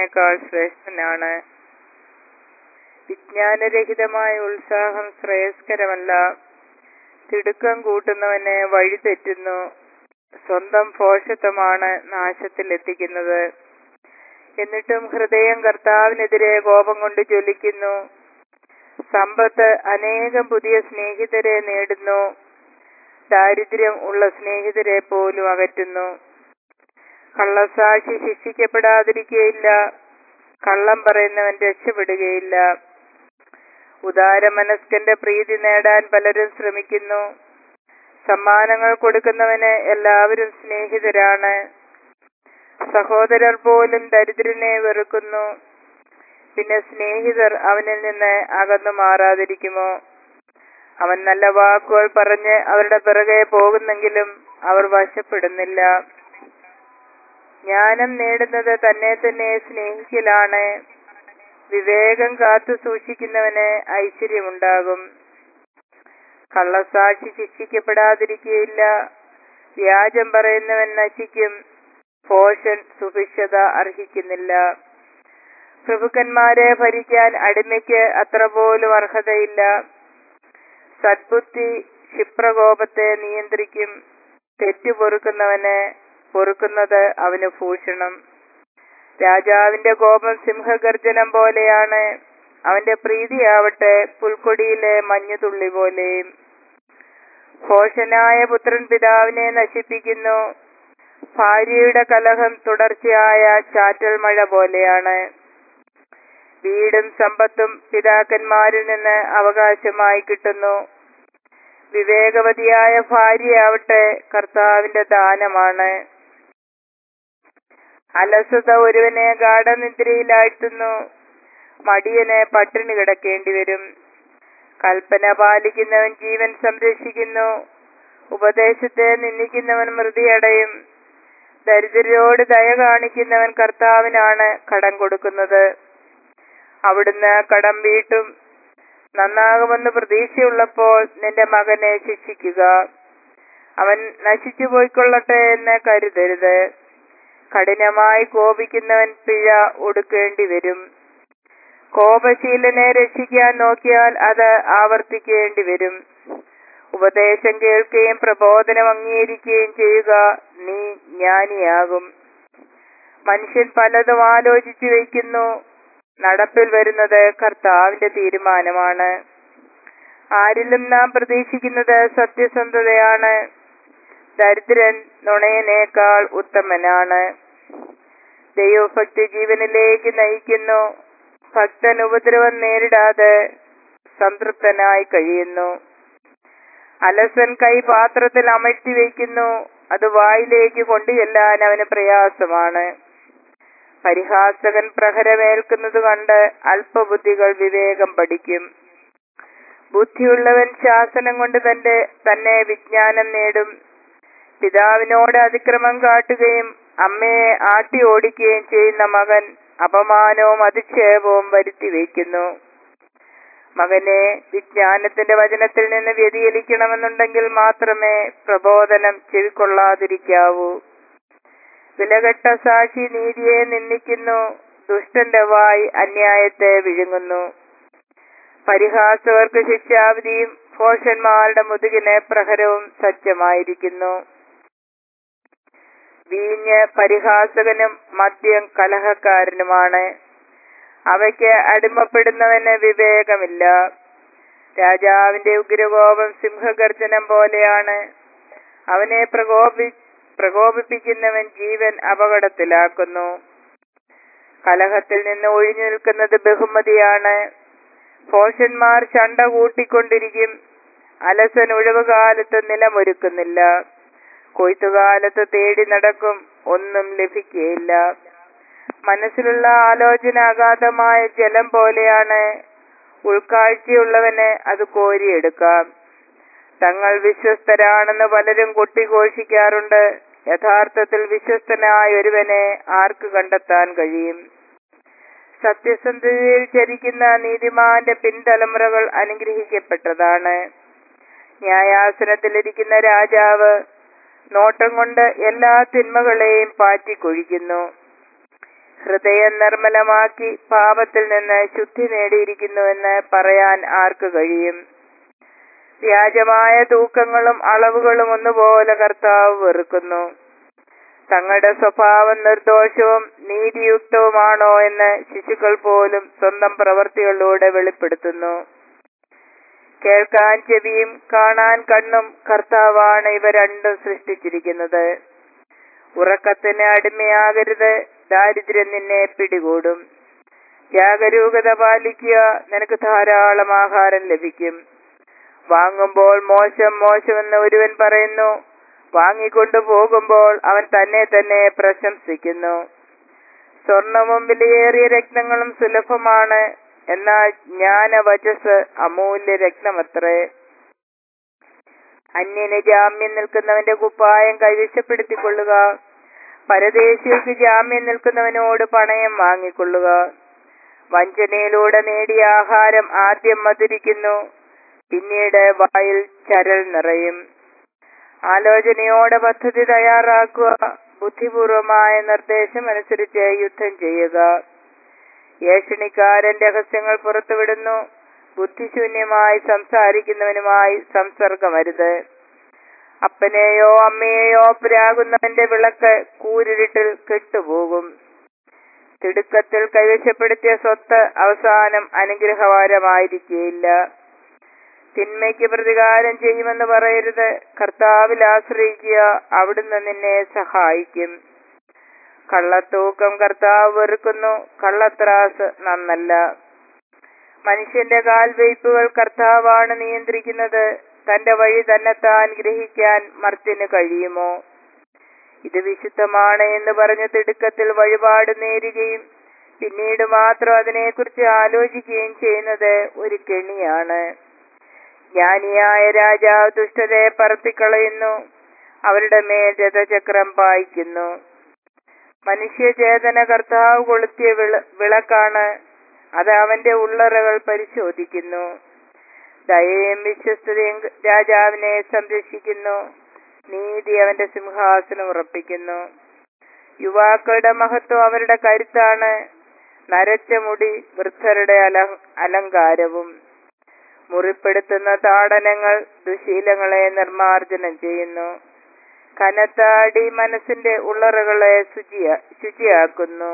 േക്കാൾ ശ്രേഷ്ഠനാണ് വിജ്ഞാനരഹിതമായ ഉത്സാഹം ശ്രേയസ്കരമല്ല തിടുക്കം കൂട്ടുന്നവനെ വഴി തെറ്റുന്നു സ്വന്തം ഭോഷത്വമാണ് നാശത്തിലെത്തിക്കുന്നത് എന്നിട്ടും ഹൃദയം കർത്താവിനെതിരെ കോപം കൊണ്ട് ജ്വലിക്കുന്നു സമ്പത്ത് അനേകം പുതിയ സ്നേഹിതരെ നേടുന്നു ദാരിദ്ര്യം ഉള്ള സ്നേഹിതരെ പോലും അകറ്റുന്നു കള്ളസാക്ഷി ശിക്ഷിക്കപ്പെടാതിരിക്കുകയില്ല കള്ളം പറയുന്നവൻ രക്ഷപ്പെടുകയില്ല ഉദാരമനസ്കന്റെ പ്രീതി നേടാൻ പലരും ശ്രമിക്കുന്നു സമ്മാനങ്ങൾ കൊടുക്കുന്നവന് എല്ലാവരും സ്നേഹിതരാണ് സഹോദരർ പോലും ദരിദ്രനെ വെറുക്കുന്നു പിന്നെ സ്നേഹിതർ അവനിൽ നിന്ന് അകന്നു മാറാതിരിക്കുമോ അവൻ നല്ല വാക്കുകൾ പറഞ്ഞ് അവരുടെ പിറകെ പോകുന്നെങ്കിലും അവർ വശപ്പെടുന്നില്ല ജ്ഞാനം നേടുന്നത് തന്നെ തന്നെ സ്നേഹിക്കലാണ് വിവേകം കാത്തു സൂക്ഷിക്കുന്നവന് ഐശ്വര്യമുണ്ടാകും കള്ളസാക്ഷി ശിക്ഷിക്കപ്പെടാതിരിക്കുകയില്ല വ്യാജം പറയുന്നവൻ നശിക്കും ഭോഷൻ സുഭിക്ഷത അർഹിക്കുന്നില്ല പ്രഭുക്കന്മാരെ ഭരിക്കാൻ അടിമയ്ക്ക് അത്ര പോലും അർഹതയില്ല സദ്ബുദ്ധി ക്ഷിപ്രകോപത്തെ നിയന്ത്രിക്കും തെറ്റു പൊറുക്കുന്നവന് പൊറുക്കുന്നത് അവന് ഭൂഷണം രാജാവിന്റെ കോപം സിംഹഗർജനം പോലെയാണ് അവന്റെ പ്രീതിയാവട്ടെ പുൽക്കൊടിയിലെ മഞ്ഞുതുള്ളി പോലെയും ഘോഷനായ പുത്രൻ പിതാവിനെ നശിപ്പിക്കുന്നു ഭാര്യയുടെ കലഹം തുടർച്ചയായ ചാറ്റൽ മഴ പോലെയാണ് വീടും സമ്പത്തും പിതാക്കന്മാരിൽ നിന്ന് അവകാശമായി കിട്ടുന്നു വിവേകവതിയായ ഭാര്യയാവട്ടെ കർത്താവിന്റെ ദാനമാണ് അലസത ഒരുവനെ ഗാഠനിദ്രയിലാഴ്ത്തുന്നു മടിയന് പട്ടിണി കിടക്കേണ്ടി വരും കൽപ്പന പാലിക്കുന്നവൻ ജീവൻ സംരക്ഷിക്കുന്നു ഉപദേശത്തെ നിന്ദിക്കുന്നവൻ മൃതിയടയും ദരിദ്രരോട് ദയ കാണിക്കുന്നവൻ കർത്താവിനാണ് കടം കൊടുക്കുന്നത് അവിടുന്ന് കടം വീട്ടും നന്നാകുമെന്ന് പ്രതീക്ഷയുള്ളപ്പോൾ നിന്റെ മകനെ ശിക്ഷിക്കുക അവൻ നശിച്ചു പോയിക്കൊള്ളട്ടെ എന്ന് കരുതരുത് കഠിനമായി കോപിക്കുന്നവൻ പിഴ ഒടുക്കേണ്ടി വരും കോപശീലനെ രക്ഷിക്കാൻ നോക്കിയാൽ അത് ആവർത്തിക്കേണ്ടി വരും ഉപദേശം കേൾക്കുകയും പ്രബോധനം അംഗീകരിക്കുകയും ചെയ്യുക നീ ജ്ഞാനിയാകും മനുഷ്യൻ പലതും ആലോചിച്ചു വയ്ക്കുന്നു നടപ്പിൽ വരുന്നത് കർത്താവിന്റെ തീരുമാനമാണ് ആരിലും നാം പ്രതീക്ഷിക്കുന്നത് സത്യസന്ധതയാണ് ദരിദ്രൻ നുണയനേക്കാൾ ഉത്തമനാണ് ദൈവഭക്തി ജീവനിലേക്ക് നയിക്കുന്നു ഭക്തൻ ഉപദ്രവം നേരിടാതെ സംതൃപ്തനായി കഴിയുന്നു അലസൻ കൈ പാത്രത്തിൽ അമഴ്ത്തി വയ്ക്കുന്നു അത് വായിലേക്ക് കൊണ്ടുചെല്ലാൻ അവന് പ്രയാസമാണ് പരിഹാസകൻ പ്രഹരമേൽക്കുന്നത് കണ്ട് അല്പബുദ്ധികൾ വിവേകം പഠിക്കും ബുദ്ധിയുള്ളവൻ ശാസനം കൊണ്ട് തന്റെ തന്നെ വിജ്ഞാനം നേടും പിതാവിനോട് അതിക്രമം കാട്ടുകയും അമ്മയെ ആട്ടി ഓടിക്കുകയും ചെയ്യുന്ന മകൻ അപമാനവും അധിക്ഷേപവും വരുത്തി വയ്ക്കുന്നു മകനെ വിജ്ഞാനത്തിന്റെ വചനത്തിൽ നിന്ന് വ്യതിചലിക്കണമെന്നുണ്ടെങ്കിൽ മാത്രമേ പ്രബോധനം ചെവിക്കൊള്ളാതിരിക്കാവൂ വിലകെട്ട സാക്ഷി നീതിയെ നിന്ദിക്കുന്നു ദുഷ്ടന്റെ വായി അന്യായത്തെ വിഴുങ്ങുന്നു പരിഹാസവർക്ക് ശിക്ഷാവിധിയും ഭോഷന്മാരുടെ മുതുകിന് പ്രഹരവും സജ്ജമായിരിക്കുന്നു വീഞ്ഞ് പരിഹാസകനും മദ്യം കലഹക്കാരനുമാണ് അവയ്ക്ക് അടിമപ്പെടുന്നവന് വിവേകമില്ല രാജാവിന്റെ ഉഗ്രകോപം സിംഹഗർജനം പോലെയാണ് അവനെ പ്രകോപി പ്രകോപിപ്പിക്കുന്നവൻ ജീവൻ അപകടത്തിലാക്കുന്നു കലഹത്തിൽ നിന്ന് ഒഴിഞ്ഞു നിൽക്കുന്നത് ബഹുമതിയാണ് ഭോഷന്മാർ ചണ്ട കൂട്ടിക്കൊണ്ടിരിക്കും അലസൻ ഒഴിവുകാലത്ത് നിലമൊരുക്കുന്നില്ല കൊയ്ത്തുകാലത്ത് തേടി നടക്കും ഒന്നും ലഭിക്കുകയില്ല മനസ്സിലുള്ള ആലോചന അഗാധമായ ജലം പോലെയാണ് ഉൾക്കാഴ്ചയുള്ളവന് അത് കോരിയെടുക്കാം തങ്ങൾ വിശ്വസ്തരാണെന്ന് പലരും കൊട്ടിഘോഷിക്കാറുണ്ട് യഥാർത്ഥത്തിൽ വിശ്വസ്തനായ ഒരുവനെ ആർക്ക് കണ്ടെത്താൻ കഴിയും സത്യസന്ധതയിൽ ചരിക്കുന്ന നീതിമാന്റെ പിൻതലമുറകൾ അനുഗ്രഹിക്കപ്പെട്ടതാണ് ന്യായാസനത്തിലിരിക്കുന്ന രാജാവ് നോട്ടം കൊണ്ട് എല്ലാ തിന്മകളെയും പാറ്റിക്കൊഴിക്കുന്നു ഹൃദയം നിർമ്മലമാക്കി പാപത്തിൽ നിന്ന് ശുദ്ധി നേടിയിരിക്കുന്നുവെന്ന് പറയാൻ ആർക്ക് കഴിയും വ്യാജമായ തൂക്കങ്ങളും അളവുകളും ഒന്നുപോലെ കർത്താവ് വെറുക്കുന്നു തങ്ങളുടെ സ്വഭാവം നിർദോഷവും നീതിയുക്തവുമാണോ എന്ന് ശിശുക്കൾ പോലും സ്വന്തം പ്രവൃത്തികളിലൂടെ വെളിപ്പെടുത്തുന്നു കേൾക്കാൻ ചെവിയും കാണാൻ കണ്ണും കർത്താവാണ് ഇവ രണ്ടും സൃഷ്ടിച്ചിരിക്കുന്നത് ഉറക്കത്തിന് അടിമയാകരുത് ദാരിദ്ര്യം നിന്നെ പിടികൂടും ജാഗരൂകത പാലിക്കുക നിനക്ക് ധാരാളം ആഹാരം ലഭിക്കും വാങ്ങുമ്പോൾ മോശം മോശമെന്ന് ഒരുവൻ പറയുന്നു വാങ്ങിക്കൊണ്ടു പോകുമ്പോൾ അവൻ തന്നെ തന്നെ പ്രശംസിക്കുന്നു സ്വർണവും വിലയേറിയ രത്നങ്ങളും സുലഭമാണ് എന്നാൽ ജ്ഞാനവചസ് അമൂല്യ രത്നമത്രേ അന്യന് ജാമ്യം നിൽക്കുന്നവന്റെ കുപ്പായം കൈവശപ്പെടുത്തിക്കൊള്ളുക പരദേശികൾക്ക് ജാമ്യം നിൽക്കുന്നവനോട് പണയം വാങ്ങിക്കൊള്ളുക വഞ്ചനയിലൂടെ നേടിയ ആഹാരം ആദ്യം മധുരിക്കുന്നു പിന്നീട് വായിൽ ചരൽ നിറയും ആലോചനയോടെ പദ്ധതി തയ്യാറാക്കുക ബുദ്ധിപൂർവമായ നിർദ്ദേശം അനുസരിച്ച് യുദ്ധം ചെയ്യുക ഏഷണിക്കാരൻ രഹസ്യങ്ങൾ പുറത്തുവിടുന്നു ബുദ്ധിശൂന്യമായി സംസാരിക്കുന്നവനുമായി സംസർഗമരുത് അപ്പനെയോ അമ്മയെയോ പ്രാകുന്നവന്റെ വിളക്ക് കൂരിരുട്ടിൽ കെട്ടുപോകും തിടുക്കത്തിൽ കൈവശപ്പെടുത്തിയ സ്വത്ത് അവസാനം അനുഗ്രഹവാരമായിരിക്കുകയില്ല തിന്മയ്ക്ക് പ്രതികാരം ചെയ്യുമെന്ന് പറയരുത് കർത്താവിൽ ആശ്രയിക്കുക അവിടുന്ന് നിന്നെ സഹായിക്കും കള്ളത്തൂക്കം കർത്താവ് വെറുക്കുന്നു കള്ളത്രാസ് നന്നല്ല മനുഷ്യന്റെ കാൽവയ്പുകൾ കർത്താവാണ് നിയന്ത്രിക്കുന്നത് തന്റെ വഴി തന്നെത്താൻ ഗ്രഹിക്കാൻ മർത്തിന് കഴിയുമോ ഇത് വിശുദ്ധമാണ് എന്ന് പറഞ്ഞ തിടുക്കത്തിൽ വഴിപാട് നേരുകയും പിന്നീട് മാത്രം അതിനെക്കുറിച്ച് ആലോചിക്കുകയും ചെയ്യുന്നത് ഒരു കെണിയാണ് ജ്ഞാനിയായ രാജാവ് ദുഷ്ടതയെ പറത്തിക്കളയുന്നു അവരുടെ മേൽ രഥചക്രം പായിക്കുന്നു മനുഷ്യചേതന കർത്താവ് കൊളുത്തിയ വിള വിളക്കാണ് അത് അവന്റെ ഉള്ളറകൾ പരിശോധിക്കുന്നു ദയയും വിശ്വസ്തതയും രാജാവിനെ സംരക്ഷിക്കുന്നു നീതി അവന്റെ സിംഹാസനം ഉറപ്പിക്കുന്നു യുവാക്കളുടെ മഹത്വം അവരുടെ കരുത്താണ് നരച്ച മുടി വൃദ്ധരുടെ അല അലങ്കാരവും മുറിപ്പെടുത്തുന്ന താടനങ്ങൾ ദുശീലങ്ങളെ നിർമാർജനം ചെയ്യുന്നു കനത്ത അടി മനസ്സിന്റെ ഉള്ളറകളെ ശുചിയ ശുചിയാക്കുന്നു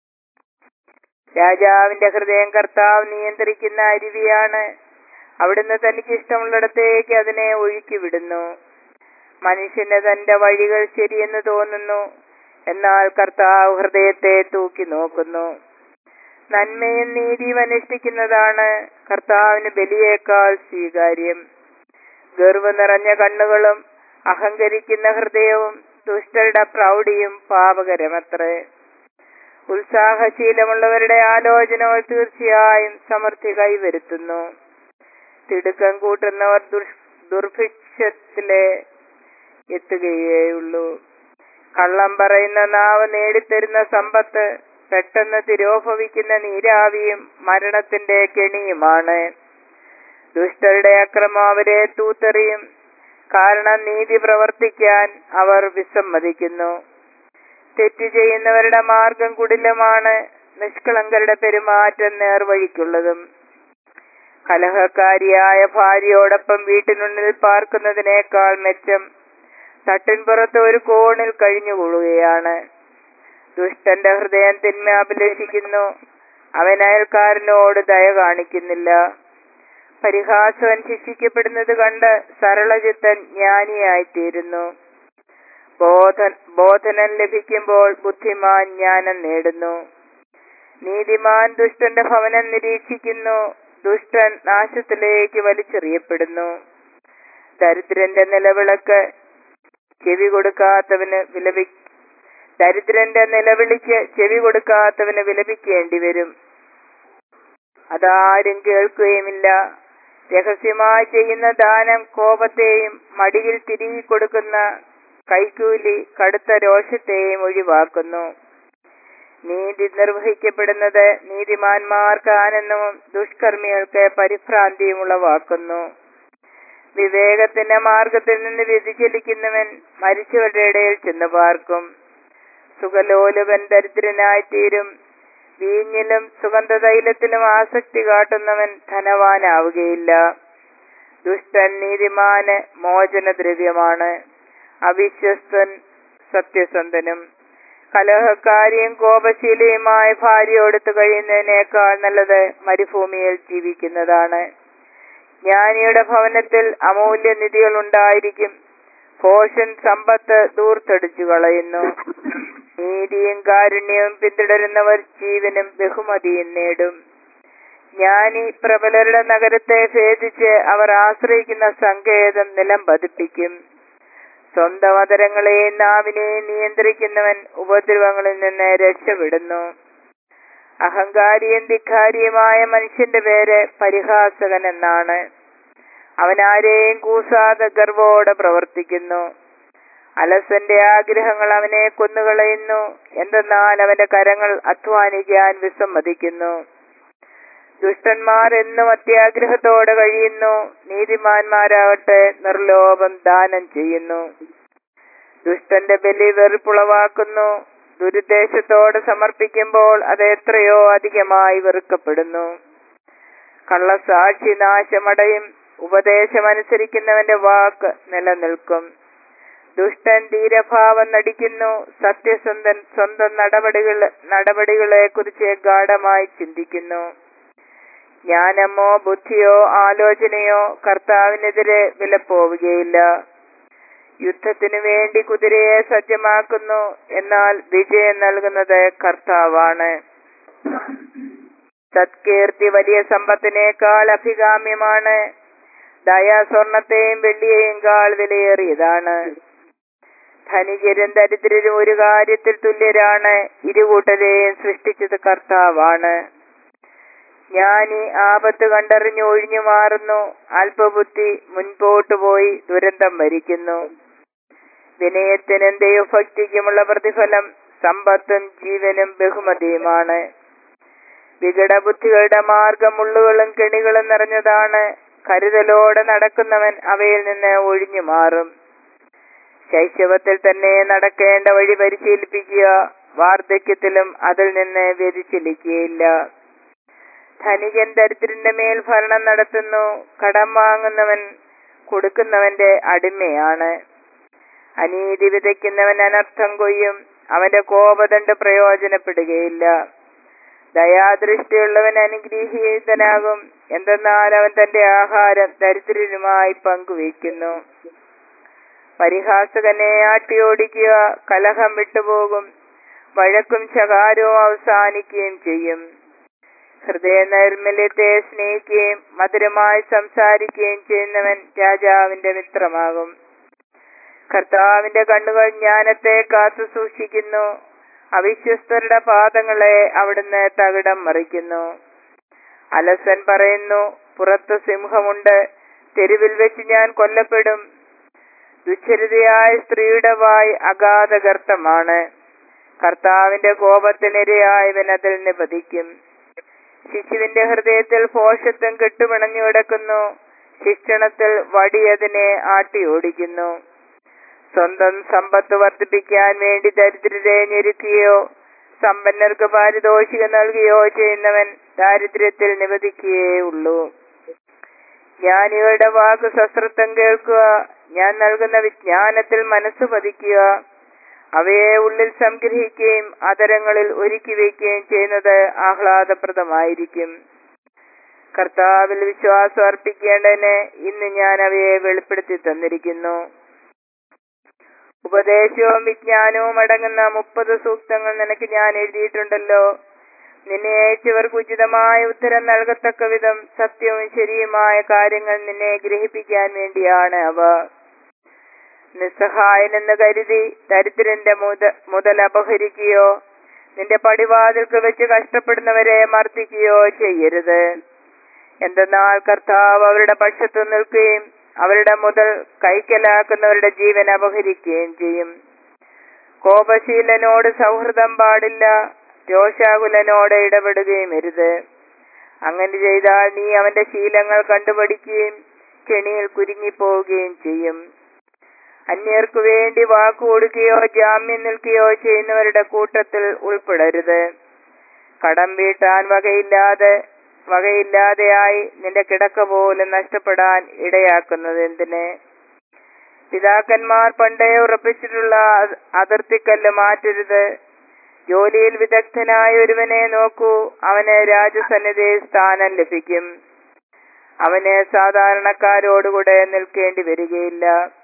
രാജാവിന്റെ ഹൃദയം കർത്താവ് നിയന്ത്രിക്കുന്ന അരുവിയാണ് അവിടുന്ന് തനിക്ക് ഇഷ്ടമുള്ളിടത്തേക്ക് അതിനെ ഒഴുക്കി വിടുന്നു മനുഷ്യന് തന്റെ വഴികൾ ശരിയെന്ന് തോന്നുന്നു എന്നാൽ കർത്താവ് ഹൃദയത്തെ തൂക്കി നോക്കുന്നു നന്മയും നീതിയും അനുഷ്ഠിക്കുന്നതാണ് കർത്താവിന് ബലിയേക്കാൾ സ്വീകാര്യം ഗർവ് നിറഞ്ഞ കണ്ണുകളും അഹങ്കരിക്കുന്ന ഹൃദയവും ദുഷ്ടരുടെ പ്രൗഢിയും പാപകരമത്രേ ഉത്സാഹശീലമുള്ളവരുടെ ആലോചനകൾ തീർച്ചയായും സമൃദ്ധി കൈവരുത്തുന്നു തിടുക്കം കൂട്ടുന്നവർ ദുർഭിക്ഷത്തിലെ എത്തുകയേയുള്ളൂ കള്ളം പറയുന്ന നാവ് നേടിത്തരുന്ന സമ്പത്ത് പെട്ടെന്ന് തിരോഭവിക്കുന്ന നീരാവിയും മരണത്തിന്റെ കെണിയുമാണ് ദുഷ്ടരുടെ അക്രമം അവരെ തൂത്തെറിയും കാരണം നീതി പ്രവർത്തിക്കാൻ അവർ വിസമ്മതിക്കുന്നു തെറ്റ് ചെയ്യുന്നവരുടെ മാർഗം കുടിലമാണ് നിഷ്കളങ്കരുടെ പെരുമാറ്റം നേർവഴിക്കുള്ളതും കലഹക്കാരിയായ ഭാര്യയോടൊപ്പം വീട്ടിനുള്ളിൽ പാർക്കുന്നതിനേക്കാൾ മെച്ചം തട്ടിൻപുറത്ത് ഒരു കോണിൽ കഴിഞ്ഞുകൊള്ളുകയാണ് ദുഷ്ടന്റെ ഹൃദയം തിന്മ അഭിലഷിക്കുന്നു അവൻ അയൽക്കാരനോട് ദയ കാണിക്കുന്നില്ല പരിഹാസവൻ ശിക്ഷിക്കപ്പെടുന്നത് കണ്ട് സരളചിത്തൻ ജ്ഞാനിയായിത്തീരുന്നു ബോധൻ ബോധനം ലഭിക്കുമ്പോൾ ബുദ്ധിമാൻ ജ്ഞാനം നേടുന്നു നീതിമാൻ ദുഷ്ടന്റെ ഭവനം നിരീക്ഷിക്കുന്നു ദുഷ്ടൻ നാശത്തിലേക്ക് വലിച്ചെറിയപ്പെടുന്നു ദരിദ്രന്റെ നിലവിളക്ക് ചെവി കൊടുക്കാത്തവന് വിലപി ദരിദ്രന്റെ നിലവിളിക്ക് ചെവി കൊടുക്കാത്തവന് വിലപിക്കേണ്ടി വരും അതാരും കേൾക്കുകയുമില്ല രഹസ്യമായി ചെയ്യുന്ന ദാനം കോപത്തെയും മടിയിൽ തിരികെ കൊടുക്കുന്ന കൈക്കൂലി കടുത്ത രോഷത്തെയും ഒഴിവാക്കുന്നു നീതി നിർവഹിക്കപ്പെടുന്നത് നീതിമാന്മാർക്ക് ആനന്ദവും ദുഷ്കർമ്മികൾക്ക് പരിഭ്രാന്തിയും ഉളവാക്കുന്നു വിവേകത്തിന്റെ മാർഗത്തിൽ നിന്ന് വ്യതിചലിക്കുന്നവൻ മരിച്ചവരുടെ ഇടയിൽ ചെന്ന് പാർക്കും സുഖലോലുപൻ ദരിദ്രനായിത്തീരും വീഞ്ഞിലും സുഗന്ധതൈലത്തിലും ആസക്തി കാട്ടുന്നവൻ ധനവാനാവുകയില്ല ദുഷ്ടൻ നീതിമാന് മോചനദ്രവ്യമാണ് അവിശ്വസ്തൻ സത്യസന്ധനും കലഹക്കാരിയും കോപശീലയുമായ ഭാര്യയോടുത്ത് കഴിയുന്നതിനേക്കാൾ നല്ലത് മരുഭൂമിയിൽ ജീവിക്കുന്നതാണ് ജ്ഞാനിയുടെ ഭവനത്തിൽ അമൂല്യ നിധികൾ ഉണ്ടായിരിക്കും ഭോഷൻ സമ്പത്ത് ദൂർത്തടിച്ചു കളയുന്നു നീതിയും കാരുണ്യവും പിന്തുടരുന്നവർ ജീവനും ബഹുമതിയും നേടും ജ്ഞാനി പ്രബലരുടെ നഗരത്തെ ഭേദിച്ച് അവർ ആശ്രയിക്കുന്ന സങ്കേതം നിലം പതിപ്പിക്കും സ്വന്തം അതരങ്ങളെയും നാവിനെയും നിയന്ത്രിക്കുന്നവൻ ഉപദ്രവങ്ങളിൽ നിന്ന് രക്ഷപ്പെടുന്നു അഹങ്കാരിയും ധിക്കാരിയുമായ മനുഷ്യന്റെ പേര് പരിഹാസകൻ എന്നാണ് അവൻ ആരെയും കൂസാതെ ഗർവോടെ പ്രവർത്തിക്കുന്നു അലസന്റെ ആഗ്രഹങ്ങൾ അവനെ കൊന്നുകളയുന്നു എന്തെന്നാൽ അവന്റെ കരങ്ങൾ അധ്വാനിക്കാൻ വിസമ്മതിക്കുന്നു ദുഷ്ടന്മാർ എന്നും അത്യാഗ്രഹത്തോടെ കഴിയുന്നു നീതിമാന്മാരാവട്ടെ നിർലോഭം ദാനം ചെയ്യുന്നു ദുഷ്ടന്റെ ബലി വെറുപ്പുളവാക്കുന്നു ദുരുദ്ദേശത്തോടെ സമർപ്പിക്കുമ്പോൾ അത് എത്രയോ അധികമായി വെറുക്കപ്പെടുന്നു കള്ളസാക്ഷി നാശമടയും ഉപദേശമനുസരിക്കുന്നവന്റെ വാക്ക് നിലനിൽക്കും ദുഷ്ടൻ ധീരഭാവം നടിക്കുന്നു സത്യസന്ധൻ സ്വന്തം നടപടികൾ നടപടികളെ കുറിച്ച് ഗാഠമായി ചിന്തിക്കുന്നു ജ്ഞാനമോ ബുദ്ധിയോ ആലോചനയോ കർത്താവിനെതിരെ വിലപ്പോവുകയില്ല യുദ്ധത്തിനു വേണ്ടി കുതിരയെ സജ്ജമാക്കുന്നു എന്നാൽ വിജയം നൽകുന്നത് കർത്താവാണ് സത്കീർത്തി വലിയ സമ്പത്തിനേക്കാൾ അഭികാമ്യമാണ് ദയ സ്വർണത്തെയും വെള്ളിയെയും കാൾ വിലയേറിയതാണ് ധനികരും ദരിദ്രരും ഒരു കാര്യത്തിൽ തുല്യരാണ് ഇരുകൂട്ടരെയും സൃഷ്ടിച്ചത് കർത്താവാണ് ജ്ഞാനി ആപത്ത് കണ്ടറിഞ്ഞു ഒഴിഞ്ഞു മാറുന്നു അല്പബുദ്ധി മുൻപോട്ട് പോയി ദുരന്തം വരിക്കുന്നു വിനയത്തിനും ദൈവഭക്തിക്കുമുള്ള പ്രതിഫലം സമ്പത്തും ജീവനും ബഹുമതിയുമാണ് വികടബുദ്ധികളുടെ മാർഗം മുള്ളുകളും കെണികളും നിറഞ്ഞതാണ് കരുതലോടെ നടക്കുന്നവൻ അവയിൽ നിന്ന് ഒഴിഞ്ഞു മാറും ശൈശവത്തിൽ തന്നെ നടക്കേണ്ട വഴി പരിശീലിപ്പിക്കുക വാർദ്ധക്യത്തിലും അതിൽ നിന്ന് വ്യതിചലിക്കുകയില്ല ധനികൻ ദരിദ്രന്റെ മേൽ ഭരണം നടത്തുന്നു കടം വാങ്ങുന്നവൻ കൊടുക്കുന്നവന്റെ അടിമയാണ് അനീതി വിതയ്ക്കുന്നവൻ അനർത്ഥം കൊയ്യും അവന്റെ കോപതണ്ട് പ്രയോജനപ്പെടുകയില്ല ദയാദൃഷ്ടിയുള്ളവൻ അനുഗ്രഹീതനാകും എന്തെന്നാൽ അവൻ തന്റെ ആഹാരം ദരിദ്രരുമായി പങ്കുവയ്ക്കുന്നു പരിഹാസകനെ ആട്ടിയോടിക്കുക കലഹം വിട്ടുപോകും വഴക്കും ശകാരവും അവസാനിക്കുകയും ചെയ്യും ഹൃദയ നൈർമല്യത്തെ സ്നേഹിക്കുകയും മധുരമായി സംസാരിക്കുകയും ചെയ്യുന്നവൻ രാജാവിന്റെ മിത്രമാകും കർത്താവിന്റെ കണ്ണുകൾ ജ്ഞാനത്തെ കാത്തു സൂക്ഷിക്കുന്നു അവിശ്വസ്തരുടെ പാദങ്ങളെ അവിടുന്ന് തകിടം മറിക്കുന്നു അലസൻ പറയുന്നു പുറത്ത് സിംഹമുണ്ട് തെരുവിൽ വെച്ച് ഞാൻ കൊല്ലപ്പെടും ദുശ്ചരിതയായ സ്ത്രീയുടെ വായ് അഗാധ ഗർത്തമാണ് കർത്താവിന്റെ കോപത്തിനിരയായവൻ അതിൽ നിപതിക്കും ശിശുവിന്റെ ഹൃദയത്തിൽ പോഷത്വം കെട്ടുപിണഞ്ഞു കിടക്കുന്നു ശിക്ഷണത്തിൽ വടി അതിനെ ആട്ടി ഓടിക്കുന്നു സ്വന്തം സമ്പത്ത് വർദ്ധിപ്പിക്കാൻ വേണ്ടി ദരിദ്രരെ ഞെരുക്കുകയോ സമ്പന്നർക്ക് പാരിതോഷികം നൽകുകയോ ചെയ്യുന്നവൻ ദാരിദ്ര്യത്തിൽ നിവധിക്കുകയേ ഉള്ളൂ ജ്ഞാനികളുടെ വാക്ക് സശ്രദ്ധം കേൾക്കുക ഞാൻ നൽകുന്ന വിജ്ഞാനത്തിൽ മനസ്സ് പതിക്കുക അവയെ ഉള്ളിൽ സംഗ്രഹിക്കുകയും അതരങ്ങളിൽ ഒരുക്കി വയ്ക്കുകയും ചെയ്യുന്നത് ആഹ്ലാദപ്രദമായിരിക്കും കർത്താവിൽ വിശ്വാസം അർപ്പിക്കേണ്ടതിന് ഇന്ന് ഞാൻ അവയെ വെളിപ്പെടുത്തി തന്നിരിക്കുന്നു ഉപദേശവും വിജ്ഞാനവും അടങ്ങുന്ന മുപ്പത് സൂക്തങ്ങൾ നിനക്ക് ഞാൻ എഴുതിയിട്ടുണ്ടല്ലോ നിന്നെ അയച്ചവർക്ക് ഉചിതമായ ഉത്തരം നൽകത്തക്ക വിധം സത്യവും ശരിയുമായ കാര്യങ്ങൾ നിന്നെ ഗ്രഹിപ്പിക്കാൻ വേണ്ടിയാണ് അവ നിസ്സഹായനെന്ന് കരുതി ദരിദ്രന്റെ മുത മുതൽ അപഹരിക്കുകയോ നിന്റെ പടിവാതിൽക്ക് വെച്ച് കഷ്ടപ്പെടുന്നവരെ മർദ്ദിക്കുകയോ ചെയ്യരുത് എന്തെന്നാൽ കർത്താവ് അവരുടെ പക്ഷത്തു നിൽക്കുകയും അവരുടെ മുതൽ കൈക്കലാക്കുന്നവരുടെ ജീവൻ അപഹരിക്കുകയും ചെയ്യും കോപശീലനോട് സൗഹൃദം പാടില്ല രോഷാകുലനോട് ഇടപെടുകയും അരുത് അങ്ങനെ ചെയ്താൽ നീ അവന്റെ ശീലങ്ങൾ കണ്ടുപഠിക്കുകയും കെണിയിൽ കുരുങ്ങിപ്പോവുകയും ചെയ്യും അന്യർക്കു വേണ്ടി വാക്കു കൊടുക്കുകയോ ജാമ്യം നിൽക്കുകയോ ചെയ്യുന്നവരുടെ കൂട്ടത്തിൽ ഉൾപ്പെടരുത് കടം വീട്ടാൻ വകയില്ലാതെ വകയില്ലാതെയായി നിന്റെ കിടക്ക പോലും നഷ്ടപ്പെടാൻ ഇടയാക്കുന്നത് എന്തിന് പിതാക്കന്മാർ പണ്ടേ ഉറപ്പിച്ചിട്ടുള്ള അ- അതിർത്തിക്കല്ല് മാറ്റരുത് ജോലിയിൽ വിദഗ്ധനായ ഒരുവനെ നോക്കൂ അവന് രാജസന്നിധിയിൽ സ്ഥാനം ലഭിക്കും അവന് സാധാരണക്കാരോടുകൂടെ നിൽക്കേണ്ടി വരികയില്ല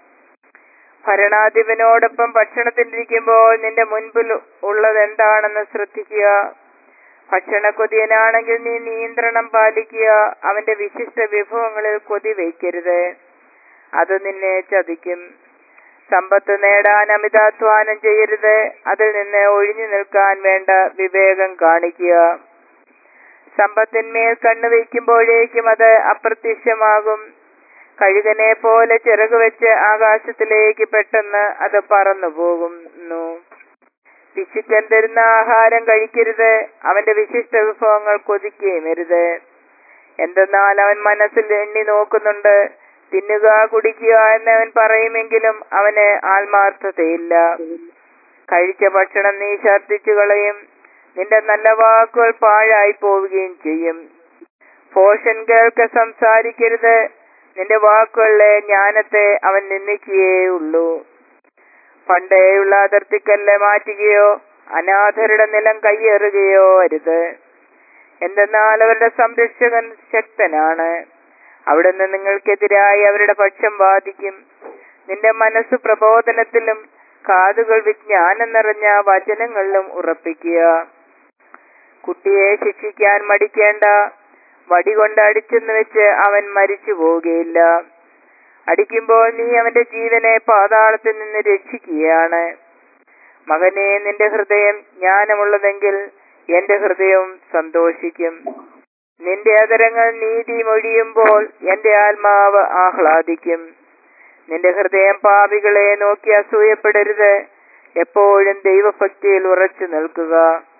ഭരണാധിപനോടൊപ്പം ഭക്ഷണത്തിനിരിക്കുമ്പോൾ നിന്റെ മുൻപിൽ ഉള്ളത് എന്താണെന്ന് ശ്രദ്ധിക്കുക ഭക്ഷണ കൊതിയനാണെങ്കിൽ നീ നിയന്ത്രണം പാലിക്കുക അവന്റെ വിശിഷ്ട വിഭവങ്ങളിൽ കൊതി വയ്ക്കരുത് അത് നിന്നെ ചതിക്കും സമ്പത്ത് നേടാൻ അമിതാധ്വാനം ചെയ്യരുത് അതിൽ നിന്ന് ഒഴിഞ്ഞു നിൽക്കാൻ വേണ്ട വിവേകം കാണിക്കുക സമ്പത്തിന്മേൽ കണ്ണു വയ്ക്കുമ്പോഴേക്കും അത് അപ്രത്യക്ഷമാകും കഴുകനെ പോലെ ചിറക് വെച്ച് ആകാശത്തിലേക്ക് പെട്ടെന്ന് അത് പറന്നു പോകുന്നു പിശുക്കൻ തരുന്ന ആഹാരം കഴിക്കരുത് അവന്റെ വിശിഷ്ട വിഭവങ്ങൾ കൊതിക്കുകയും അരുത് എന്തെന്നാൽ അവൻ മനസ്സിൽ എണ്ണി നോക്കുന്നുണ്ട് തിന്നുക കുടിക്കുക എന്നവൻ പറയുമെങ്കിലും അവന് ആത്മാർത്ഥതയില്ല കഴിച്ച ഭക്ഷണം നീ ഛർദ്ദിച്ചു കളയും നിന്റെ നല്ല വാക്കുകൾ പാഴായി പോവുകയും ചെയ്യും പോഷൻ കേൾക്കെ സംസാരിക്കരുത് നിന്റെ വാക്കുകളിലെ ജ്ഞാനത്തെ അവൻ നിന്ദിക്കുകയുള്ളൂ പണ്ടേയുള്ള അതിർത്തിക്കല്ല് മാറ്റുകയോ അനാഥരുടെ നിലം കയ്യേറുകയോ അരുത് എന്തെന്നാൽ അവരുടെ സംരക്ഷകൻ ശക്തനാണ് അവിടുന്ന് നിങ്ങൾക്കെതിരായി അവരുടെ പക്ഷം വാദിക്കും നിന്റെ മനസ്സ് പ്രബോധനത്തിലും കാതുകൾ വിജ്ഞാനം നിറഞ്ഞ വചനങ്ങളിലും ഉറപ്പിക്കുക കുട്ടിയെ ശിക്ഷിക്കാൻ മടിക്കേണ്ട വടി കൊണ്ട് അടിച്ചെന്ന് വെച്ച് അവൻ മരിച്ചു പോവുകയില്ല അടിക്കുമ്പോൾ നീ അവന്റെ ജീവനെ പാതാളത്തിൽ നിന്ന് രക്ഷിക്കുകയാണ് മകനെ നിന്റെ ഹൃദയം ജ്ഞാനമുള്ളതെങ്കിൽ എന്റെ ഹൃദയവും സന്തോഷിക്കും നിന്റെ അതരങ്ങൾ നീതി മൊഴിയുമ്പോൾ എന്റെ ആത്മാവ് ആഹ്ലാദിക്കും നിന്റെ ഹൃദയം പാപികളെ നോക്കി അസൂയപ്പെടരുത് എപ്പോഴും ദൈവഭക്തിയിൽ ഉറച്ചു നിൽക്കുക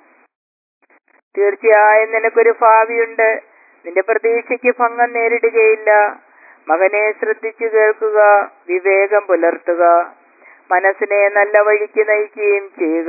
തീർച്ചയായും നിനക്കൊരു ഭാവിയുണ്ട് നിന്റെ പ്രതീക്ഷയ്ക്ക് ഭംഗം നേരിടുകയില്ല മകനെ ശ്രദ്ധിച്ചു കേൾക്കുക വിവേകം പുലർത്തുക മനസ്സിനെ നല്ല വഴിക്ക് നയിക്കുകയും ചെയ്യുക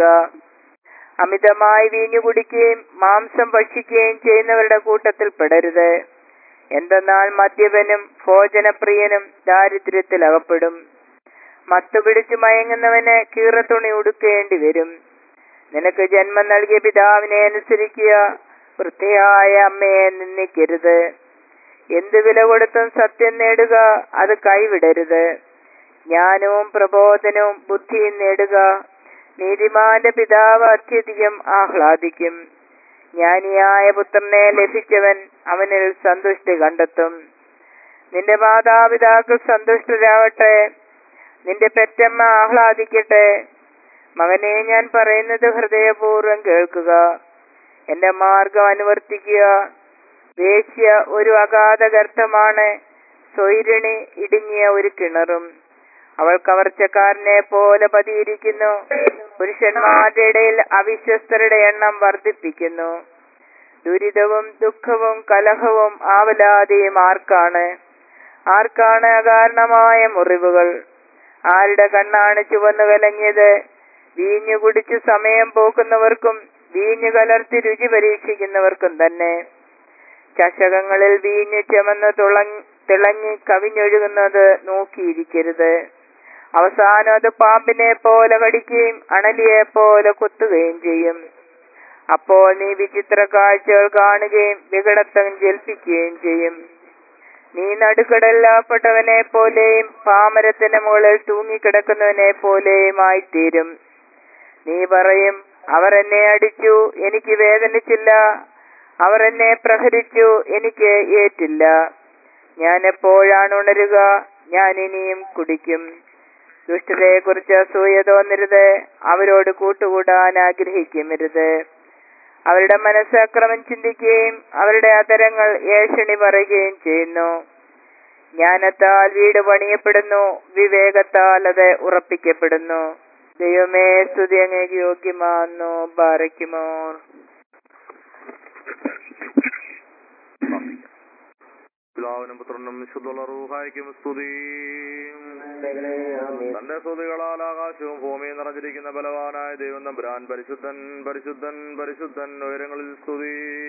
അമിതമായി വീഞ്ഞു കുടിക്കുകയും മാംസം ഭക്ഷിക്കുകയും ചെയ്യുന്നവരുടെ കൂട്ടത്തിൽ പെടരുത് എന്തെന്നാൽ മദ്യപനും ഭോജനപ്രിയനും ദാരിദ്ര്യത്തിൽ അകപ്പെടും മത്തുപിടിച്ച് മയങ്ങുന്നവന് കീറത്തുണി ഉടുക്കേണ്ടി വരും നിനക്ക് ജന്മം നൽകിയ പിതാവിനെ അനുസരിക്കുക വൃത്തിയായ അമ്മയെ നിന്ദിക്കരുത് എന്ത് വില കൊടുത്തും സത്യം നേടുക അത് കൈവിടരുത് ജ്ഞാനവും പ്രബോധനവും ബുദ്ധിയും നേടുക നീതിമാന്റെ പിതാവ് അത്യധികം ആഹ്ലാദിക്കും ജ്ഞാനിയായ പുത്രനെ ലഭിച്ചവൻ അവനിൽ സന്തുഷ്ടി കണ്ടെത്തും നിന്റെ മാതാപിതാക്കൾ സന്തുഷ്ടരാവട്ടെ നിന്റെ പെറ്റമ്മ ആഹ്ലാദിക്കട്ടെ മകനെ ഞാൻ പറയുന്നത് ഹൃദയപൂർവ്വം കേൾക്കുക എന്റെ മാർഗം അനുവർത്തിക്കുക വേശ്യ ഒരു അഗാധ ഗർത്തമാണ് സ്വൈരിണി ഇടുങ്ങിയ ഒരു കിണറും അവൾ കവർച്ചക്കാരനെ പോലെ പതിയിരിക്കുന്നു പുരുഷന്മാരുടെ ഇടയിൽ അവിശ്വസ്തരുടെ എണ്ണം വർദ്ധിപ്പിക്കുന്നു ദുരിതവും ദുഃഖവും കലഹവും ആവലാതെയും ആർക്കാണ് ആർക്കാണ് അകാരണമായ മുറിവുകൾ ആരുടെ കണ്ണാണ് ചുവന്നു കലങ്ങിയത് വീഞ്ഞു കുടിച്ച് സമയം പോക്കുന്നവർക്കും വീഞ്ഞു കലർത്തി രുചി പരീക്ഷിക്കുന്നവർക്കും തന്നെ ചഷകങ്ങളിൽ വീഞ്ഞു ചെമന്ന് തുളങ്ങി തിളങ്ങി കവിഞ്ഞൊഴുകുന്നത് നോക്കിയിരിക്കരുത് അവസാനം അത് പാമ്പിനെ പോലെ കടിക്കുകയും അണലിയെ പോലെ കൊത്തുകയും ചെയ്യും അപ്പോൾ നീ വിചിത്ര കാഴ്ചകൾ കാണുകയും വികടത്തം ജൽപ്പിക്കുകയും ചെയ്യും നീ നടുക്കടല്ലാപ്പെട്ടവനെ പോലെയും പാമരത്തിന് മുകളിൽ തൂങ്ങിക്കിടക്കുന്നവനെ പോലെയും ആയിത്തീരും നീ പറയും അവർ എന്നെ അടിച്ചു എനിക്ക് വേദനിച്ചില്ല അവർ എന്നെ പ്രഹരിച്ചു എനിക്ക് ഏറ്റില്ല ഞാൻ എപ്പോഴാണ് ഉണരുക ഞാൻ ഇനിയും കുടിക്കും ദുഷ്ടരെ കുറിച്ച് അസൂയ തോന്നരുത് അവരോട് കൂട്ടുകൂടാൻ ആഗ്രഹിക്കരുത് അവരുടെ മനസ്സ് അക്രമം ചിന്തിക്കുകയും അവരുടെ അതരങ്ങൾ ഏഷണി പറയുകയും ചെയ്യുന്നു ജ്ഞാനത്താൽ വീട് പണിയപ്പെടുന്നു വിവേകത്താൽ അത് ഉറപ്പിക്കപ്പെടുന്നു ദൈവമേ സ്തുതി അങ്ങേക്ക് യോഗ്യമാന്നു ബാറയ്ക്കുമോ പിതാവിനും പുത്രനും വിശുദ്ധുള്ള റൂഹായിക്കും സ്തുതി തന്റെ സ്തുതികളാൽ ആകാശവും ഭൂമിയും നിറഞ്ഞിരിക്കുന്ന ബലവാനായ ദൈവം നമ്പുരാൻ പരിശുദ്ധൻ പരിശുദ്ധൻ പരിശുദ്ധൻ ഉയരങ്ങളിൽ സ്തുതി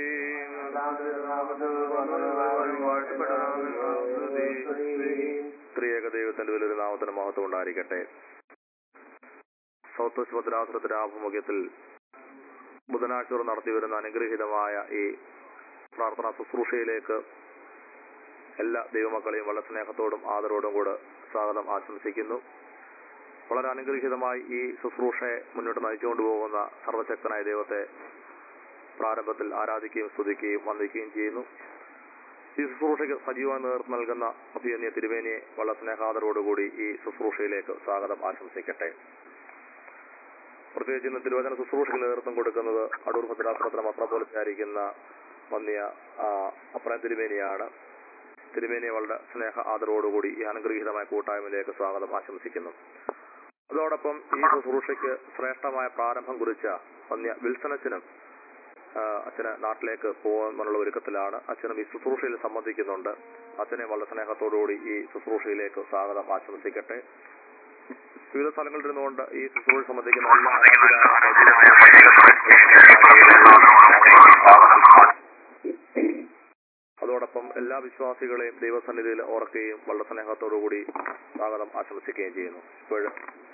ത്രിയേക ദൈവത്തിന്റെ വലിയൊരു നാമത്തിന് മഹത്വം ഉണ്ടായിരിക്കട്ടെ സൗത്ത് വെസ്റ്റ് ഭദ്രാസനത്തിന്റെ ആഭിമുഖ്യത്തിൽ ബുധനാഴ്ച തോറും നടത്തിവരുന്ന അനുഗ്രഹീതമായ ഈ പ്രാർത്ഥനാ ശുശ്രൂഷയിലേക്ക് എല്ലാ ദൈവമക്കളെയും വളരെ സ്നേഹത്തോടും ആദരവോടും കൂടെ സ്വാഗതം ആശംസിക്കുന്നു വളരെ അനുഗ്രഹീതമായി ഈ ശുശ്രൂഷയെ മുന്നോട്ട് നയിച്ചുകൊണ്ടു പോകുന്ന സർവശക്തനായ ദൈവത്തെ പ്രാരംഭത്തിൽ ആരാധിക്കുകയും സ്തുതിക്കുകയും വന്ദിക്കുകയും ചെയ്യുന്നു ഈ ശുശ്രൂഷയ്ക്ക് സജീവമായി നേതൃത്വം നൽകുന്ന അഭിയന്യ തിരുവേനിയെ വളരെ സ്നേഹാദരോടുകൂടി ഈ ശുശ്രൂഷയിലേക്ക് സ്വാഗതം ആശംസിക്കട്ടെ പ്രത്യേകിച്ച് ഇന്ന് തിരുവചന ശുശ്രൂഷയ്ക്ക് നേതൃത്വം കൊടുക്കുന്നത് അടൂർ ഭദ്രാസനത്തിന് മത്രപോലത്തായിരിക്കുന്ന വന്നിയ അപ്രയം തിരുവേനിയാണ് തിരുമേനിയെ വളരെ സ്നേഹ ആദരവോടുകൂടി ഈ അനുഗ്രഹീതമായ കൂട്ടായ്മയിലേക്ക് സ്വാഗതം ആശംസിക്കുന്നു അതോടൊപ്പം ഈ ശുശ്രൂഷയ്ക്ക് ശ്രേഷ്ഠമായ പ്രാരംഭം കുറിച്ച വന്യ വിൽസനച്ചനും അച്ഛന് നാട്ടിലേക്ക് പോകാനുള്ള ഒരുക്കത്തിലാണ് അച്ഛനും ഈ ശുശ്രൂഷയിൽ സംബന്ധിക്കുന്നുണ്ട് അച്ഛനെ വളരെ സ്നേഹത്തോടുകൂടി ഈ ശുശ്രൂഷയിലേക്ക് സ്വാഗതം ആശംസിക്കട്ടെ വിവിധ സ്ഥലങ്ങളിൽ ഇരുന്നുകൊണ്ട് ഈ ശുശ്രൂഷ സംബന്ധിക്കുന്ന എല്ലാ അതോടൊപ്പം എല്ലാ വിശ്വാസികളെയും ദൈവസന്നിധിയിൽ ഓർക്കുകയും വളരെ സ്നേഹത്തോടുകൂടി സ്വാഗതം ആശംസിക്കുകയും ചെയ്യുന്നു ഇപ്പോൾ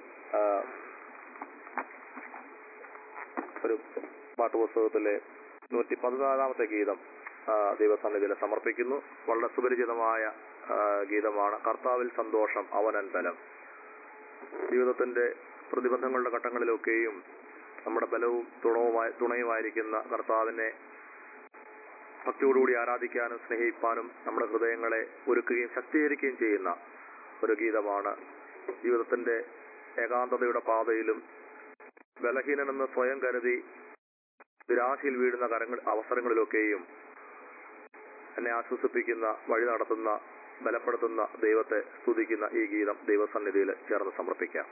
ഒരു പാട്ടുപുസ്തകത്തിലെ നൂറ്റി പതിനാലാമത്തെ ഗീതം ദൈവസന്നിധിയിൽ സമർപ്പിക്കുന്നു വളരെ സുപരിചിതമായ ഗീതമാണ് കർത്താവിൽ സന്തോഷം അവനൻ ബലം ജീവിതത്തിന്റെ പ്രതിബന്ധങ്ങളുടെ ഘട്ടങ്ങളിലൊക്കെയും നമ്മുടെ ബലവും തുണവുമായി തുണയുമായിരിക്കുന്ന കർത്താവിനെ ഭക്തിയോടുകൂടി ആരാധിക്കാനും സ്നേഹിപ്പാനും നമ്മുടെ ഹൃദയങ്ങളെ ഒരുക്കുകയും ശക്തീകരിക്കുകയും ചെയ്യുന്ന ഒരു ഗീതമാണ് ജീവിതത്തിന്റെ ഏകാന്തതയുടെ പാതയിലും ബലഹീനനെന്ന് സ്വയം കരുതി നിരാശയിൽ വീഴുന്ന കരങ്ങൾ അവസരങ്ങളിലൊക്കെയും എന്നെ ആശ്വസിപ്പിക്കുന്ന വഴി നടത്തുന്ന ബലപ്പെടുത്തുന്ന ദൈവത്തെ സ്തുതിക്കുന്ന ഈ ഗീതം ദൈവസന്നിധിയിൽ ചേർന്ന് സമർപ്പിക്കാം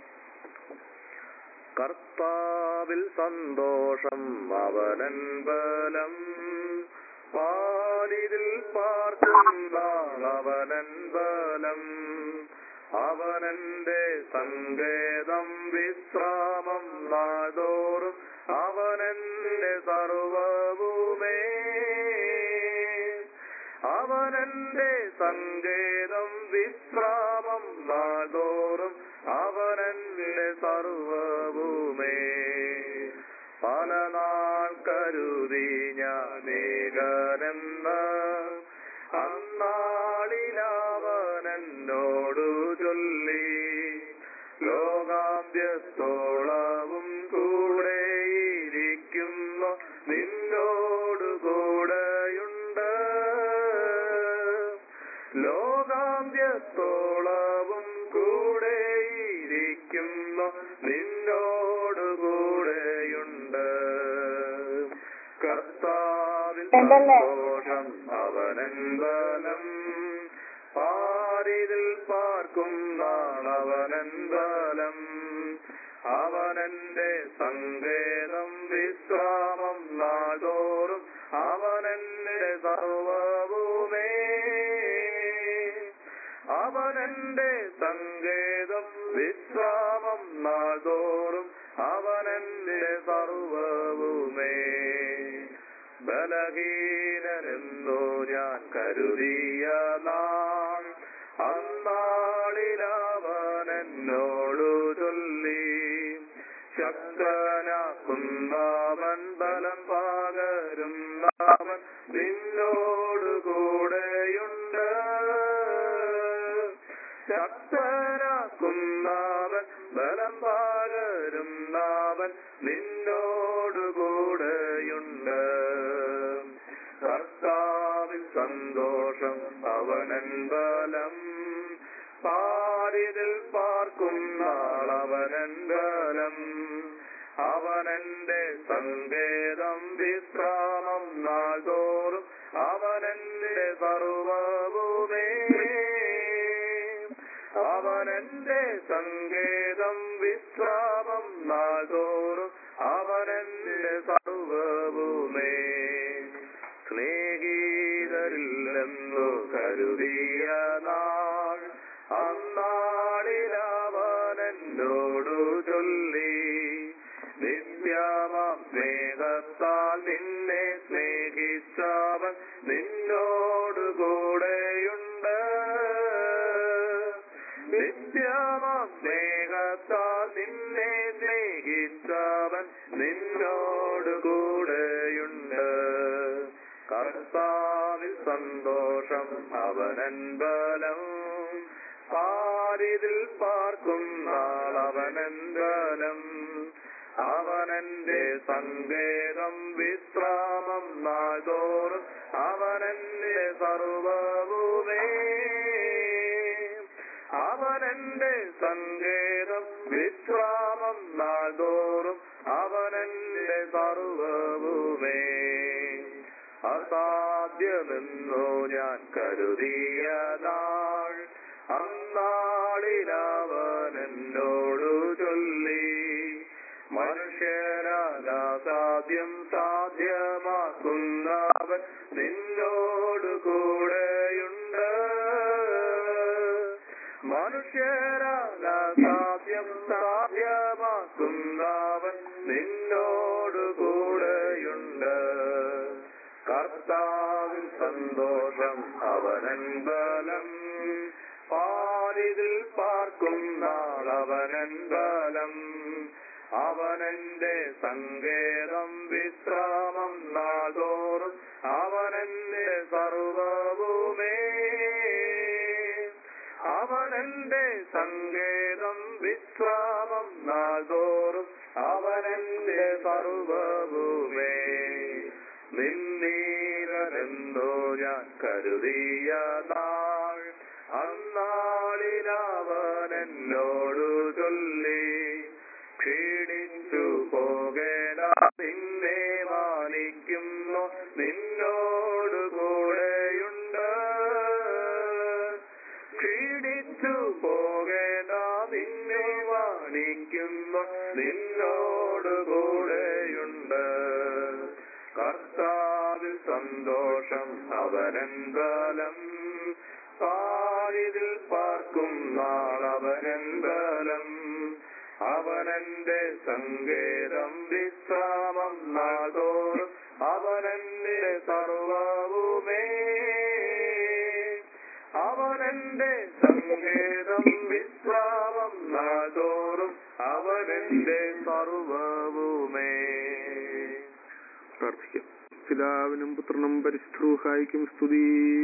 കർത്താവിൽ സന്തോഷം അവനൻ ബലം പാലിതിൽ പാർക്കുന്നവനൻ ബലം അവനന്റെ സങ്കേതം വിശ്രാമം നാദോറും അവനന്റെ സർവവുമേ അവനന്റെ സങ്കേതം വിശ്രാമം നാദോറും അവനന്റെ സർവവുമേ പല നാൾ കരുതി ഞാനേകനെന്ന് അന്നാളിലവനെന്നോടു ചൊല്ലി ലോകാന്ത്യത്തോളവും കൂടെയിരിക്കുന്നു നിന്നോടു കൂടെയുണ്ട് ലോകാന്ത്യത്തോളവും കൂടെയിരിക്കുന്നു നിന്നോടു കൂടെയുണ്ട് കർത്താവിൽ സന്തോഷം അവനൻ ബലം പാരിതിൽ പാർക്കും നാളവനൻ ബലം അവനന്റെ സങ്കേതം വിശ്രാമം നാടോറും അവനന്റെ സർവവുമേ അവനന്റെ സങ്കേതം വിശ്രാമം നാടോറും അവനന്റെ സർവവുമേ ബലഹീനനെന്നു ഞാൻ കരുതിയ നാൾ അന്നാളിലവനെന്നോടു ചൊല്ലി ശക്തനാക്കുന്നവൻ ബലം പകരുന്നവൻ നിന്നോടു കൂടെയുണ്ട് ശക്തനാക്കുന്നവൻ ബലം പകരുന്നവൻ നിന്നോടു കൂടെയുണ്ട് കർത്താവിൽ സന്തോഷം അവനൻ ബലം പാരിതിൽ പാർക്കും നാളവനൻ ബലം അവനന്റെ സങ്കേതം വിശ്രാമം നാൾതോറും അവനന്റെ സർവവുമേ അവനന്റെ സങ്കേതം വിശ്രാമം നാൾതോറും അവനന്റെ സർവവുമേ സ്നേഹിതരില്ലെന്നു കരുതിയ നാൾ അന്നാളിലവനെന്നോടു സ്നേഹിച്ചവൻ നിന്നോട് കൂടെയുണ്ട് നിത്യമാം സ്നേഹത്താൽ നിന്നെ സ്നേഹിച്ചവൻ നിന്നോട് കൂടെയുണ്ട് കർത്താവിൽ സന്തോഷം അവനൻ ബലം പാരിതിൽ പാർക്കും നാളവനൻ ബലം അവനെന്റെ സങ്കേതം വിശ്രാമം നാൾതോറും അവനെന്റെ സർവവുമേ അവനെന്റെ സങ്കേതം വിശ്രാമം നാൾതോറും അവനെന്റെ സർവവുമേ അസാധ്യമെന്നോ ഞാൻ കരുതിയ നാൾ അന്നാളിലവൻ എന്നോടു ചൊല്ലി മനുഷ്യരാസാദ്യം സാധ്യമാക്കുന്നവൻ നിന്നോട് കൂടെയുണ്ട് മനുഷ്യരാസാദ്യം സാധ്യമാക്കുന്നവൻ നിന്നോട് കൂടെയുണ്ട് കർത്താവിൽ സന്തോഷം അവനൻ ബലം പാരിതിൽ പാർക്കും നാളവനൻ ബലം അവനെന്റെ സങ്കേതം വിശ്രാമം നാൾതോറും അവനെന്റെ സർവവുമേ അവനെന്റെ സങ്കേതം വിശ്രാമം നാൾതോറും അവനെന്റെ സർവവുമേ നിന്നീരനെന്തോ ഞാൻ കരുതിയ നാൾ അന്നാളിലവൻ എന്നോടു ചൊല്ലി ക്ഷീണിച്ചു പോകേണ്ട നിന്നെ മാനിക്കുന്നു നിന്നോട് കൂടെയുണ്ട് ക്ഷീണിച്ചു പോകേണ്ട നിന്നെ മാനിക്കുന്നു നിന്നോട് കൂടെയുണ്ട് കർത്താവിൽ സന്തോഷം അവനൻ ബലം പാരിതിൽ പാർക്കും നാളവനൻ ബലം അവനെന്റെ സങ്കേതം വിശ്രാമം നാൾതോറും അവനെന്റെ സർവവുമേ അവനെന്റെ സങ്കേതം വിശ്രാമം നാൾതോറും അവനെന്റെ സർവവുമേ പ്രാർത്ഥിക്കാം പിതാവിനും പുത്രനും പരിശുദ്ധൂഹായിക്കും സ്തുതി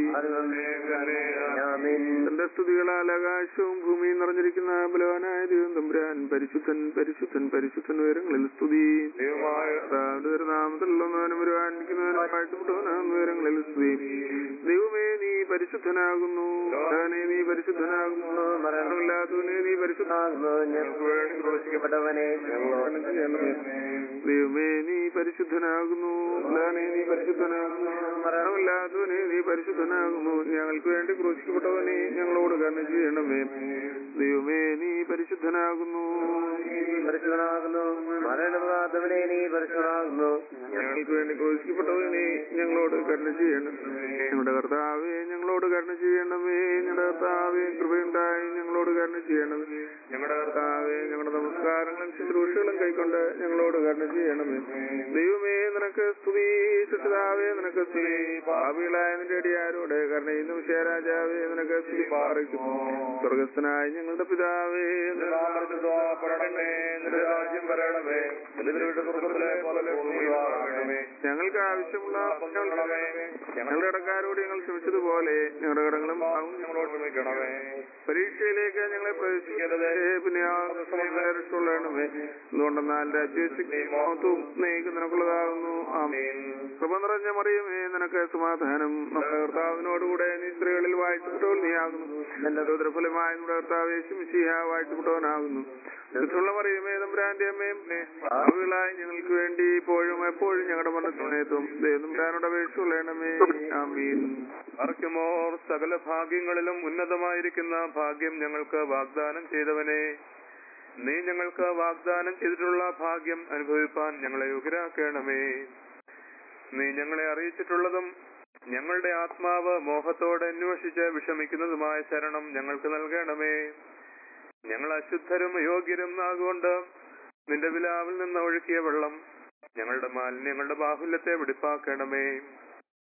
തന്റെ സ്തുതികളാൽ ആകാശവും ഭൂമിയും നിറഞ്ഞിരിക്കുന്ന ബലവാനായ ദൈവം തമ്പുരാൻ പരിശുദ്ധൻ പരിശുദ്ധൻ പരിശുദ്ധൻ ഉയരങ്ങളിൽ സ്തുതി നാമത്തിലുള്ളവനും വരുവാനിരിക്കുന്നവനുമായിട്ട് ഉയരങ്ങളിൽ സ്തുതി ദൈവമേ നീ പരിശുദ്ധനാകുന്നു ഭഗവാനേ, നീ പരിശുദ്ധനാകുന്നു മരണമില്ലാത്തവനെ നീ പരിശുദ്ധനാകുന്നു ഞങ്ങൾക്ക് വേണ്ടി ക്രൂശിക്കപ്പെട്ടവനെ ദൈവമേ നീ പരിശുദ്ധനാകുന്നു ഭഗവാനേ, നീ പരിശുദ്ധനാകുന്നു മരണമില്ലാത്തവനെ നീ പരിശുദ്ധനാകുന്നു ഞങ്ങൾക്ക് വേണ്ടി ക്രൂശിക്കപ്പെട്ടവനെ ഞങ്ങളോട് കരുണ ചെയ്യണമേ ദൈവമേ നീ പരിശുദ്ധനാകുന്നു പരിശുദ്ധനാകുന്നു മരണമില്ലാത്തവനെ നീ പരിശുദ്ധനാകുന്നു ഞങ്ങൾക്ക് വേണ്ടി ക്രൂശിക്കപ്പെട്ടവനെ ഞങ്ങളോട് കരുണ ചെയ്യണം ഞങ്ങളുടെ കർത്താവെ ഞങ്ങളോട് കരുണ ചെയ്യണമേ ഞങ്ങളുടെ കർത്താവെ കൃപയുണ്ടായി ഞങ്ങളോട് കരുണ ചെയ്യണമേ ഞങ്ങളുടെ കർത്താവെ ഞങ്ങളുടെ നമസ്കാരങ്ങളും ശുശ്രൂഷകളും കൈക്കൊണ്ട് ഞങ്ങളോട് കരുണ ചെയ്യണമേ ദൈവമേ നിനക്ക് സ്തുതി സുഷിതാവേ നിനക്ക് സ്തുതി പാപികളായ നിന്റെ അടിയാരോട് കരുണയുന്ന വിഷയരാജാവേ നിനക്ക് സ്തുതി പാറിക്കുന്നു സ്വർഗസ്ഥനായ ഞങ്ങളുടെ പിതാവേ പെടണമേ നിന്റെ രാജ്യം വരണമേ നിന്റെ വീട് സ്വർഗത്തിലെ പോലെ ഭൂമിയിലാകണമേ ഞങ്ങൾക്ക് ആവശ്യമുള്ള ഞങ്ങളുടെ ഞങ്ങളുടെ കടക്കാരോട് ഞങ്ങൾ ക്ഷമിച്ചതുപോലെ ഞങ്ങളുടെ കടങ്ങളും പാവങ്ങളും ഞങ്ങളോട് ക്ഷമിക്കണമേ പരീക്ഷയിലേക്ക് ഞങ്ങളെ പ്രവേശിക്കരുത് പിന്നെ രക്ഷയുള്ളണമേ എന്തുകൊണ്ടെന്നാൽ രാജ്യവും സ്നേഹിക്കും നിനക്കുള്ളതാകുന്നു ആമേൻ കൃപ നിറഞ്ഞ മറിയമേ നിനക്ക് സമാധാനം നമ്മുടെ കർത്താവിനോടുകൂടെ നീ സ്ത്രീകളിൽ വായിച്ചപ്പെട്ടവൾ നീയാകുന്നു എന്റെ ദുദ്രഫലമായ നമ്മുടെ കർത്താവ് യേശുമിശിഹ വായിച്ചപ്പെട്ടവനാകുന്നു ുള്ള മറിയമേ തമ്പുരാന്റെ അമ്മയും ഭാവികളായി ഞങ്ങൾക്ക് വേണ്ടി ഇപ്പോഴും എപ്പോഴും ഞങ്ങളുടെ മരണസമയത്തും ദേവതമ്പുരാനോട് അപേക്ഷയുള്ളണമേ ആമീൻ അർക്കുമോർ സകല ഭാഗ്യങ്ങളിലും ഉന്നതമായിരിക്കുന്ന ഭാഗ്യം ഞങ്ങൾക്ക് വാഗ്ദാനം ചെയ്തവനെ നീ ഞങ്ങൾക്ക് വാഗ്ദാനം ചെയ്തിട്ടുള്ള ഭാഗ്യം അനുഭവിപ്പാൻ ഞങ്ങളെ യോഗ്യരാക്കണമേ നീ ഞങ്ങളെ അറിയിച്ചിട്ടുള്ളതും ഞങ്ങളുടെ ആത്മാവ് മോഹത്തോടെ അന്വേഷിച്ച് വിഷമിക്കുന്നതുമായ ശരണം ഞങ്ങൾക്ക് നൽകണമേ ഞങ്ങൾ അശുദ്ധരും അയോഗ്യരും ആകൊണ്ട് നിന്റെ വിലാവിൽ നിന്ന് ഒഴുക്കിയ വെള്ളം ഞങ്ങളുടെ മാലിന്യങ്ങളുടെ ബാഹുല്യത്തെ വെടിപ്പാക്കണമേ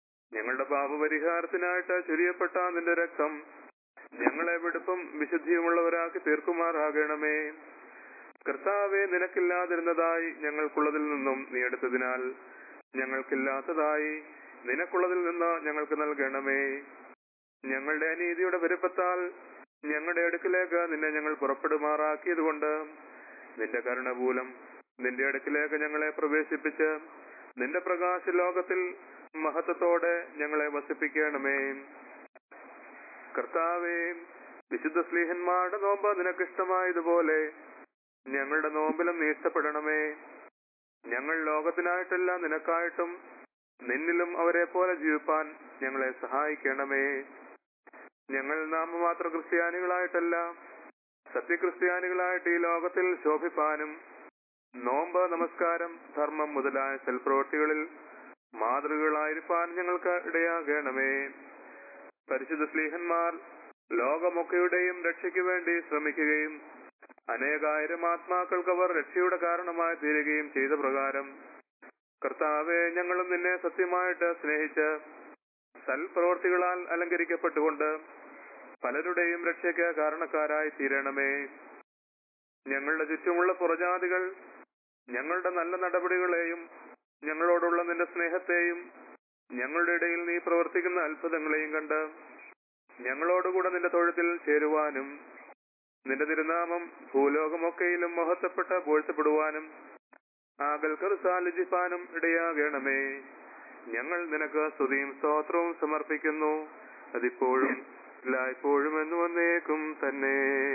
ഞങ്ങളുടെ പാപപരിഹാരത്തിനായിട്ട് ചൊരിയപ്പെട്ട നിന്റെ രക്തം ഞങ്ങളെ വെടുപ്പും വിശുദ്ധിയുമുള്ളവരാക്കി തീർക്കുമാറാകണമേ കർത്താവെ നിനക്കില്ലാതിരുന്നതായി ഞങ്ങൾക്കുള്ളതിൽ നിന്നും നീ എടുത്തതിനാൽ ഞങ്ങൾക്കില്ലാത്തതായി നിനക്കുള്ളതിൽ നിന്ന് ഞങ്ങൾക്ക് നൽകണമേ ഞങ്ങളുടെ അനീതിയുടെ പെരുപ്പത്താൽ ഞങ്ങളുടെ അടുക്കിലേക്ക് നിന്നെ ഞങ്ങൾ പുറപ്പെടുമാറാക്കിയതുകൊണ്ട് നിന്റെ കരുണമൂലം നിന്റെ അടുക്കിലേക്ക് ഞങ്ങളെ പ്രവേശിപ്പിച്ച് നിന്റെ പ്രകാശ ലോകത്തിൽ മഹത്വത്തോടെ ഞങ്ങളെ വസിപ്പിക്കണമേ കർത്താവേ വിശുദ്ധ സ്ലീഹന്മാരുടെ നോമ്പ് നിനക്കിഷ്ടമായതുപോലെ ഞങ്ങളുടെ നോമ്പിലും നീ ഇഷ്ടപ്പെടണമേ ഞങ്ങൾ ലോകത്തിനായിട്ടല്ല നിനക്കായിട്ടും നിന്നിലും അവരെ പോലെ ജീവിപ്പാൻ ഞങ്ങളെ സഹായിക്കണമേ ഞങ്ങൾ നാമമാത്ര ക്രിസ്ത്യാനികളായിട്ടല്ല സത്യക്രിസ്ത്യാനികളായിട്ട് ഈ ലോകത്തിൽ ശോഭിപ്പാനും നോമ്പ് നമസ്കാരം ധർമ്മം മുതലായ സൽപ്രവൃത്തികളിൽ മാതൃകകളായിരിക്കാൻ ഞങ്ങൾക്ക് ഇടയാകണമേ പരിശുദ്ധ സ്ലീഹന്മാർ ലോകമൊക്കെയുടെയും രക്ഷയ്ക്ക് വേണ്ടി ശ്രമിക്കുകയും അനേകായിരം ആത്മാക്കൾക്ക് അവർ രക്ഷയുടെ കാരണമായി തീരുകയും ചെയ്ത പ്രകാരം കർത്താവെ ഞങ്ങളും നിന്നെ സത്യമായിട്ട് സ്നേഹിച്ച് സൽപ്രവർത്തികളാൽ അലങ്കരിക്കപ്പെട്ടുകൊണ്ട് പലരുടെയും രക്ഷയ്ക്ക് കാരണക്കാരായി തീരണമേ ഞങ്ങളുടെ ചുറ്റുമുള്ള പുറജാതികൾ ഞങ്ങളുടെ നല്ല നടപടികളെയും ഞങ്ങളോടുള്ള നിന്റെ സ്നേഹത്തെയും ഞങ്ങളുടെ ഇടയിൽ നീ പ്രവർത്തിക്കുന്ന അത്ഭുതങ്ങളെയും കണ്ട് ഞങ്ങളോടുകൂടെ നിന്റെ തൊഴുത്തിൽ ചേരുവാനും നിന്റെ തിരുനാമം ഭൂലോകമൊക്കെയിലും മഹത്വപ്പെട്ട് പോഴ്ത്തപ്പെടുവാനും ആകൽക്കർ സാലിജിപ്പാനും ഇടയാകണമേ ഞങ്ങൾ നിനക്ക് സ്തുതിയും സ്തോത്രവും സമർപ്പിക്കുന്നു അതിപ്പോഴും എല്ലായ്പ്പോഴും എന്ന് വന്നേക്കും തന്നെ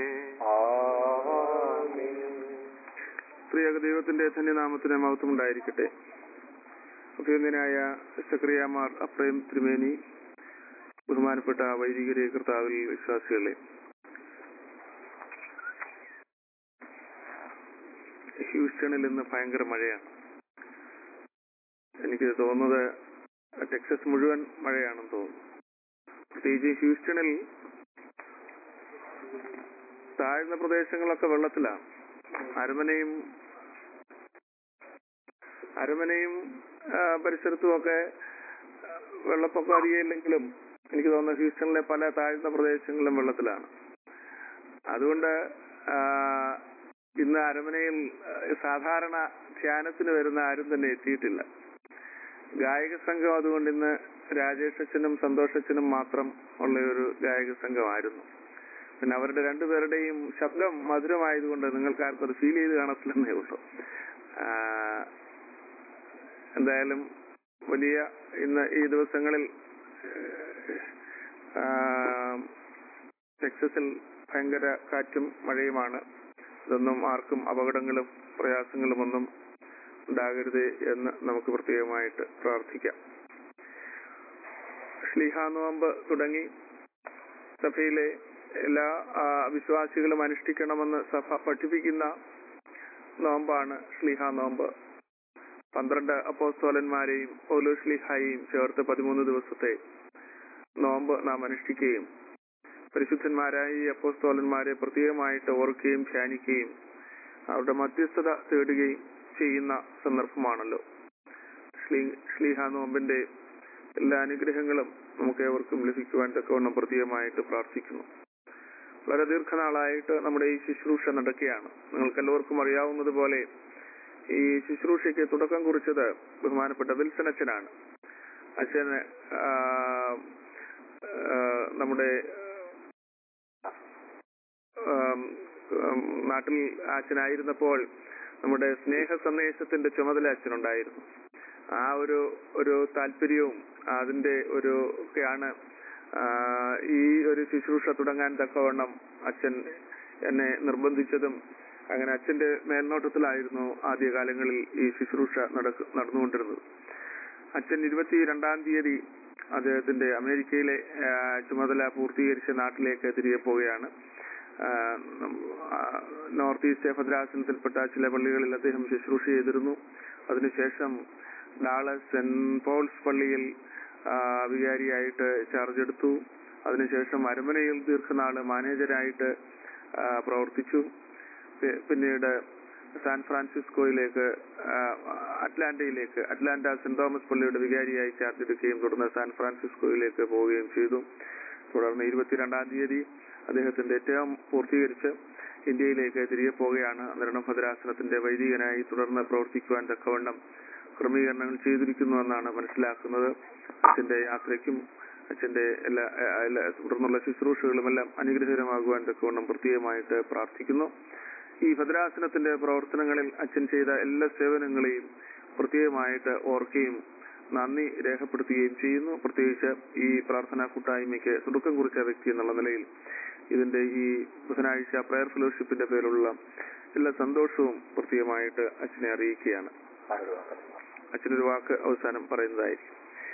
പ്രിയക ദൈവത്തിന്റെ ധന്യനാമത്തിന് മഹത്വം ഉണ്ടായിരിക്കട്ടെ അഭിനന്ദനായ സക്രിയമാർ അപ്രയം തിരുമേനി ബഹുമാനപ്പെട്ട വൈദികരെ കർത്താവിൽ വിശ്വാസികളെ ഹ്യൂസ്റ്റണിൽ ഇന്ന് ഭയങ്കര മഴയാണ് എനിക്ക് തോന്നുന്നത് ടെക്സസ് മുഴുവൻ മഴയാണെന്ന് തോന്നുന്നു പ്രത്യേകിച്ച് ഹ്യൂസ്റ്റണിൽ താഴ്ന്ന പ്രദേശങ്ങളൊക്കെ വെള്ളത്തിലാണ് അരമനയും അരമനയും ആ, പരിസരത്തുമൊക്കെ ആ, വെള്ളപ്പൊക്കം അധികമില്ലെങ്കിലും എനിക്ക് തോന്നുന്നു ഹ്യൂസ്റ്റണിലെ പല താഴ്ന്ന പ്രദേശങ്ങളിലും വെള്ളത്തിലാണ് അതുകൊണ്ട് ആ, ഇന്ന് അരമനയിൽ ആ, സാധാരണ ധ്യാനത്തിന് വരുന്ന ആരും തന്നെ എത്തിയിട്ടില്ല ഗായക സംഘം അതുകൊണ്ട് ഇന്ന് രാജേഷ് അച്ഛനും സന്തോഷ് അച്ഛനും മാത്രം ഉള്ള ഒരു ഗായക സംഘമായിരുന്നു പിന്നെ അവരുടെ രണ്ടുപേരുടെയും ശബ്ദം മധുരമായതുകൊണ്ട് നിങ്ങൾക്ക് ആർക്കും അത് ഫീൽ ചെയ്ത് കാണത്തില്ലെന്നേ ഉള്ളൂ ആ, എന്തായാലും വലിയ ഇന്ന് ഈ ദിവസങ്ങളിൽ ആ, ടെക്സസിൽ ഭയങ്കര കാറ്റും മഴയുമാണ് ഇതൊന്നും ആർക്കും അപകടങ്ങളും പ്രയാസങ്ങളും ഒന്നും ഉണ്ടാകരുത് എന്ന് നമുക്ക് പ്രത്യേകമായിട്ട് പ്രാർത്ഥിക്കാം ശ്ലീഹ നോമ്പ് തുടങ്ങി സഭയിലെ എല്ലാ ആ, വിശ്വാസികളും അനുഷ്ഠിക്കണമെന്ന് സഭ പഠിപ്പിക്കുന്ന നോമ്പാണ് ശ്ലീഹ നോമ്പ് പന്ത്രണ്ട് അപ്പോസ്തോലന്മാരെയും ഓലോ ശ്ലീഹായെയും ചേർത്ത് പതിമൂന്ന് ദിവസത്തെ നോമ്പ് നാം അനുഷ്ഠിക്കുകയും പരിശുദ്ധന്മാരായ ഈ അപ്പോസ്തോലന്മാരെ പ്രത്യേകമായിട്ട് ഓർക്കുകയും ധ്യാനിക്കുകയും അവരുടെ മധ്യസ്ഥത തേടുകയും ചെയ്യുന്ന സന്ദർഭമാണല്ലോ ശ്ലീ- ശ്ലീഹ നോമ്പിന്റെ എല്ലാ അനുഗ്രഹങ്ങളും നമുക്ക് ഏവർക്കും ലഭിക്കുവാൻ തക്കവണ്ണം പ്രത്യേകമായിട്ട് പ്രാർത്ഥിക്കുന്നു വളരെ ദീർഘനാളായിട്ട് നമ്മുടെ ഈ ശുശ്രൂഷ നടക്കുകയാണ് നിങ്ങൾക്ക് എല്ലാവർക്കും അറിയാവുന്നതുപോലെ ഈ ശുശ്രൂഷയ്ക്ക് തുടക്കം കുറിച്ചത് ബഹുമാനപ്പെട്ട വിൽസൺ അച്ഛനാണ് അച്ഛന് ആ, ആ, നമ്മുടെ ആം, ആം, നാട്ടിൽ അച്ഛനായിരുന്നപ്പോൾ നമ്മുടെ സ്നേഹ സന്ദേശത്തിന്റെ ചുമതല അച്ഛനുണ്ടായിരുന്നു ആ ഒരു ഒരു താല്പര്യവും അതിന്റെ ഒരു ഒക്കെയാണ് ആ, ഈ ഒരു ശുശ്രൂഷ തുടങ്ങാൻ തക്കവണ്ണം അച്ഛൻ എന്നെ നിർബന്ധിച്ചതും അങ്ങനെ അച്ഛന്റെ മേൽനോട്ടത്തിലായിരുന്നു ആദ്യകാലങ്ങളിൽ ഈ ശുശ്രൂഷ നടക്കു നടന്നുകൊണ്ടിരുന്നത് അച്ഛൻ ഇരുപത്തി രണ്ടാം തീയതി അദ്ദേഹത്തിന്റെ അമേരിക്കയിലെ ആ, ചുമതല പൂർത്തീകരിച്ച നാട്ടിലേക്ക് തിരികെ പോവുകയാണ് ആ, നം- ആ, നോർത്ത് ഈസ്റ്റ് ഭദ്രാസനത്തിൽപ്പെട്ട ചില പള്ളികളിൽ അദ്ദേഹം ശുശ്രൂഷ ചെയ്തിരുന്നു അതിനുശേഷം ഡാളസ് സെന്റ് പോൾസ് പള്ളിയിൽ ആ, വികാരിയായിട്ട് ചാർജ് എടുത്തു അതിനുശേഷം അരമനയിൽ ദീർഘനാള് മാനേജരായിട്ട് ആ, പ്രവർത്തിച്ചു പി- പിന്നീട് സാൻ ഫ്രാൻസിസ്കോയിലേക്ക് ആ, അറ്റ്ലാന്റയിലേക്ക് അറ്റ്ലാന്റ സെന്റ് തോമസ് പള്ളിയുടെ വികാരിയായി ചാർജ് എടുക്കുകയും തുടർന്ന് സാൻ ഫ്രാൻസിസ്കോയിലേക്ക് പോവുകയും ചെയ്തു തുടർന്ന് ഇരുപത്തിരണ്ടാം തീയതി അദ്ദേഹത്തിന്റെ ഏറ്റവും പൂർത്തീകരിച്ച് ഇന്ത്യയിലേക്ക് തിരികെ പോവുകയാണ് അന്നേരം ഭദ്രാസനത്തിന്റെ വൈദികനായി തുടർന്ന് പ്രവർത്തിക്കുവാൻ തക്കവണ്ണം ക്രമീകരണങ്ങൾ ചെയ്തിരിക്കുന്നുവെന്നാണ് മനസ്സിലാക്കുന്നത് അച്ഛന്റെ യാത്രയ്ക്കും അച്ഛന്റെ എല്ലാ ആ, എല്ലാ തുടർന്നുള്ള ശുശ്രൂഷകളുമെല്ലാം അനുഗ്രഹകരമാകുവാൻ തക്കവണ്ണം പ്രത്യേകമായിട്ട് പ്രാർത്ഥിക്കുന്നു ഈ ഭദ്രാസനത്തിന്റെ പ്രവർത്തനങ്ങളിൽ അച്ഛൻ ചെയ്ത എല്ലാ സേവനങ്ങളെയും പ്രത്യേകമായിട്ട് ഓർക്കുകയും നന്ദി രേഖപ്പെടുത്തുകയും ചെയ്യുന്നു പ്രത്യേകിച്ച് ഈ പ്രാർത്ഥനാ കൂട്ടായ്മയ്ക്ക് തുടക്കം കുറിച്ച വ്യക്തി എന്നുള്ള നിലയിൽ ഇതിന്റെ ഈ ബുധനാഴ്ച പ്രയർ ഫെലോഷിപ്പിന്റെ പേരിലുള്ള എല്ലാ സന്തോഷവും പ്രത്യേകമായിട്ട് അച്ഛനെ അറിയിക്കുകയാണ് അച്ഛനൊരു വാക്ക് അവസാനം പറയുന്നതായിരിക്കും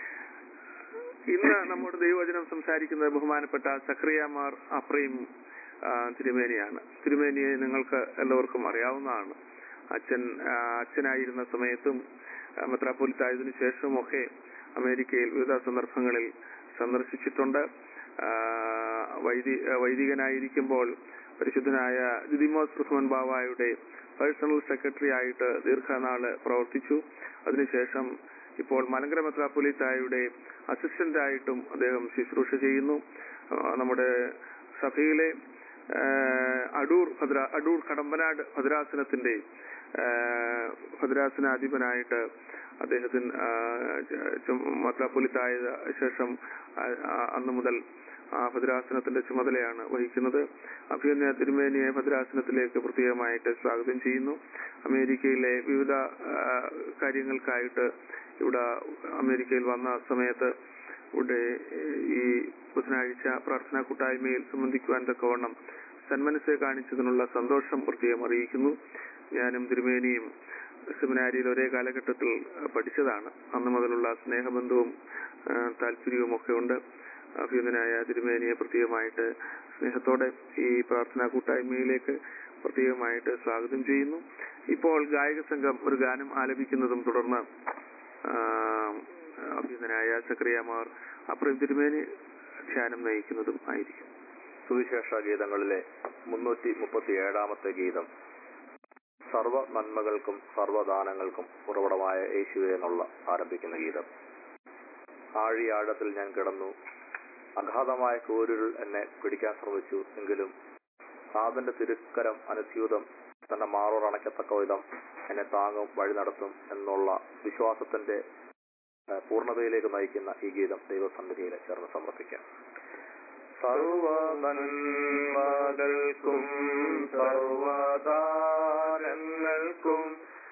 ഇന്ന് നമ്മുടെ ദൈവവചനം സംസാരിക്കുന്നത് ബഹുമാനപ്പെട്ട സക്രിയമാർ അപ്രയും ആ, തിരുമേനിയാണ് തിരുമേനിയെ നിങ്ങൾക്ക് എല്ലാവർക്കും അറിയാവുന്നതാണ് അച്ഛൻ ആ, അച്ഛനായിരുന്ന സമയത്തും ആ, മെത്രാപ്പൊലിത്തായതിനു ശേഷവും ഒക്കെ അമേരിക്കയിൽ വിവിധ സന്ദർഭങ്ങളിൽ സന്ദർശിച്ചിട്ടുണ്ട് ആ, വൈദി ആ, വൈദികനായിരിക്കുമ്പോൾ പരിശുദ്ധനായ ദിദിമോസ് പ്രഥമൻ ബാവായുടെ പേഴ്സണൽ സെക്രട്ടറി ആയിട്ട് ദീർഘനാള് പ്രവർത്തിച്ചു അതിനുശേഷം ഇപ്പോൾ മലങ്കര മെത്രാപ്പൊലിത്തായുടെ അസിസ്റ്റന്റ് ആയിട്ടും അദ്ദേഹം ശുശ്രൂഷ ചെയ്യുന്നു ആ, നമ്മുടെ സഭയിലെ ആ, അടൂർ ഭദ്ര അടൂർ കടമ്പനാട് ഭദ്രാസനത്തിന്റെ ആ, ഭദ്രാസനാധിപനായിട്ട് അദ്ദേഹത്തിന് ആ, ച- ചും- മെത്രാപ്പൊലിത്തായ ശേഷം ആ, ആ, അന്ന് മുതൽ ആ ഭദ്രാസനത്തിന്റെ ചുമതലയാണ് വഹിക്കുന്നത് അഭിനയ തിരുമേനിയെ ഭദ്രാസനത്തിലേക്ക് പ്രത്യേകമായിട്ട് സ്വാഗതം ചെയ്യുന്നു അമേരിക്കയിലെ വിവിധ ആ, കാര്യങ്ങൾക്കായിട്ട് ഇവിടെ അമേരിക്കയിൽ വന്ന സമയത്ത് ഇവിടെ ഈ ബുധനാഴ്ച പ്രാർത്ഥനാ കൂട്ടായ്മയിൽ സംബന്ധിക്കുവാൻ തക്കവണ്ണം സന്മനസ്സെ കാണിച്ചതിനുള്ള സന്തോഷം പ്രത്യേകം അറിയിക്കുന്നു ഞാനും തിരുമേനിയും സെമിനാരിയിൽ ഒരേ കാലഘട്ടത്തിൽ ആ, പഠിച്ചതാണ് അന്ന് മുതലുള്ള സ്നേഹബന്ധവും ആ, താല്പര്യവും ഒക്കെ ഉണ്ട് അഭ്യുന്നനായ തിരുമേനിയെ പ്രത്യേകമായിട്ട് സ്നേഹത്തോടെ ഈ പ്രാർത്ഥനാ കൂട്ടായ്മയിലേക്ക് പ്രത്യേകമായിട്ട് സ്വാഗതം ചെയ്യുന്നു ഇപ്പോൾ ഗായക സംഘം ഒരു ഗാനം ആലപിക്കുന്നതും തുടർന്ന് ആ, അഭ്യുന്നനായ സക്രിയമാർ അപ്രം തിരുമേനി ധ്യാനം നയിക്കുന്നതും ആയിരിക്കും സുവിശേഷ ഗീതങ്ങളിലെ മുന്നൂറ്റി മുപ്പത്തി ഏഴാമത്തെ ഗീതം സർവ നന്മകൾക്കും സർവദാനങ്ങൾക്കും ഉറവിടമായ യേശുവെ എന്നുള്ള ആരംഭിക്കുന്ന ഗീതം ആഴിയാഴത്തിൽ ഞാൻ കിടന്നു അഗാധമായ കൂരുരുൾ എന്നെ പിടിക്കാൻ ശ്രമിച്ചു എങ്കിലും നാഥന്റെ തിരുക്കരം അനുസ്യൂതം തന്റെ മാറോർ അണയ്ക്കത്തക്ക വിധം എന്നെ താങ്ങും വഴി നടത്തും എന്നുള്ള വിശ്വാസത്തിന്റെ ഏഹ്, പൂർണ്ണതയിലേക്ക് നയിക്കുന്ന ഈ ഗീതം ദൈവസന്നിധിയിൽ ചേർന്ന് സമർപ്പിക്കാം സർവ നന്മകൾക്കും സർവദാനങ്ങൾക്കും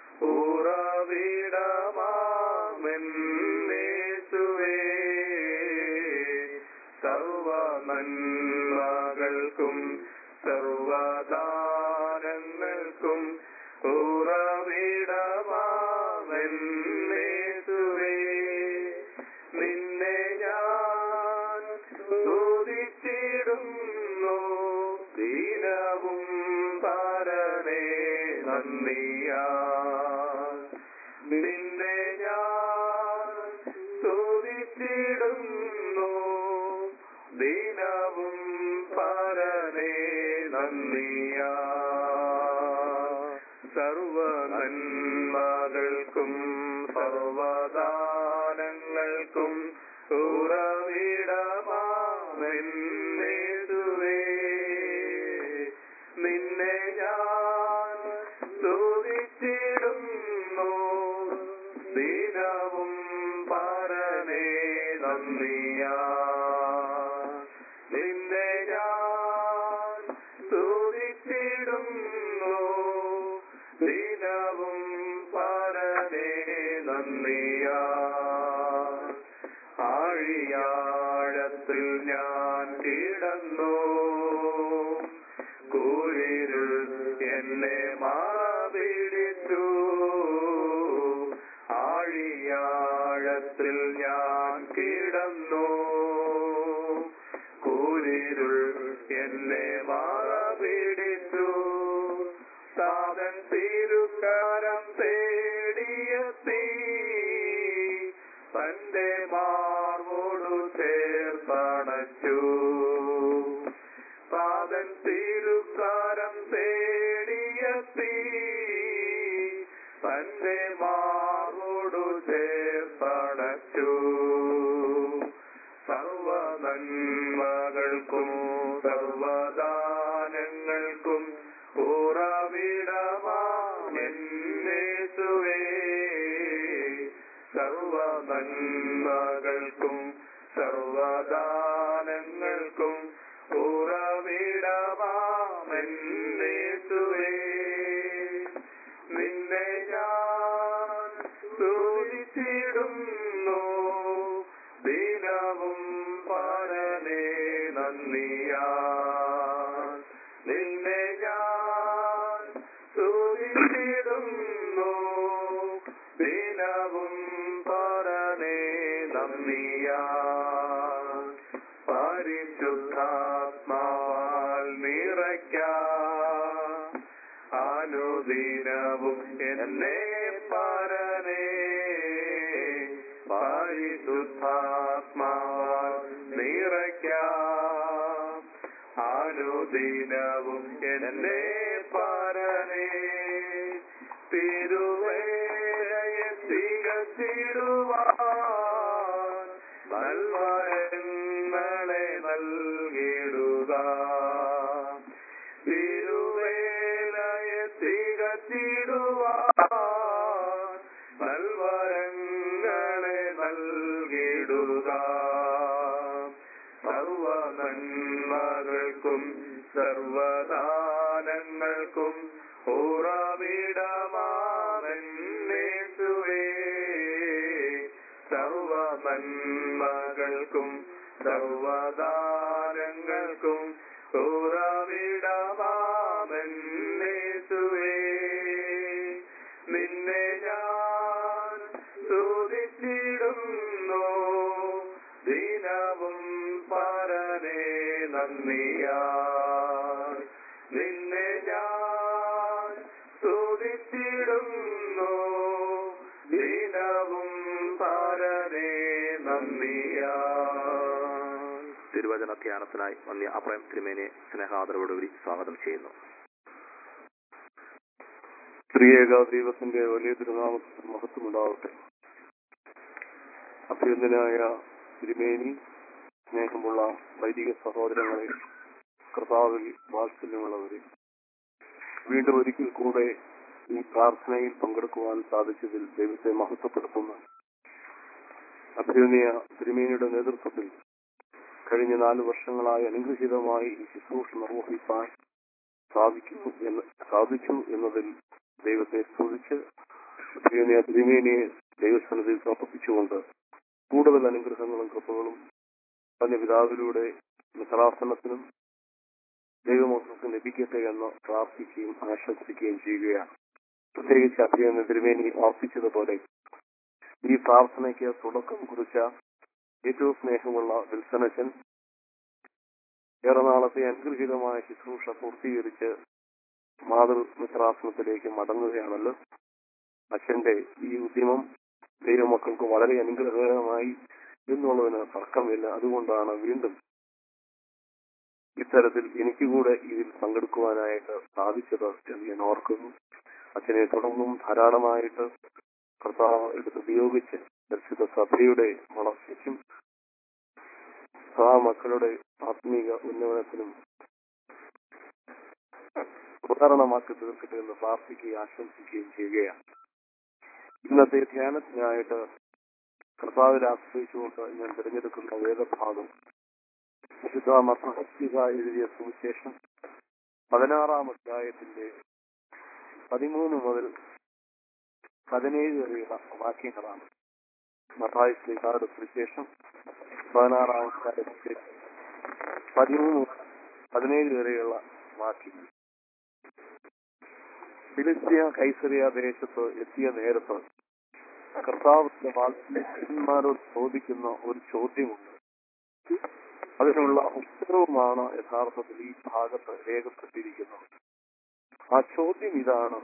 ഉറവിടമാമെന്നേശുവേ സർവ നന്മകൾക്കും സർവദാനങ്ങൾക്കും ഉറവിടമാമെന്നേശുവേ നിന്നെ ഞാൻ സ്തുതിച്ചിടുന്നു ദീനവും പരനേ നന്ദിയാ നിന്നെ ഞാൻ സ്തുതിച്ചിടുന്നു ദീനവും പരനേ നന്ദിയാ സർവ നന്മകൾക്കും സർവദാനങ്ങൾക്കും ഉറവിടമാമെന്നേതുവേ നിന്നെ ഞാൻ സ്തുതിച്ചിടുന്നു ദിനവും പരനേ നന്ദിയാ നിന്നെ ഞാൻ സ്തുതിച്ചിടുന്നു ദിനവും പരനേ നന്ദിയാ ആഴിയാഴത്തിൽ ഞാൻ കിടന്നു കൂരിരുൾ എന്നെ മാപിടിച്ചു ആഴിയാഴത്തിൽ ഞാൻ കിടന്നു കൂരിരുൾ എന്നെ മാപിടിച്ചു സാധൻ തിരുക്കാരം തേടിയെത്തി തന്റെ മാർവോടു ചേർത്തണച്ചു പാതൻ തിരുക്കാരം തേടിയെത്തി നന്മകൾക്കും സർവദാനങ്ങൾക്കും ഉറവിടമാമെന്നേസുവേ നിന്നെ ഞാൻ സ്തുതിച്ചിടുന്നു ദിനവും പരനേ നന്ദിയാ നിന്നെ ഞാൻ സ്തുതിച്ചിടുന്നു ദിനവും പരനേ നന്ദിയാ പരിശുദ്ധാത്മാവാൽ നിറയ്ക്കാം അനുദിനവും എന്നെ പരനേ പരിശുദ്ധാത്മാവാൽ നിറയ്ക്കാം അനുദിനവും എന്നെ പരനേ തിരുവേഴയെ തികച്ചിടുവാൻ നൽവരങ്ങളെ നൽകിടുക തിരുവേലയെ തികച്ചിടുവാൻ നൽവരങ്ങളെ നൽകിടുക സർവ നന്മകൾക്കും സർവദാനങ്ങൾക്കും ഉറവിടമാണെന്നേസുവേ സർവ നന്മകൾക്കും സർവദാനങ്ങൾക്കും ഉറവിടമാണെന്നേസുവേ നിന്നെ ഞാൻ സ്തുതിച്ചിടുന്നു ദിനവും പരനേ നന്ദിയാ നിന്നെ ഞാൻ സ്തുതിച്ചിടുന്നു ദിനവും പരനേ നന്ദിയാ തിരുവചന ധ്യാനത്തിനായി വന്യ അപ്രയം തിരുമേനെ സ്നേഹാദരവോടുകൂടി സ്വാഗതം ചെയ്യുന്നു സ്ത്രീയേക ദൈവത്തിന്റെ വലിയ തിരുനാമത്തിൽ മഹത്വമുണ്ടാവട്ടെ അഭ്യന്തനായ തിരുമേനി സ്നേഹമുള്ള വൈദിക സഹോദരങ്ങളെ കർത്താവിൽ വാത്സല്യമുള്ളവരെ വീണ്ടും ഒരിക്കൽ കൂടെ ഈ പ്രാർത്ഥനയിൽ പങ്കെടുക്കുവാൻ സാധിച്ചതിൽ ദൈവത്തെ മഹത്വപ്പെടുത്തുന്നു അഭ്യുന്നയ തിരുമേനിയുടെ നേതൃത്വത്തിൽ കഴിഞ്ഞ നാല് വർഷങ്ങളായി അനുഗ്രഹീതമായി ഈ ശുശ്രൂഷ നിർവഹിക്കാൻ സാധിക്കുന്നു എന്ന് സാധിച്ചു എന്നതിൽ ദൈവത്തെ സ്തുതിച്ച് അഭ്യുന്നയ തിരുമേനിയെ ദൈവസ്ഥാനത്തിൽ സമർപ്പിച്ചുകൊണ്ട് കൂടുതൽ അനുഗ്രഹങ്ങളും കൃപകളും തന്റെ പിതാവിലൂടെ മിത്രാസനത്തിനും ദൈവമോസത്തിന് ലഭിക്കട്ടെ എന്ന് പ്രാർത്ഥിക്കുകയും ആശംസിക്കുകയും ചെയ്യുകയാണ് പ്രത്യേകിച്ച് അഭിയന്ന തിരുമേനി പ്രാർത്ഥിച്ചതുപോലെ ഈ പ്രാർത്ഥനയ്ക്ക് തുടക്കം കുറിച്ച ഏറ്റവും സ്നേഹമുള്ള വിൽസനച്ചൻ ഏറെ നാളത്തെ അനുഗ്രഹീതമായ ശുശ്രൂഷ പൂർത്തീകരിച്ച് മാതൃ മിത്രാസനത്തിലേക്ക് മടങ്ങുകയാണല്ലോ അച്ഛന്റെ ഈ ഉദ്യമം ദൈവമക്കൾക്ക് വളരെ അനുഗ്രഹകരമായി എന്നുള്ളതിന് തർക്കമില്ല അതുകൊണ്ടാണ് വീണ്ടും ഇത്തരത്തിൽ എനിക്ക് കൂടെ ഇതിൽ പങ്കെടുക്കുവാനായിട്ട് സാധിച്ചത് എന്ന് ഞാൻ ഓർക്കുന്നു അച്ഛനെ തുടർന്നും ധാരാളമായിട്ട് കർത്താവ് എടുത്ത് ഉപയോഗിച്ച് പരിശുദ്ധ സഭയുടെ വളർച്ചയ്ക്കും സഭാമക്കളുടെ ആത്മീക ഉന്നമനത്തിനും ഉദാഹരണമാക്കി തീർക്കട്ടെ എന്ന് പ്രാർത്ഥിക്കുകയും ആശംസിക്കുകയും ചെയ്യുകയാണ് ഇന്നത്തെ ധ്യാനത്തിനായിട്ട് കർത്താവിനെ ആശ്രയിച്ചുകൊണ്ട് ഞാൻ തിരഞ്ഞെടുക്കുന്ന വേദഭാഗം വിശുദ്ധ മർഹസ്തിക എഴുതിയ സുവിശേഷം പതിനാറാം അധ്യായത്തിന്റെ പതിമൂന്ന് മുതൽ പതിനേഴ് വരെയുള്ള വാക്യങ്ങളാണ് മത്തായി ശ്രീകാരുടെ സുവിശേഷം പതിനാറാം അധ്യായത്തിന്റെ പതിമൂന്ന് മുതൽ പതിനേഴ് വരെയുള്ള വാക്യങ്ങൾ ഫിലിസ്തീയ കൈസറിയ ദേശത്ത് എത്തിയ നേരത്ത് കർത്താവിന്റെ വാത്സല്യന്മാരോട് ചോദിക്കുന്ന ഒരു ചോദ്യമുണ്ട് അതിനുള്ള ഉത്തരവുമാണ് യഥാർത്ഥത്തിൽ ഈ ഭാഗത്ത് രേഖപ്പെടുത്തിയിരിക്കുന്നത് ആ ചോദ്യം ഇതാണ്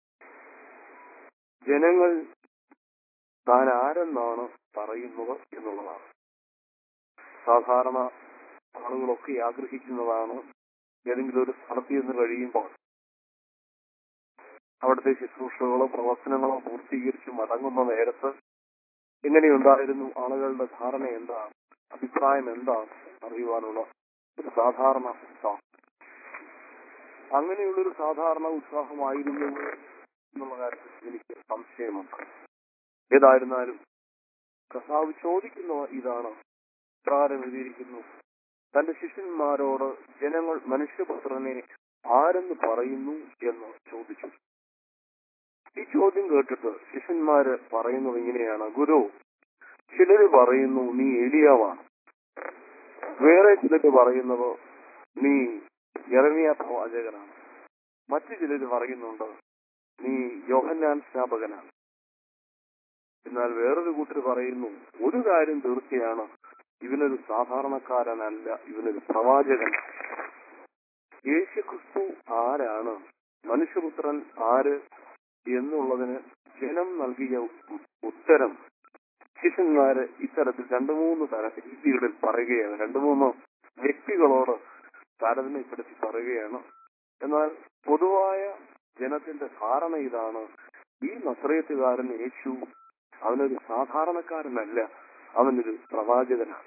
ജനങ്ങൾ താൻ ആരെന്നാണ് പറയുന്നത് എന്നുള്ളതാണ് സാധാരണ ആളുകളൊക്കെ ആഗ്രഹിക്കുന്നതാണ് ഏതെങ്കിലും ഒരു സ്ഥലത്ത് ചെന്ന് കഴിയുമ്പോൾ അവിടുത്തെ ശുശ്രൂഷകളോ പ്രവർത്തനങ്ങളോ പൂർത്തീകരിച്ച് മടങ്ങുന്ന നേരത്ത് എങ്ങനെയുണ്ടായിരുന്നു ആളുകളുടെ ധാരണ എന്താണ് അഭിപ്രായം എന്താണ് അറിയുവാനുള്ള ഒരു സാധാരണ ഉത്സാഹം അങ്ങനെയുള്ളൊരു സാധാരണ ഉത്സാഹമായിരുന്നു എന്നുള്ള കാര്യത്തിൽ എനിക്ക് സംശയമുണ്ട് ഏതായിരുന്നാലും കർത്താവ് ചോദിക്കുന്ന ഇതാണ് പ്രകാരം എഴുതിയിരിക്കുന്നു തന്റെ ശിഷ്യന്മാരോട് ജനങ്ങൾ മനുഷ്യപുത്രനെ ആരെന്ന് പറയുന്നു എന്ന് ചോദിച്ചു ഈ ചോദ്യം കേട്ടിട്ട് ശിഷ്യന്മാര് പറയുന്നത് ഇങ്ങനെയാണ് ഗുരു ചിലര് പറയുന്നു നീ ഏലിയാവാണ് വേറെ ചിലര് പറയുന്നത് നീ ഇറങ്ങിയ പ്രവാചകനാണ് മറ്റു ചിലര് പറയുന്നുണ്ട് നീ യോഹന്നാൻ സ്നാപകനാണ് എന്നാൽ വേറൊരു കൂട്ടർ പറയുന്നു ഒരു കാര്യം തീർച്ചയാണ് ഇവനൊരു സാധാരണക്കാരനല്ല ഇവനൊരു പ്രവാചകൻ യേശുക്രിസ്തു ആരാണ് മനുഷ്യപുത്രൻ ആര് എന്നുള്ളതിന് ജനം നൽകിയ ഉ- ഉത്തരം ശിഷ്യന്മാര് ഇത്തരത്തിൽ രണ്ടു മൂന്ന് തര രീതികളിൽ പറയുകയാണ് രണ്ടു മൂന്ന് വ്യക്തികളോട് താരതമ്യപ്പെടുത്തി പറയുകയാണ് എന്നാൽ പൊതുവായ ജനത്തിന്റെ ധാരണ ഇതാണ് ഈ നസ്രയത്തുകാരൻ യേശു അവനൊരു സാധാരണക്കാരനല്ല അവനൊരു പ്രവാചകനാണ്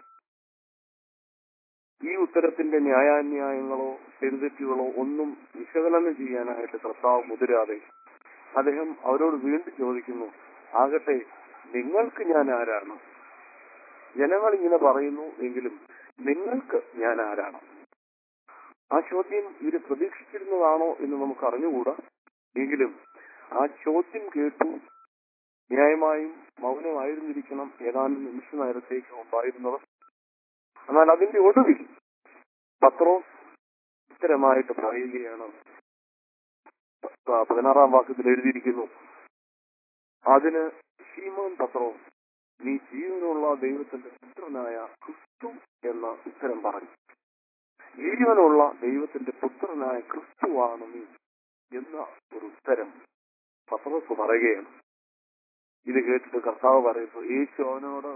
ഈ ഉത്തരത്തിന്റെ ന്യായാന്യായങ്ങളോ ശരിതെറ്റുകളോ ഒന്നും വിശകലനം ചെയ്യാനായിട്ട് കർത്താവ് മുതിരാതെ അദ്ദേഹം അവരോട് വീണ്ടും ചോദിക്കുന്നു ആകട്ടെ നിങ്ങൾക്ക് ഞാൻ ആരാണ് ജനങ്ങൾ ഇങ്ങനെ പറയുന്നു എങ്കിലും നിങ്ങൾക്ക് ഞാൻ ആരാണ് ആ ചോദ്യം ഇവര് പ്രതീക്ഷിച്ചിരുന്നതാണോ എന്ന് നമുക്ക് അറിഞ്ഞുകൂടാ എങ്കിലും ആ ചോദ്യം കേട്ടു ന്യായമായും മൗനമായിരുന്നിരിക്കണം ഏതാനും നിമിഷ നേരത്തേക്ക് ഉണ്ടായിരുന്നവർ എന്നാൽ അതിന്റെ ഒടുവിൽ പത്രോസ് ഉത്തരമായിട്ട് പറയുകയാണ് പ- പതിനാറാം വാക്യത്തിൽ എഴുതിയിരിക്കുന്നു അതിന് ശീമോൻ പത്രോസ് നീ ജീവനുള്ള ദൈവത്തിന്റെ പുത്രനായ ക്രിസ്തു എന്ന ഉത്തരം പറഞ്ഞു ജീവനുള്ള ദൈവത്തിന്റെ പുത്രനായ ക്രിസ്തുവാണ് നീ എന്ന ഒരു ഉത്തരം പത്രോസ് പറയുകയാണ് ഇത് കേട്ടിട്ട് കർത്താവ് പറയുന്നു യേശു അവനോട്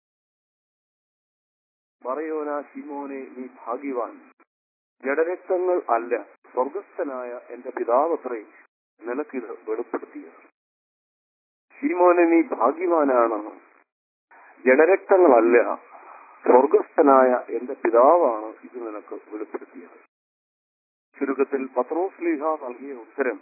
പറയോനാ ശിമോനെ നീ ഭാഗ്യവാൻ ജഡരക്തങ്ങൾ അല്ല സ്വർഗസ്ഥനായ എന്റെ പിതാവത്രേ നിനക്കിത് വെളിപ്പെടുത്തിയത് ശീമോനെ നീ ഭാഗ്യവാനാണ് ജഡരക്തങ്ങളല്ല സ്വർഗസ്ഥനായ എന്റെ പിതാവാണ് ഇത് നിനക്ക് വെളിപ്പെടുത്തിയത് ചുരുക്കത്തിൽ പത്രോസ് ലീഹ നൽകിയ ഉത്തരം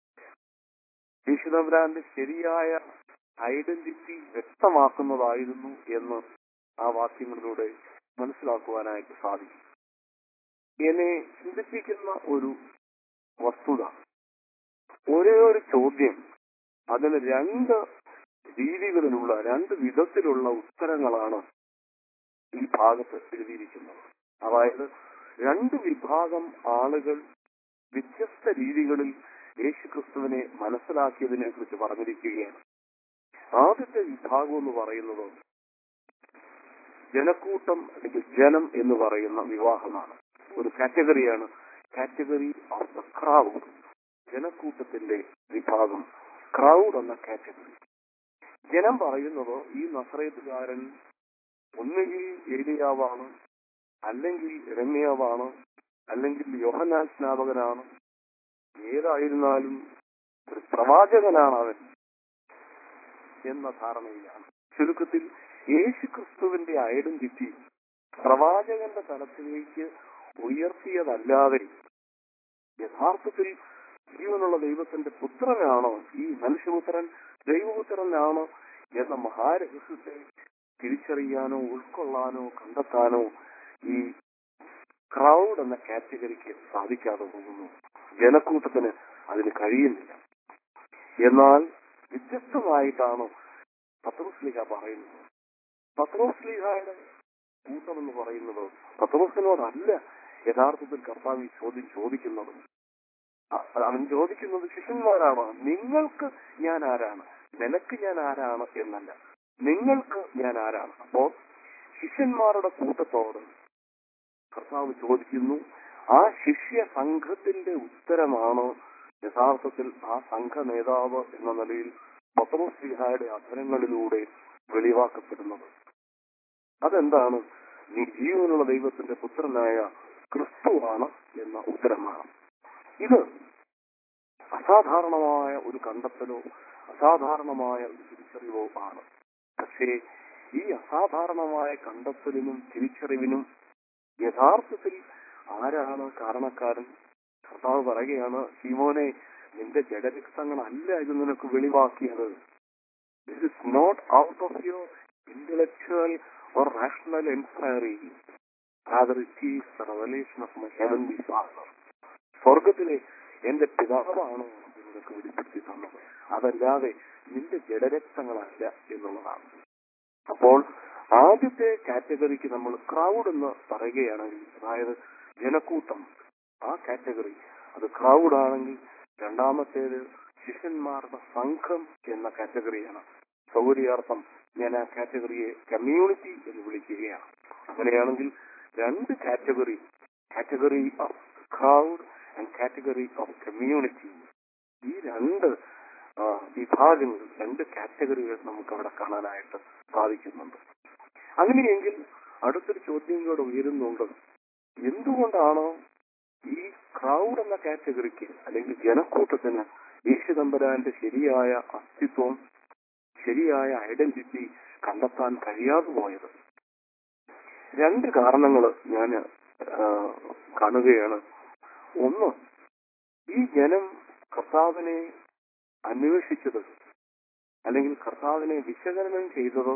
യേശുദബ്രാന്റെ ശരിയായ ഐഡന്റിറ്റി വ്യക്തമാക്കുന്നതായിരുന്നു എന്ന് ആ വാക്യങ്ങളിലൂടെ മനസ്സിലാക്കുവാനായിട്ട് സാധിക്കും എന്നെ ചിന്തിപ്പിക്കുന്ന ഒരു വസ്തുത ഒരേ ഒരു ചോദ്യം അതിന് രണ്ട് രീതികളിലുള്ള രണ്ട് വിധത്തിലുള്ള ഉത്തരങ്ങളാണ് ഈ ഭാഗത്ത് എഴുതിയിരിക്കുന്നത് അതായത് രണ്ട് വിഭാഗം ആളുകൾ വ്യത്യസ്ത രീതികളിൽ യേശുക്രിസ്തുവിനെ മനസ്സിലാക്കിയതിനെ കുറിച്ച് പറഞ്ഞിരിക്കുകയാണ് ആദ്യത്തെ വിഭാഗം എന്ന് പറയുന്നത് ജനക്കൂട്ടം അല്ലെങ്കിൽ ജനം എന്ന് പറയുന്ന വിവാഹമാണ് ഒരു കാറ്റഗറിയാണ് കാറ്റഗറി ഓഫ് ദ ക്രൗഡ് ജനക്കൂട്ടത്തിന്റെ വിഭാഗം ക്രൗഡ് എന്ന കാറ്റഗറി ജനം പറയുന്നത് ഈ നസ്രയത്തുകാരൻ ഒന്നുകിൽ ഏലിയാവാണ് അല്ലെങ്കിൽ രമ്യാവാണ് അല്ലെങ്കിൽ യോഹനാൻ സ്നാപകനാണ് ഏതായിരുന്നാലും ഒരു പ്രവാചകനാണ് അവൻ എന്ന ധാരണയിലാണ് ചുരുക്കത്തിൽ യേശുക്രിസ്തുവിന്റെ ഐഡന്റിറ്റി പ്രവാചകന്റെ തലത്തിലേക്ക് ഉയർത്തിയതല്ലാതെ യഥാർത്ഥത്തിൽ ജീവനുള്ള ദൈവത്തിന്റെ പുത്രനാണോ ഈ മനുഷ്യപുത്രൻ ദൈവപുത്രനാണോ എന്ന മഹാരഹസ്യത്തെ തിരിച്ചറിയാനോ ഉൾക്കൊള്ളാനോ കണ്ടെത്താനോ ഈ ക്രൗഡ് എന്ന കാറ്റഗറിക്ക് സാധിക്കാതെ പോകുന്നു ജനക്കൂട്ടത്തിന് അതിന് കഴിയുന്നില്ല എന്നാൽ വ്യത്യസ്തമായിട്ടാണ് പത്രോസ്ലിഹ പറയുന്നത് പത്രോസ്ലിഹയുടെ കൂട്ടം എന്ന് പറയുന്നത് പത്രോസിനോടല്ല യഥാർത്ഥത്തിൽ കർത്താവ് ഈ ചോദ്യം ചോദിക്കുന്നത് അ- അവൻ ചോദിക്കുന്നത് ശിഷ്യന്മാരാണ് നിങ്ങൾക്ക് ഞാൻ ആരാണ് നിനക്ക് ഞാൻ ആരാണ് എന്നല്ല നിങ്ങൾക്ക് ഞാൻ ആരാണ് അപ്പോ ശിഷ്യന്മാരുടെ കൂട്ടത്തോട് കർത്താവ് ചോദിക്കുന്നു ആ ശിഷ്യ സംഘത്തിന്റെ ഉത്തരമാണ് യഥാർത്ഥത്തിൽ ആ സംഘ നേതാവ് എന്ന നിലയിൽ പത്രോസ്ലിഹായുടെ അധരങ്ങളിലൂടെ വെളിവാക്കപ്പെടുന്നത് അതെന്താണ് നീ ജീവനുള്ള ദൈവത്തിന്റെ പുത്രനായ ക്രിസ്തുവാണ് എന്ന ഉത്തരമാണ് ഇത് അസാധാരണമായ ഒരു കണ്ടെത്തലോ അസാധാരണമായ ഒരു തിരിച്ചറിവോ ആണ് പക്ഷേ ഈ അസാധാരണമായ കണ്ടെത്തലിനും തിരിച്ചറിവിനും യഥാർത്ഥത്തിൽ ആരാണ് കാരണക്കാരൻ കർത്താവ് പറയുകയാണ് ശിവോനെ നിന്റെ ജഡരക്തങ്ങളല്ല ഇത് നിനക്ക് വെളിവാക്കിയത് this is not out of your intellectual or rational inquiry. Rather, it is the revelation of my heavenly Father. സ്വർഗത്തിലെ എന്റെ പിതാവാണ് നിനക്ക് വെളിപ്പെടുത്തി തന്നത് അതല്ലാതെ നിന്റെ ജഡരക്തങ്ങളല്ല എന്നുള്ളതാണ് അപ്പോൾ ആദ്യത്തെ കാറ്റഗറിക്ക് നമ്മൾ ക്രൗഡ് എന്ന് പറയുകയാണെങ്കിൽ അതായത് ജനക്കൂട്ടം ആ കാറ്റഗറി അത് ക്രൗഡ് ആണെങ്കിൽ രണ്ടാമത്തേത് ശിഷ്യന്മാരുടെ സംഘം എന്ന കാറ്റഗറിയാണ് സൗകര്യാർത്ഥം ഞാൻ ആ കാറ്റഗറിയെ കമ്മ്യൂണിറ്റി എന്ന് വിളിക്കുകയാണ് അങ്ങനെയാണെങ്കിൽ രണ്ട് category category of crowd and category of community ഈ രണ്ട് ആ, വിഭാഗങ്ങൾ രണ്ട് കാറ്റഗറികൾ നമുക്ക് അവിടെ കാണാനായിട്ട് സാധിക്കുന്നുണ്ട് അങ്ങനെയെങ്കിൽ അടുത്തൊരു ചോദ്യം കൂടെ ഉയരുന്നുണ്ട് എന്തുകൊണ്ടാണ് ഈ ക്രൗഡ് എന്ന കാറ്റഗറിക്ക് അല്ലെങ്കിൽ ജനക്കൂട്ടത്തിന് യേശുദമ്പരാന്റെ ശരിയായ അസ്തിത്വം ശരിയായ ഐഡന്റിറ്റി കണ്ടെത്താൻ കഴിയാതെ പോയത് രണ്ട് കാരണങ്ങൾ ഞാൻ കാണുകയാണ് ഒന്ന് ഈ ജനം കർത്താവിനെ അന്വേഷിച്ചത് അല്ലെങ്കിൽ കർത്താവിനെ വിശകലനം ചെയ്തത്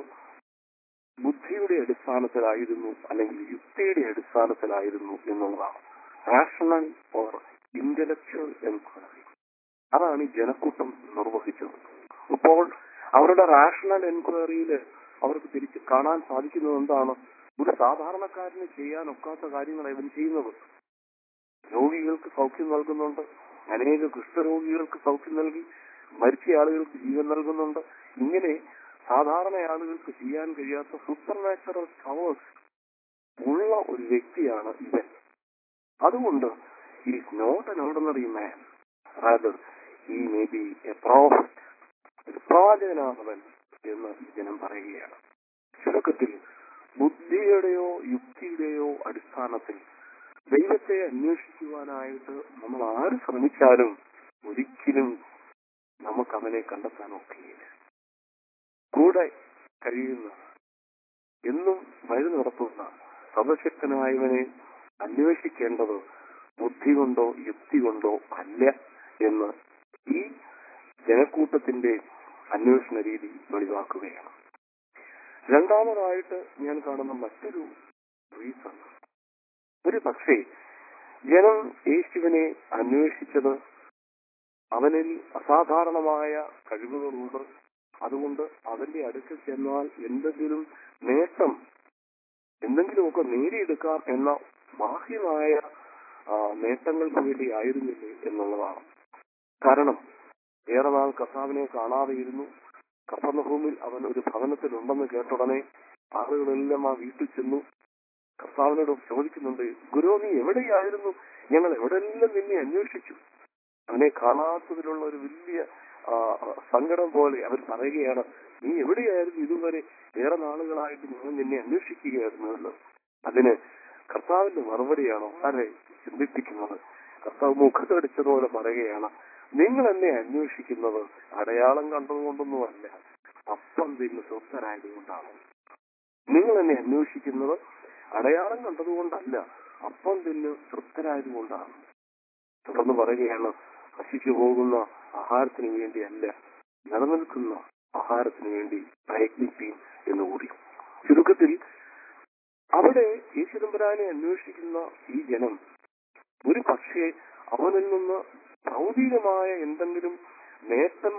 ബുദ്ധിയുടെ അടിസ്ഥാനത്തിലായിരുന്നു അല്ലെങ്കിൽ യുക്തിയുടെ അടിസ്ഥാനത്തിലായിരുന്നു എന്നുള്ളതാണ് റാഷണൽ ഓർ ഇന്റലക്ച്വൽ എൻക്വയറി അതാണ് ഈ ജനക്കൂട്ടം നിർവഹിച്ചത് അപ്പോൾ അവരുടെ റാഷണൽ എൻക്വയറിയിൽ അവർക്ക് തിരിച്ച് കാണാൻ സാധിക്കുന്നത് എന്താണ് ഒരു സാധാരണക്കാരന് ചെയ്യാൻ ഒക്കാത്ത കാര്യങ്ങൾ ഇവൻ ചെയ്യുന്നത് രോഗികൾക്ക് സൗഖ്യം നൽകുന്നുണ്ട് അനേക കുഷ്ഠരോഗികൾക്ക് സൗഖ്യം നൽകി മരിച്ച ആളുകൾക്ക് ജീവൻ നൽകുന്നുണ്ട് ഇങ്ങനെ സാധാരണ ആളുകൾക്ക് ചെയ്യാൻ കഴിയാത്ത സൂപ്പർ നാച്ചുറൽ പവേഴ്സ് ഉള്ള ഒരു വ്യക്തിയാണ് ഇവൻ അതുകൊണ്ട് is not an ordinary man rather he may be a prophet ഒരു പ്രവാചകനാണവൻ എന്ന് ജനം പറയുകയാണ് ചുരുക്കത്തിൽ ബുദ്ധിയുടെയോ യുക്തിയുടെയോ അടിസ്ഥാനത്തിൽ ദൈവത്തെ അന്വേഷിക്കുവാനായിട്ട് നമ്മൾ ആര് ശ്രമിച്ചാലും ഒരിക്കലും നമുക്ക് അവനെ കണ്ടെത്താൻ ഒക്കെയില്ല കൂടെ കഴിയുന്ന എന്നും വഴി നടത്തുന്ന സർവശക്തനായവനെ അന്വേഷിക്കേണ്ടത് ബുദ്ധി കൊണ്ടോ യുക്തി കൊണ്ടോ അല്ല എന്ന് ഈ ജനക്കൂട്ടത്തിന്റെ അന്വേഷണ രീതി വെളിവാക്കുകയാണ് രണ്ടാമതായിട്ട് ഞാൻ കാണുന്ന മറ്റൊരു റീസൺ ഒരു പക്ഷേ ജനം യേശുവിനെ അന്വേഷിച്ചത് അവനിൽ അസാധാരണമായ കഴിവുകളുണ്ട് അതുകൊണ്ട് അവന്റെ അടുക്കൽ ചെന്നാൽ എന്തെങ്കിലും നേട്ടം എന്തെങ്കിലുമൊക്കെ നേടിയെടുക്കാം എന്ന ബാഹ്യമായ ആ, നേട്ടങ്ങൾക്ക് വേണ്ടി ആയിരുന്നില്ലേ എന്നുള്ളതാണ് കാരണം ഏറെ നാൾ കർത്താവിനെ കാണാതെ ഇരുന്നു കപ്പർണഭൂമിൽ അവൻ ഒരു ഭവനത്തിലുണ്ടെന്ന് കേട്ടുടനെ ആളുകളെല്ലാം ആ വീട്ടിൽ ചെന്നു കർത്താവിനോട് ചോദിക്കുന്നുണ്ട് ഗുരു നീ എവിടെയായിരുന്നു ഞങ്ങൾ എവിടെയെല്ലാം നിന്നെ അന്വേഷിച്ചു അവനെ കാണാത്തതിലുള്ള ഒരു വലിയ ആ, സങ്കടം പോലെ അവർ പറയുകയാണ് നീ എവിടെയായിരുന്നു ഇതുവരെ ഏറെ നാളുകളായിട്ട് ഞങ്ങൾ നിന്നെ അന്വേഷിക്കുകയായിരുന്നല്ലോ അതിന് കർത്താവിന്റെ മറുപടിയാണോ ആരെ ചിന്തിപ്പിക്കുന്നത് കർത്താവ് മുഖത്തടിച്ചതുപോലെ പറയുകയാണ് നിങ്ങൾ എന്നെ അന്വേഷിക്കുന്നത് അടയാളം കണ്ടതുകൊണ്ടൊന്നുമല്ല അപ്പം തിന്ന് സ്വസ്ഥരായതുകൊണ്ടാണ് നിങ്ങൾ എന്നെ അന്വേഷിക്കുന്നത് അടയാളം കണ്ടതുകൊണ്ടല്ല അപ്പം തിന്ന് തൃപ്തരായതുകൊണ്ടാണ് തുടർന്ന് പറയുകയാണ് നശിച്ചു പോകുന്ന ആഹാരത്തിന് വേണ്ടിയല്ല നിലനിൽക്കുന്ന ആഹാരത്തിന് വേണ്ടി പ്രയത്നിപ്പീൻ എന്നുകൂടി ചുരുക്കത്തിൽ അവിടെ യേശുദമ്പരാനെ അന്വേഷിക്കുന്ന ഈ ജനം ഒരു പക്ഷേ അവനിൽ നിന്ന് ഭൗതികമായ എന്തെങ്കിലും നേട്ടം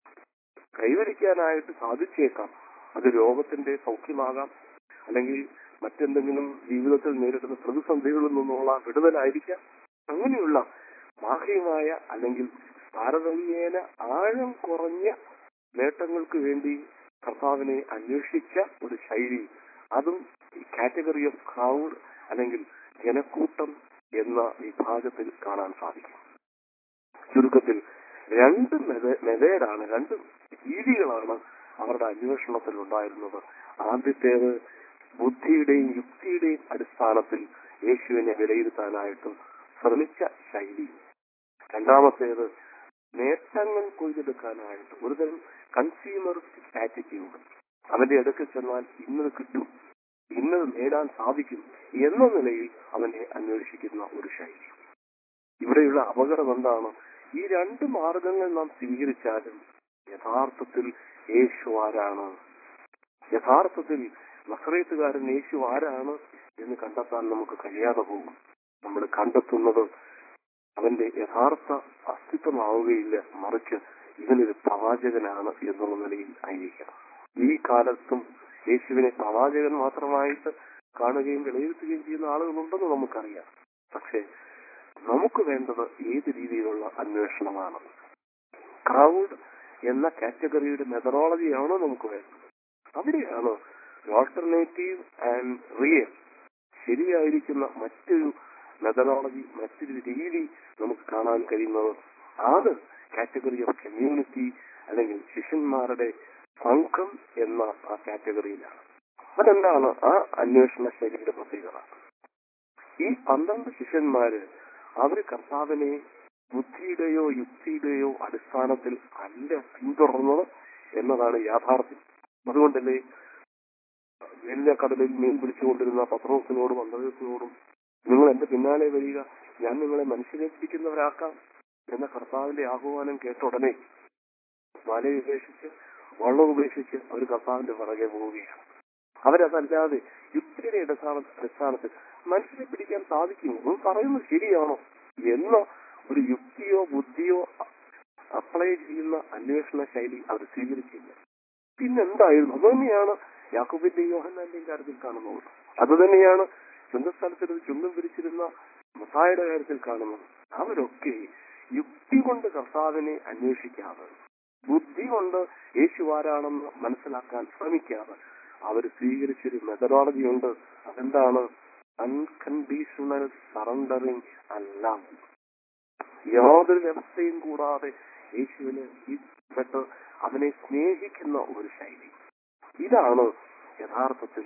കൈവരിക്കാനായിട്ട് സാധിച്ചേക്കാം അത് രോഗത്തിന്റെ സൗഖ്യമാകാം അല്ലെങ്കിൽ മറ്റെന്തെങ്കിലും ജീവിതത്തിൽ നേരിടുന്ന പ്രതിസന്ധികളിൽ നിന്നുള്ള വിടുതലായിരിക്കാം അങ്ങനെയുള്ള ബാഹ്യമായ അല്ലെങ്കിൽ താരതമ്യേന ആഴം കുറഞ്ഞ നേട്ടങ്ങൾക്ക് വേണ്ടി കർത്താവിനെ അന്വേഷിച്ച ഒരു ശൈലി അതും ഈ കാറ്റഗറി ഓഫ് ക്രൗഡ് അല്ലെങ്കിൽ ജനക്കൂട്ടം എന്ന വിഭാഗത്തിൽ കാണാൻ സാധിക്കും ചുരുക്കത്തിൽ രണ്ട് മെതേഡാണ് രണ്ട് രീതികളാണ് അവരുടെ അന്വേഷണത്തിൽ ഉണ്ടായിരുന്നത് ആദ്യത്തേത് ബുദ്ധിയുടെയും യുക്തിയുടെയും അടിസ്ഥാനത്തിൽ യേശുവിനെ വിലയിരുത്താനായിട്ട് ശ്രമിച്ച ശൈലി രണ്ടാമത്തേത് നേട്ടങ്ങൾ കൊയ്തെടുക്കാനായിട്ട് ഒരുതരം കൺസ്യൂമറിസ്റ്റിക് ആറ്റിറ്റ്യൂഡ് അവന്റെ അടുക്കൽ ചെന്നാൽ ഇന്നത് കിട്ടും ഇന്നത് നേടാൻ സാധിക്കും എന്ന നിലയിൽ അവനെ അന്വേഷിക്കുന്ന ഒരു ശൈലി ഇവിടെയുള്ള അപകടം എന്താണ് ഈ രണ്ട് മാർഗങ്ങൾ നാം സ്വീകരിച്ചാലും യഥാർത്ഥത്തിൽ യേശു ആരാണ് യഥാർത്ഥത്തിൽ നസറേത്തുകാരൻ യേശു ആരാണ് എന്ന് കണ്ടെത്താൻ നമുക്ക് കഴിയാതെ പോകും നമ്മൾ കണ്ടെത്തുന്നത് അവന്റെ യഥാർത്ഥ അസ്തിത്വമാവുകയില്ല മറിച്ച് ഇവനൊരു പ്രവാചകനാണ് എന്നുള്ള നിലയിൽ ആയിരിക്കണം ഈ കാലത്തും യേശുവിനെ പ്രവാചകൻ മാത്രമായിട്ട് കാണുകയും വിലയിരുത്തുകയും ചെയ്യുന്ന ആളുകളുണ്ടെന്ന് നമുക്കറിയാം പക്ഷേ നമുക്ക് വേണ്ടത് ഏത് രീതിയിലുള്ള അന്വേഷണമാണ് ക്രൗഡ് എന്ന കാറ്റഗറിയുടെ മെത്തഡോളജിയാണോ നമുക്ക് വേണ്ടത് അവിടെയാണ് ഓൾട്ടർനേറ്റീവ് ആൻഡ് റിയൽ ശരിയായിരിക്കുന്ന മറ്റൊരു മെത്തഡോളജി മറ്റൊരു രീതി നമുക്ക് കാണാൻ കഴിയുന്നത് അത് കാറ്റഗറി ഓഫ് കമ്മ്യൂണിറ്റി അല്ലെങ്കിൽ ശിഷ്യന്മാരുടെ സംഘം എന്ന ആ കാറ്റഗറിയിലാണ് അതെന്താണ് ആ അന്വേഷണ ശൈലിയുടെ പ്രത്യേകത ഈ പന്ത്രണ്ട് ശിഷ്യന്മാര് അവര് കർത്താവിനെ ബുദ്ധിയുടെയോ യുക്തിയുടെയോ അടിസ്ഥാനത്തിൽ അല്ല പിന്തുടർന്നത് എന്നതാണ് യാഥാർത്ഥ്യം അതുകൊണ്ടല്ലേ വലിയ കടലിൽ മീൻ പിടിച്ചുകൊണ്ടിരുന്ന പത്രോസിനോടും അന്തരീസിനോടും നിങ്ങൾ എന്റെ പിന്നാലെ വരിക ഞാൻ നിങ്ങളെ മനുഷ്യരെ പിടിക്കുന്നവരാക്കാം എന്ന കർത്താവിന്റെ ആഹ്വാനം കേട്ട ഉടനെ മല ഉപേക്ഷിച്ച് വള്ളം ഉപേക്ഷിച്ച് അവർ കർത്താവിന്റെ പുറകെ പോവുകയാണ് അവരതല്ലാതെ യുക്തിയുടെ അടിസ്ഥാന അടിസ്ഥാനത്തിൽ മനുഷ്യരെ പിടിക്കാൻ സാധിക്കുമോ നിങ്ങൾ പറയുന്നത് ശരിയാണോ എന്ന ഒരു യുക്തിയോ ബുദ്ധിയോ അപ്ലൈ ചെയ്യുന്ന അന്വേഷണ ശൈലി അവർ സ്വീകരിച്ചില്ല പിന്നെന്തായിരുന്നു അത് തന്നെയാണ് യാക്കോബിന്റെയും യോഹന്നാന്റെയും കാര്യത്തിൽ കാണുന്നത് അത് തന്നെയാണ് ചുങ്കസ്ഥലത്തിൽ ചുങ്കം പിരിച്ചിരുന്ന മസായുടെ കാര്യത്തിൽ കാണുന്നത് അവരൊക്കെ യുക്തി കൊണ്ട് കർത്താവിനെ അന്വേഷിക്കാതെ ബുദ്ധി കൊണ്ട് യേശു ആരാണെന്ന് മനസ്സിലാക്കാൻ ശ്രമിക്കാതെ അവർ സ്വീകരിച്ചൊരു മെത്തഡോളജി ഉണ്ട് അതെന്താണ് അൺകണ്ടീഷണൽ സറണ്ടറിങ് അല്ല യാതൊരു വ്യവസ്ഥയും കൂടാതെ യേശുവിന് പെട്ട് അവനെ സ്നേഹിക്കുന്ന ഒരു ശൈലി ഇതാണ് യഥാർത്ഥത്തിൽ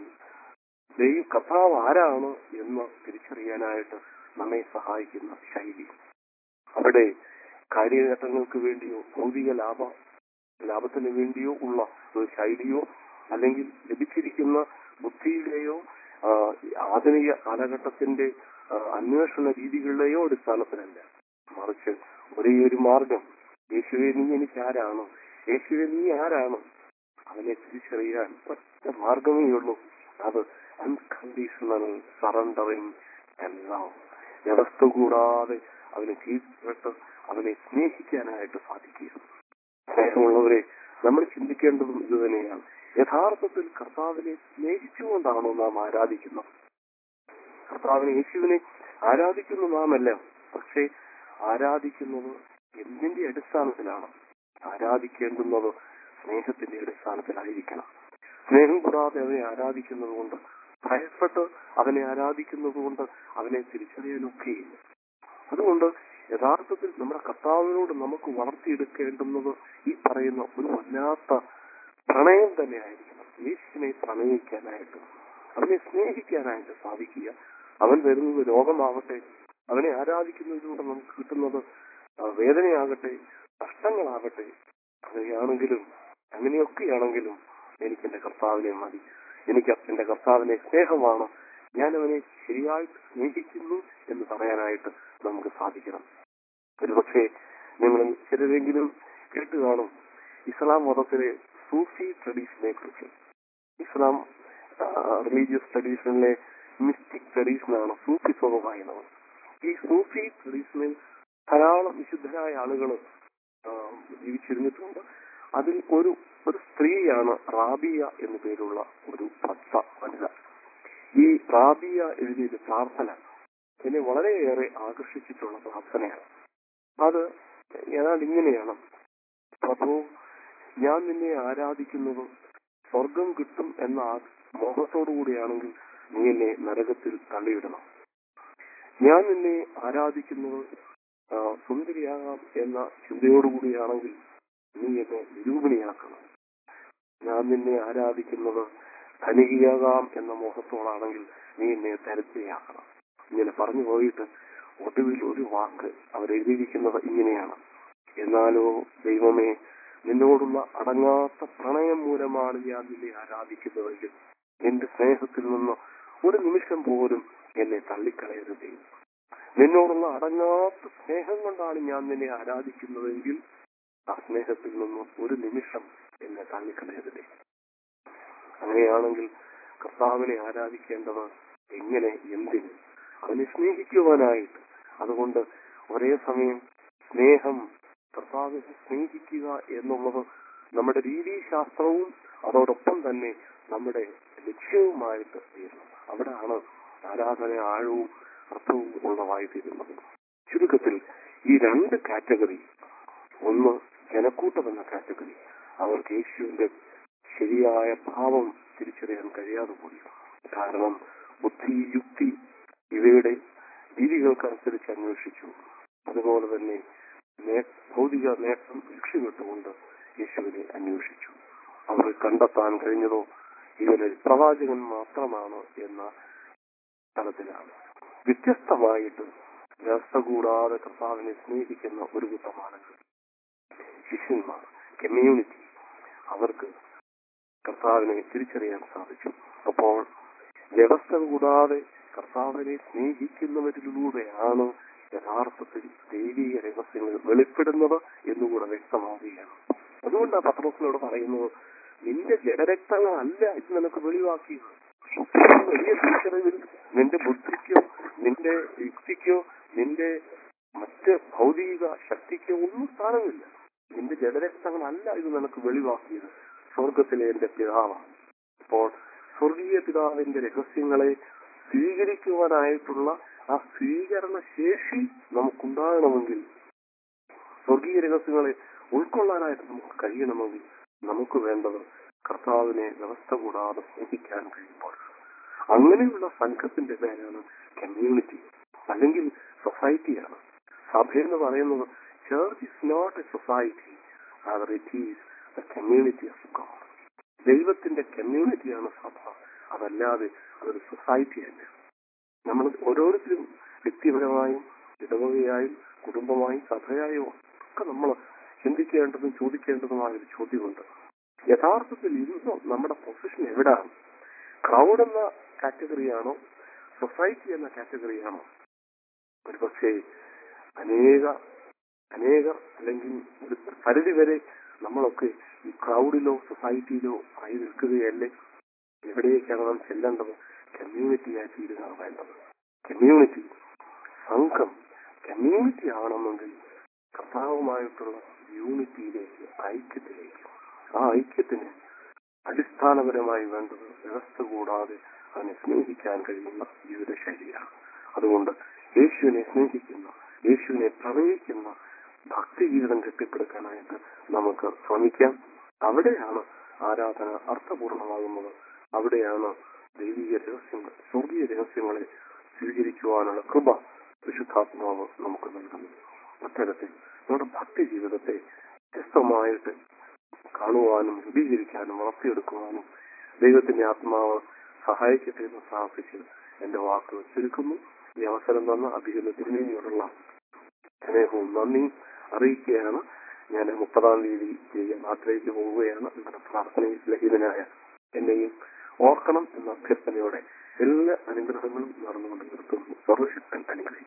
ദൈവ കഥാവ് ആരാണ് എന്ന് തിരിച്ചറിയാനായിട്ട് നമ്മെ സഹായിക്കുന്ന ശൈലി അവിടെ കാര്യനേട്ടങ്ങൾക്ക് വേണ്ടിയോ ഭൗതിക ലാഭ ലാഭത്തിന് വേണ്ടിയോ ഉള്ള ഒരു ശൈലിയോ അല്ലെങ്കിൽ ലഭിച്ചിരിക്കുന്ന ബുദ്ധിയുടെയോ ആ, ആധുനിക കാലഘട്ടത്തിന്റെ ആ, അന്വേഷണ രീതികളുടെയോ അടിസ്ഥാനത്തിലല്ല മറിച്ച് ഒരേ ഒരു മാർഗം യേശുവെ നീ എനിക്ക് ആരാണ് യേശുവെ നീ ആരാണ് അവനെ തിരിച്ചറിയാൻ ഒറ്റ മാർഗമേ ഉള്ളൂ അത് അൺകണ്ടീഷണൽ സറണ്ടറിങ് എല്ലാം വ്യവസ്ഥ കൂടാതെ അവനെ കീഴ്പ്പെട്ട് അവനെ സ്നേഹിക്കാനായിട്ട് സാധിക്കുക സ്നേഹമുള്ളവരെ നമ്മൾ ചിന്തിക്കേണ്ടതും ഇത് തന്നെയാണ് യഥാർത്ഥത്തിൽ കർത്താവിനെ സ്നേഹിച്ചുകൊണ്ടാണോ നാം ആരാധിക്കുന്നത് കർത്താവിനെ യേശുവിനെ ആരാധിക്കുന്നു നാമല്ല പക്ഷേ ആരാധിക്കുന്നത് എന്തിന്റെ അടിസ്ഥാനത്തിലാണ് ആരാധിക്കേണ്ടുന്നത് സ്നേഹത്തിന്റെ അടിസ്ഥാനത്തിലായിരിക്കണം സ്നേഹം കൂടാതെ അവനെ ആരാധിക്കുന്നത് കൊണ്ട് ഭയപ്പെട്ട് അവനെ ആരാധിക്കുന്നത് കൊണ്ട് അവനെ തിരിച്ചറിയാനൊക്കെയില്ല അതുകൊണ്ട് യഥാർത്ഥത്തിൽ നമ്മുടെ കർത്താവിനോട് നമുക്ക് വളർത്തിയെടുക്കേണ്ടുന്നത് ഈ പറയുന്ന ഒരു വല്ലാത്ത പ്രണയം തന്നെയായിരിക്കണം യേശുവിനെ പ്രണയിക്കാനായിട്ട് അവനെ സ്നേഹിക്കാനായിട്ട് സാധിക്കുക അവൻ വരുന്നത് രോഗമാവട്ടെ അവനെ ആരാധിക്കുന്നതിലൂടെ നമുക്ക് കിട്ടുന്നത് ആ, വേദനയാകട്ടെ കഷ്ടങ്ങളാകട്ടെ അങ്ങനെയാണെങ്കിലും അങ്ങനെയൊക്കെയാണെങ്കിലും എനിക്ക് എന്റെ കർത്താവിനെ മതി എനിക്ക് എന്റെ കർത്താവിനെ സ്നേഹമാണ് ഞാൻ അവനെ ശരിയായിട്ട് സ്നേഹിക്കുന്നു എന്ന് പറയാനായിട്ട് നമുക്ക് സാധിക്കണം ഒരുപക്ഷെ നിങ്ങൾ ചിലരെങ്കിലും കേട്ട് കാണും ഇസ്ലാം മതത്തിലെ സൂഫി ട്രഡീഷനെ കുറിച്ച് ഇസ്ലാം റിലീജിയസ് ട്രഡീഷനിലെ മിസ്റ്റിക് ട്രഡീഷനാണ് സൂഫി സ്വഭാവമായിരുന്നത് ഈ സൂഫി ട്രഡീഷനിൽ ധാരാളം വിശുദ്ധരായ ആളുകൾ ജീവിച്ചിരുന്നിട്ടുണ്ട് അതിൽ ഒരു ഒരു സ്ത്രീയാണ് റാബിയ എന്നു പേരുള്ള ഒരു ഭക്ത വനിത ഈ റാബിയ എഴുതിയ പ്രാർത്ഥന എന്നെ വളരെയേറെ ആകർഷിച്ചിട്ടുള്ള പ്രാർത്ഥനയാണ് അത് ഏതാണ്ട് ഇങ്ങനെയാണ് പ്രഭു ഞാൻ നിന്നെ ആരാധിക്കുന്നത് സ്വർഗം കിട്ടും എന്ന ആ മോഹത്തോടു കൂടിയാണെങ്കിൽ നീ എന്നെ നരകത്തിൽ തള്ളിയിടണം ഞാൻ നിന്നെ ആരാധിക്കുന്നത് ആ, സുന്ദരിയാകാം എന്ന ചിന്തയോടുകൂടിയാണെങ്കിൽ നീ എന്നെ നിരൂപണിയാക്കണം ഞാൻ നിന്നെ ആരാധിക്കുന്നത് ധനികയാകാം എന്ന മോഹത്തോടാണെങ്കിൽ നീ എന്നെ ദരിദ്രയാക്കണം ഇങ്ങനെ പറഞ്ഞു പോയിട്ട് ഒടുവിൽ ഒരു വാക്ക് അവരെഴുതിയിരിക്കുന്നത് ഇങ്ങനെയാണ് എന്നാലോ ദൈവമേ നിന്നോടുള്ള അടങ്ങാത്ത പ്രണയം മൂലമാണ് ഞാൻ നിന്നെ ആരാധിക്കുന്നതെങ്കിൽ നിന്റെ സ്നേഹത്തിൽ നിന്ന് ഒരു നിമിഷം പോലും എന്നെ തള്ളിക്കളയരുതേ നിന്നോടുള്ള അടങ്ങാത്ത സ്നേഹം കൊണ്ടാണ് ഞാൻ നിന്നെ ആരാധിക്കുന്നതെങ്കിൽ ആ സ്നേഹത്തിൽ നിന്നും ഒരു നിമിഷം എന്നെ തള്ളിക്കളയരുതേ അങ്ങനെയാണെങ്കിൽ കർത്താവിനെ ആരാധിക്കേണ്ടത് എങ്ങനെ എന്തിന് അവനെ സ്നേഹിക്കുവാനായിട്ട് അതുകൊണ്ട് ഒരേ സമയം സ്നേഹം കർത്താവിനെ സ്നേഹിക്കുക എന്നുള്ളത് നമ്മുടെ രീതിശാസ്ത്രവും അതോടൊപ്പം തന്നെ നമ്മുടെ ലക്ഷ്യവുമായിട്ട് തീരുന്നത് അവിടെയാണ് ആരാധന ആഴവും അർത്ഥവും ഉള്ളതായി തീരുന്നത് ചുരുക്കത്തിൽ ഈ രണ്ട് കാറ്റഗറി ഒന്ന് ജനക്കൂട്ടം എന്ന കാറ്റഗറി അവർക്ക് യേശുവിന്റെ ശരിയായ ഭാവം തിരിച്ചറിയാൻ കഴിയാതെ പോയി കാരണം ബുദ്ധി യുക്തി ഇവയുടെ രീതികൾക്കനുസരിച്ച് അന്വേഷിച്ചു അതുപോലെ തന്നെ നേ- ഭൗതിക നേട്ടം ലക്ഷ്യമിട്ടുകൊണ്ട് യേശുവിനെ അന്വേഷിച്ചു അവർ കണ്ടെത്താൻ കഴിഞ്ഞതോ ഇവനൊരു പ്രവാചകൻ മാത്രമാണ് എന്ന തലത്തിലാണ് വ്യത്യസ്തമായിട്ട് വ്യവസ്ഥ കൂടാതെ കർത്താവിനെ സ്നേഹിക്കുന്ന ഒരു കൂട്ടം ആളുകൾ ശിഷ്യന്മാർ കമ്മ്യൂണിറ്റി അവർക്ക് കർത്താവിനെ തിരിച്ചറിയാൻ സാധിച്ചു അപ്പോൾ വ്യവസ്ഥ കൂടാതെ കർത്താവിനെ സ്നേഹിക്കുന്നവരിലൂടെയാണ് യഥാർത്ഥത്തിൽ ദൈവിക രഹസ്യങ്ങൾ വെളിപ്പെടുന്നത് എന്നുകൂടെ വ്യക്തമാവുകയാണ് അതുകൊണ്ടാണ് പത്രത്തിനോട് പറയുന്നത് നിന്റെ ജഡരക്തങ്ങളല്ല ഇത് നിനക്ക് വെളിവാക്കിയത് വലിയ തിരിച്ചറിവിൽ നിന്റെ ബുദ്ധിക്കോ നിന്റെ യുക്തിക്കോ നിന്റെ മറ്റ് ഭൗതിക ശക്തിക്കോ ഒന്നും സ്ഥാനമില്ല നിന്റെ ജഡരക്തങ്ങളല്ല ഇത് നിനക്ക് വെളിവാക്കിയത് സ്വർഗത്തിലെ എന്റെ പിതാവാണ് അപ്പോൾ സ്വർഗീയ പിതാവിന്റെ രഹസ്യങ്ങളെ സ്വീകരിക്കുവാനായിട്ടുള്ള ആ സ്വീകരണ ശേഷി നമുക്കുണ്ടാകണമെങ്കിൽ സ്വർഗീയ രഹസ്യങ്ങളെ ഉൾക്കൊള്ളാനായിട്ട് നമുക്ക് കഴിയണമെങ്കിൽ നമുക്ക് വേണ്ടത് കർത്താവിനെ വ്യവസ്ഥ കൂടാതെ സ്നേഹിക്കാൻ കഴിയുമ്പോൾ അങ്ങനെയുള്ള സംഘത്തിന്റെ പേരാണ് കമ്മ്യൂണിറ്റി അല്ലെങ്കിൽ സൊസൈറ്റിയാണ് സഭ എന്ന് പറയുന്നത് church is not a society our it is the community of God ദൈവത്തിന്റെ കമ്മ്യൂണിറ്റിയാണ് സഭ അതല്ലാതെ അതൊരു സൊസൈറ്റി അല്ല നമ്മൾ ഓരോരുത്തരും വ്യക്തിപരമായും ഇടവകയായും കുടുംബമായും സഭയായും ഒക്കെ നമ്മൾ ചിന്തിക്കേണ്ടതും ചോദിക്കേണ്ടതുമായ ഒരു ചോദ്യമുണ്ട് യഥാർത്ഥത്തിൽ ഇന്ന് നമ്മുടെ പൊസിഷൻ എവിടാണ് ക്രൗഡ് എന്ന കാറ്റഗറിയാണോ സൊസൈറ്റി എന്ന കാറ്റഗറിയാണോ ഒരുപക്ഷെ അനേക അനേകർ അല്ലെങ്കിൽ ഒരു പരിധി വരെ നമ്മളൊക്കെ ഈ ക്രൗഡിലോ സൊസൈറ്റിയിലോ ആയി നിൽക്കുകയല്ലേ എവിടേക്കാണ് നാം ചെല്ലേണ്ടത് കമ്മ്യൂണിറ്റി ആയി തീരുക വേണ്ടത് കമ്മ്യൂണിറ്റി സംഘം കമ്മ്യൂണിറ്റി ആവണമെങ്കിൽ കർത്താവുമായിട്ടുള്ള യൂണിറ്റിയിലേക്ക് ഐക്യത്തിലേക്ക് ആ ഐക്യത്തിന് അടിസ്ഥാനപരമായി വേണ്ടത് വ്യവസ്ഥ കൂടാതെ അവനെ സ്നേഹിക്കാൻ കഴിയുന്ന ജീവിതശൈലിയാണ് അതുകൊണ്ട് യേശുവിനെ സ്നേഹിക്കുന്ന യേശുവിനെ പ്രണയിക്കുന്ന ഭക്തി ജീവിതം കെട്ടിപ്പടുക്കാനായിട്ട് നമുക്ക് ശ്രമിക്കാം അവിടെയാണ് ആരാധന അർത്ഥപൂർണമാകുന്നത് അവിടെയാണ് ദൈവിക രഹസ്യങ്ങൾ സ്വർഗീയ രഹസ്യങ്ങളെ സ്വീകരിക്കുവാനുള്ള കൃപ വിശുദ്ധാത്മാവ് നമുക്ക് നൽകുന്നത് അത്തരത്തിൽ നമ്മുടെ ഭക്തി ജീവിതത്തെ വ്യത്യസ്തമായിട്ട് കാണുവാനും രൂപീകരിക്കാനും വളർത്തിയെടുക്കുവാനും ദൈവത്തിന്റെ ആത്മാവ് സഹായിക്കട്ടെ എന്ന് പ്രാർത്ഥിച്ച് എന്റെ വാക്കുകൾ ചുരുക്കുന്നു ഈ അവസരം തന്ന അഭിജിത തിരുമേനിയോടുള്ള സ്നേഹവും നന്ദിയും അറിയിക്കുകയാണ് ഞാൻ മുപ്പതാം തീയതി തിരികെ നാട്ടിലേക്ക് പോവുകയാണ് നിങ്ങളുടെ പ്രാർത്ഥനയിൽ ലഹിതനായ എന്നെയും ഓർക്കണം എന്ന അഭ്യർത്ഥനയോടെ എല്ലാ അനുഗ്രഹങ്ങളും നടന്നുകൊണ്ട് നിർത്തുന്നു സർവശക്തൻ അനുഗ്രഹിക്കും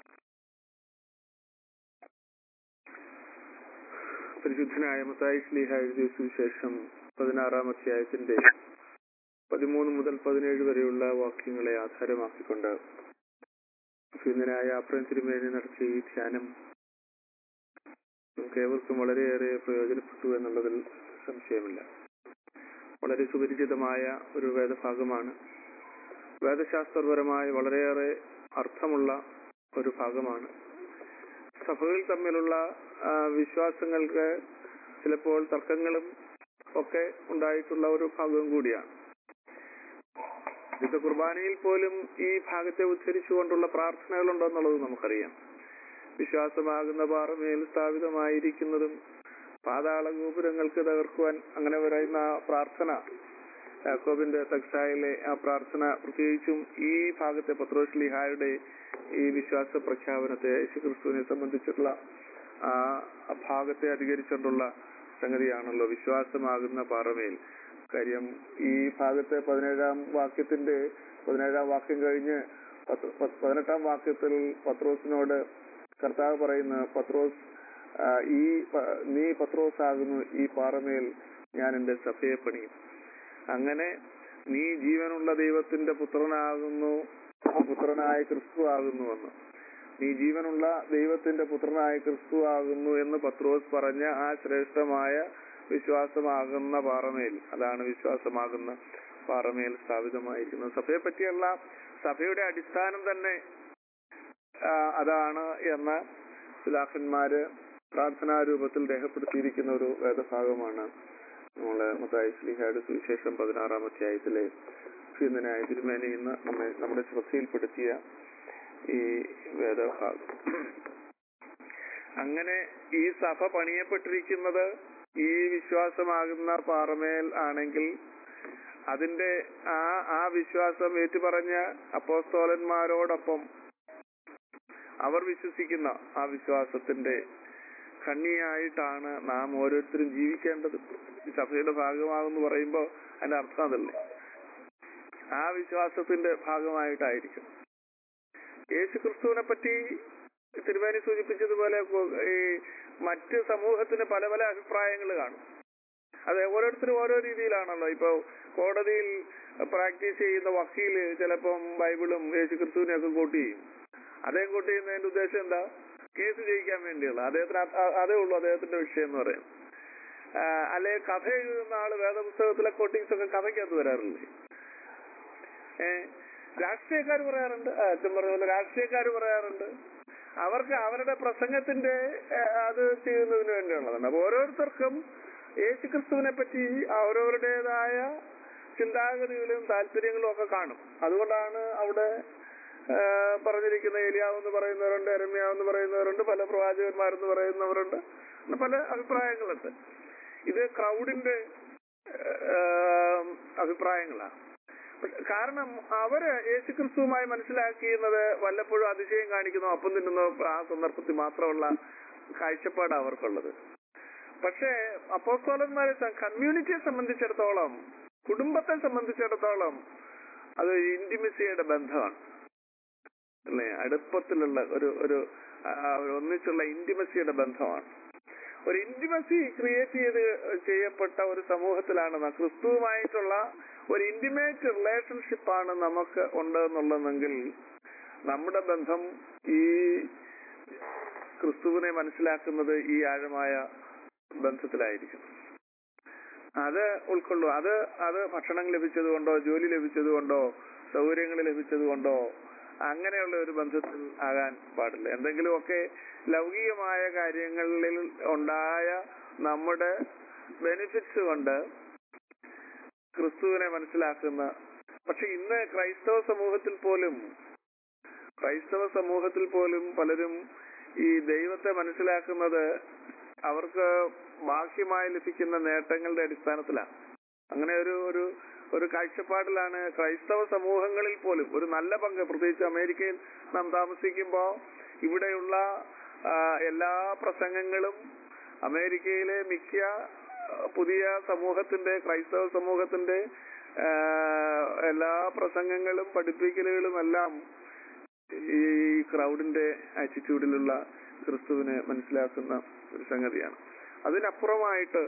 പരിശുദ്ധനായ മത്തായി ശ്ലീഹ എഴുതിയ സുവിശേഷം പതിനാറാം അധ്യായത്തിന്റെ പതിമൂന്ന് മുതൽ പതിനേഴ് വരെയുള്ള വാക്യങ്ങളെ ആധാരമാക്കിക്കൊണ്ട് സുന്ദനായ അപ്രം തിരുമേനി നടത്തിയ ഈ ധ്യാനം നമുക്ക് ഏവർക്കും വളരെയേറെ പ്രയോജനപ്പെട്ടു എന്നുള്ളതിൽ സംശയമില്ല വളരെ സുപരിചിതമായ ഒരു വേദഭാഗമാണ് വേദശാസ്ത്രപരമായി വളരെയേറെ അർത്ഥമുള്ള ഒരു ഭാഗമാണ് സഭകൾ തമ്മിലുള്ള ആ, വിശ്വാസങ്ങൾക്ക് ചിലപ്പോൾ തർക്കങ്ങളും ഒക്കെ ഉണ്ടായിട്ടുള്ള ഒരു ഭാഗം കൂടിയാണ് വിശുദ്ധ കുർബാനയിൽ പോലും ഈ ഭാഗത്തെ ഉദ്ധരിച്ചുകൊണ്ടുള്ള പ്രാർത്ഥനകളുണ്ടെന്നുള്ളത് നമുക്കറിയാം വിശ്വാസമാകുന്ന പാറമേൽ സ്ഥാപിതമായിരിക്കുന്നതും പാതാള ഗോപുരങ്ങൾക്ക് തകർക്കുവാൻ അങ്ങനെ പറയുന്ന ആ പ്രാർത്ഥന യാക്കോബിന്റെ തക്സായിലെ ആ പ്രാർത്ഥന പ്രത്യേകിച്ചും ഈ ഭാഗത്തെ പത്രോശ്ലിഹായുടെ ഈ വിശ്വാസ പ്രഖ്യാപനത്തെ യേശുക്രിസ്തുവിനെ സംബന്ധിച്ചിട്ടുള്ള ആ ആ ഭാഗത്തെ അധികരിച്ചുകൊണ്ടുള്ള സംഗതിയാണല്ലോ വിശ്വാസമാകുന്ന പാറമേൽ കാര്യം ഈ ഭാഗത്തെ പതിനേഴാം വാക്യത്തിന്റെ പതിനേഴാം വാക്യം കഴിഞ്ഞ് പത്ത് പത്ത് പതിനെട്ടാം വാക്യത്തിൽ പത്രോസിനോട് കർത്താവ് പറയുന്ന പത്രോസ് ആ, ഈ പ- നീ പത്രോസ് ആകുന്നു ഈ പാറമേൽ ഞാൻ എന്റെ സഭയെ പണിയും അങ്ങനെ നീ ജീവനുള്ള ദൈവത്തിന്റെ പുത്രനാകുന്നു പുത്രനായ ക്രിസ്തു ആകുന്നുവെന്ന് നീ ജീവനുള്ള ദൈവത്തിന്റെ പുത്രനായ ക്രിസ്തു ആകുന്നു എന്ന് പത്രോസ് പറഞ്ഞ ആ ശ്രേഷ്ഠമായ വിശ്വാസമാകുന്ന പാറമേൽ അതാണ് വിശ്വാസമാകുന്ന പാറമേൽ സ്ഥാപിതമായിരിക്കുന്നത് സഭയെ പറ്റിയുള്ള സഭയുടെ അടിസ്ഥാനം തന്നെ ആ, അതാണ് എന്ന് പിതാക്കന്മാര് പ്രാർത്ഥനാ രൂപത്തിൽ രേഖപ്പെടുത്തിയിരിക്കുന്ന ഒരു വേദഭാഗമാണ് നമ്മള് മത്തായി ശ്ലീഹയുടെ സുവിശേഷം പതിനാറാം അധ്യായത്തിലെ ക്ഷീണനായ തിരുമേനി ഇന്ന് നമ്മെ നമ്മുടെ ശ്രദ്ധയിൽപ്പെടുത്തിയ ഈ വേദഭാഗം അങ്ങനെ ഈ സഭ പണിയപ്പെട്ടിരിക്കുന്നത് ഈ വിശ്വാസമാകുന്ന പാറമേൽ ആണെങ്കിൽ അതിന്റെ ആ ആ വിശ്വാസം ഏറ്റുപറഞ്ഞ അപ്പോസ്തോലന്മാരോടൊപ്പം അവർ വിശ്വസിക്കുന്ന ആ വിശ്വാസത്തിന്റെ കണ്ണിയായിട്ടാണ് നാം ഓരോരുത്തരും ജീവിക്കേണ്ടത് ഈ സഭയുടെ ഭാഗമാകുന്നു പറയുമ്പോൾ അതിന്റെ അർത്ഥം അതല്ലേ ആ വിശ്വാസത്തിന്റെ ഭാഗമായിട്ടായിരിക്കും യേശു ക്രിസ്തുവിനെ പറ്റി തിരുവേനി സൂചിപ്പിച്ചതുപോലെ കൊ- ഈ മറ്റ് സമൂഹത്തിന് പല പല അഭിപ്രായങ്ങൾ കാണും അത് ഓരോരുത്തരും ഓരോ രീതിയിലാണല്ലോ ഇപ്പൊ കോടതിയിൽ പ്രാക്ടീസ് ചെയ്യുന്ന വക്കീല് ചിലപ്പം ബൈബിളും യേശു ക്രിസ്തുവിനെ ഒക്കെ കോട്ട് ചെയ്യും അദ്ദേഹം കോട്ട് ചെയ്യുന്നതിന്റെ ഉദ്ദേശം എന്താ കേസ് ജയിക്കാൻ വേണ്ടിയുള്ള അദ്ദേഹത്തിന് അത് അ- അതേ ഉള്ളൂ അദ്ദേഹത്തിന്റെ വിഷയം എന്ന് പറയും ആ, അല്ലെ കഥ എഴുതുന്ന ആള് വേദപുസ്തകത്തിലെ കോട്ടിങ്സ് ഒക്കെ കഥയ്ക്കകത്ത് വരാറില്ലേ ഏ രാഷ്ട്രീയക്കാർ പറയാറുണ്ട് ആ, അച്ഛൻ പറഞ്ഞ പോലെ രാഷ്ട്രീയക്കാർ പറയാറുണ്ട് അവർക്ക് അവരുടെ പ്രസംഗത്തിന്റെ ഏ, അത് ചെയ്യുന്നതിന് വേണ്ടിയുള്ളതാണ് അപ്പൊ ഓരോരുത്തർക്കും യേശുക്രിസ്തുവിനെ പറ്റി അവരവരുടേതായ ചിന്താഗതികളും താല്പര്യങ്ങളും ഒക്കെ കാണും അതുകൊണ്ടാണ് അവിടെ ആ, പറഞ്ഞിരിക്കുന്ന ഏലിയാവെന്ന് പറയുന്നവരുണ്ട് എരമ്യാവെന്ന് പറയുന്നവരുണ്ട് പല പ്രവാചകന്മാരെന്ന് പറയുന്നവരുണ്ട് അങ്ങനെ പല അഭിപ്രായങ്ങളുണ്ട് ഇത് ക്രൗഡിന്റെ അഭിപ്രായങ്ങളാണ് പക്ഷെ കാരണം അവര് യേശുക്രിസ്തുവുമായി മനസ്സിലാക്കിയിരുന്നത് വല്ലപ്പോഴും അതിശയം കാണിക്കുന്നു അപ്പം തിന്നുന്ന ആ സന്ദർഭത്തിൽ മാത്രമുള്ള കാഴ്ചപ്പാടാണ് അവർക്കുള്ളത് പക്ഷേ അപ്പോസ്തോലന്മാരെ കമ്മ്യൂണിറ്റിയെ സംബന്ധിച്ചിടത്തോളം കുടുംബത്തെ സംബന്ധിച്ചിടത്തോളം അത് ഇന്റിമസിയുടെ ബന്ധമാണ് അല്ലേ അടുപ്പത്തിലുള്ള ഒരു ഒരു ആ, ഒരു ഒന്നിച്ചുള്ള ഇന്റിമസിയുടെ ബന്ധമാണ് ഒരു ഇന്റിമസി ക്രിയേറ്റ് ചെയ്ത് ചെയ്യപ്പെട്ട ഒരു സമൂഹത്തിലാണ് നാം ക്രിസ്തുവുമായിട്ടുള്ള ഒരു ഇന്റിമേറ്റ് റിലേഷൻഷിപ്പാണ് നമുക്ക് ഉണ്ടെന്നുള്ളതെങ്കിൽ നമ്മുടെ ബന്ധം ഈ ക്രിസ്തുവിനെ മനസ്സിലാക്കുന്നത് ഈ ആഴമായ ബന്ധത്തിലായിരിക്കും അത് ഉൾക്കൊള്ളു അത് അത് ഭക്ഷണം ലഭിച്ചത് കൊണ്ടോ ജോലി ലഭിച്ചത് കൊണ്ടോ സൗകര്യങ്ങൾ ലഭിച്ചത് കൊണ്ടോ അങ്ങനെയുള്ള ഒരു ബന്ധത്തിൽ ആകാൻ പാടില്ല എന്തെങ്കിലുമൊക്കെ ലൗകികമായ കാര്യങ്ങളിൽ ഉണ്ടായ നമ്മുടെ ബെനിഫിറ്റ്സ് കൊണ്ട് ക്രിസ്തുവിനെ മനസ്സിലാക്കുന്ന പക്ഷെ ഇന്ന് ക്രൈസ്തവ സമൂഹത്തിൽ പോലും ക്രൈസ്തവ സമൂഹത്തിൽ പോലും പലരും ഈ ദൈവത്തെ മനസ്സിലാക്കുന്നത് അവർക്ക് ബാഹ്യമായി ലഭിക്കുന്ന നേട്ടങ്ങളുടെ അടിസ്ഥാനത്തിലാണ് അങ്ങനെ ഒരു ഒരു ഒരു കാഴ്ചപ്പാടിലാണ് ക്രൈസ്തവ സമൂഹങ്ങളിൽ പോലും ഒരു നല്ല പങ്ക് പ്രത്യേകിച്ച് അമേരിക്കയിൽ നാം താമസിക്കുമ്പോൾ ഇവിടെയുള്ള ആ, എല്ലാ പ്രസംഗങ്ങളും അമേരിക്കയിലെ മിക്ക ആ, പുതിയ സമൂഹത്തിന്റെ ക്രൈസ്തവ സമൂഹത്തിന്റെ ആ, എല്ലാ പ്രസംഗങ്ങളും പഠിപ്പിക്കലുകളും എല്ലാം ഈ ക്രൗഡിന്റെ ആറ്റിറ്റ്യൂഡിലുള്ള ക്രിസ്തുവിനെ മനസ്സിലാക്കുന്ന ഒരു സംഗതിയാണ് അതിനപ്പുറമായിട്ട്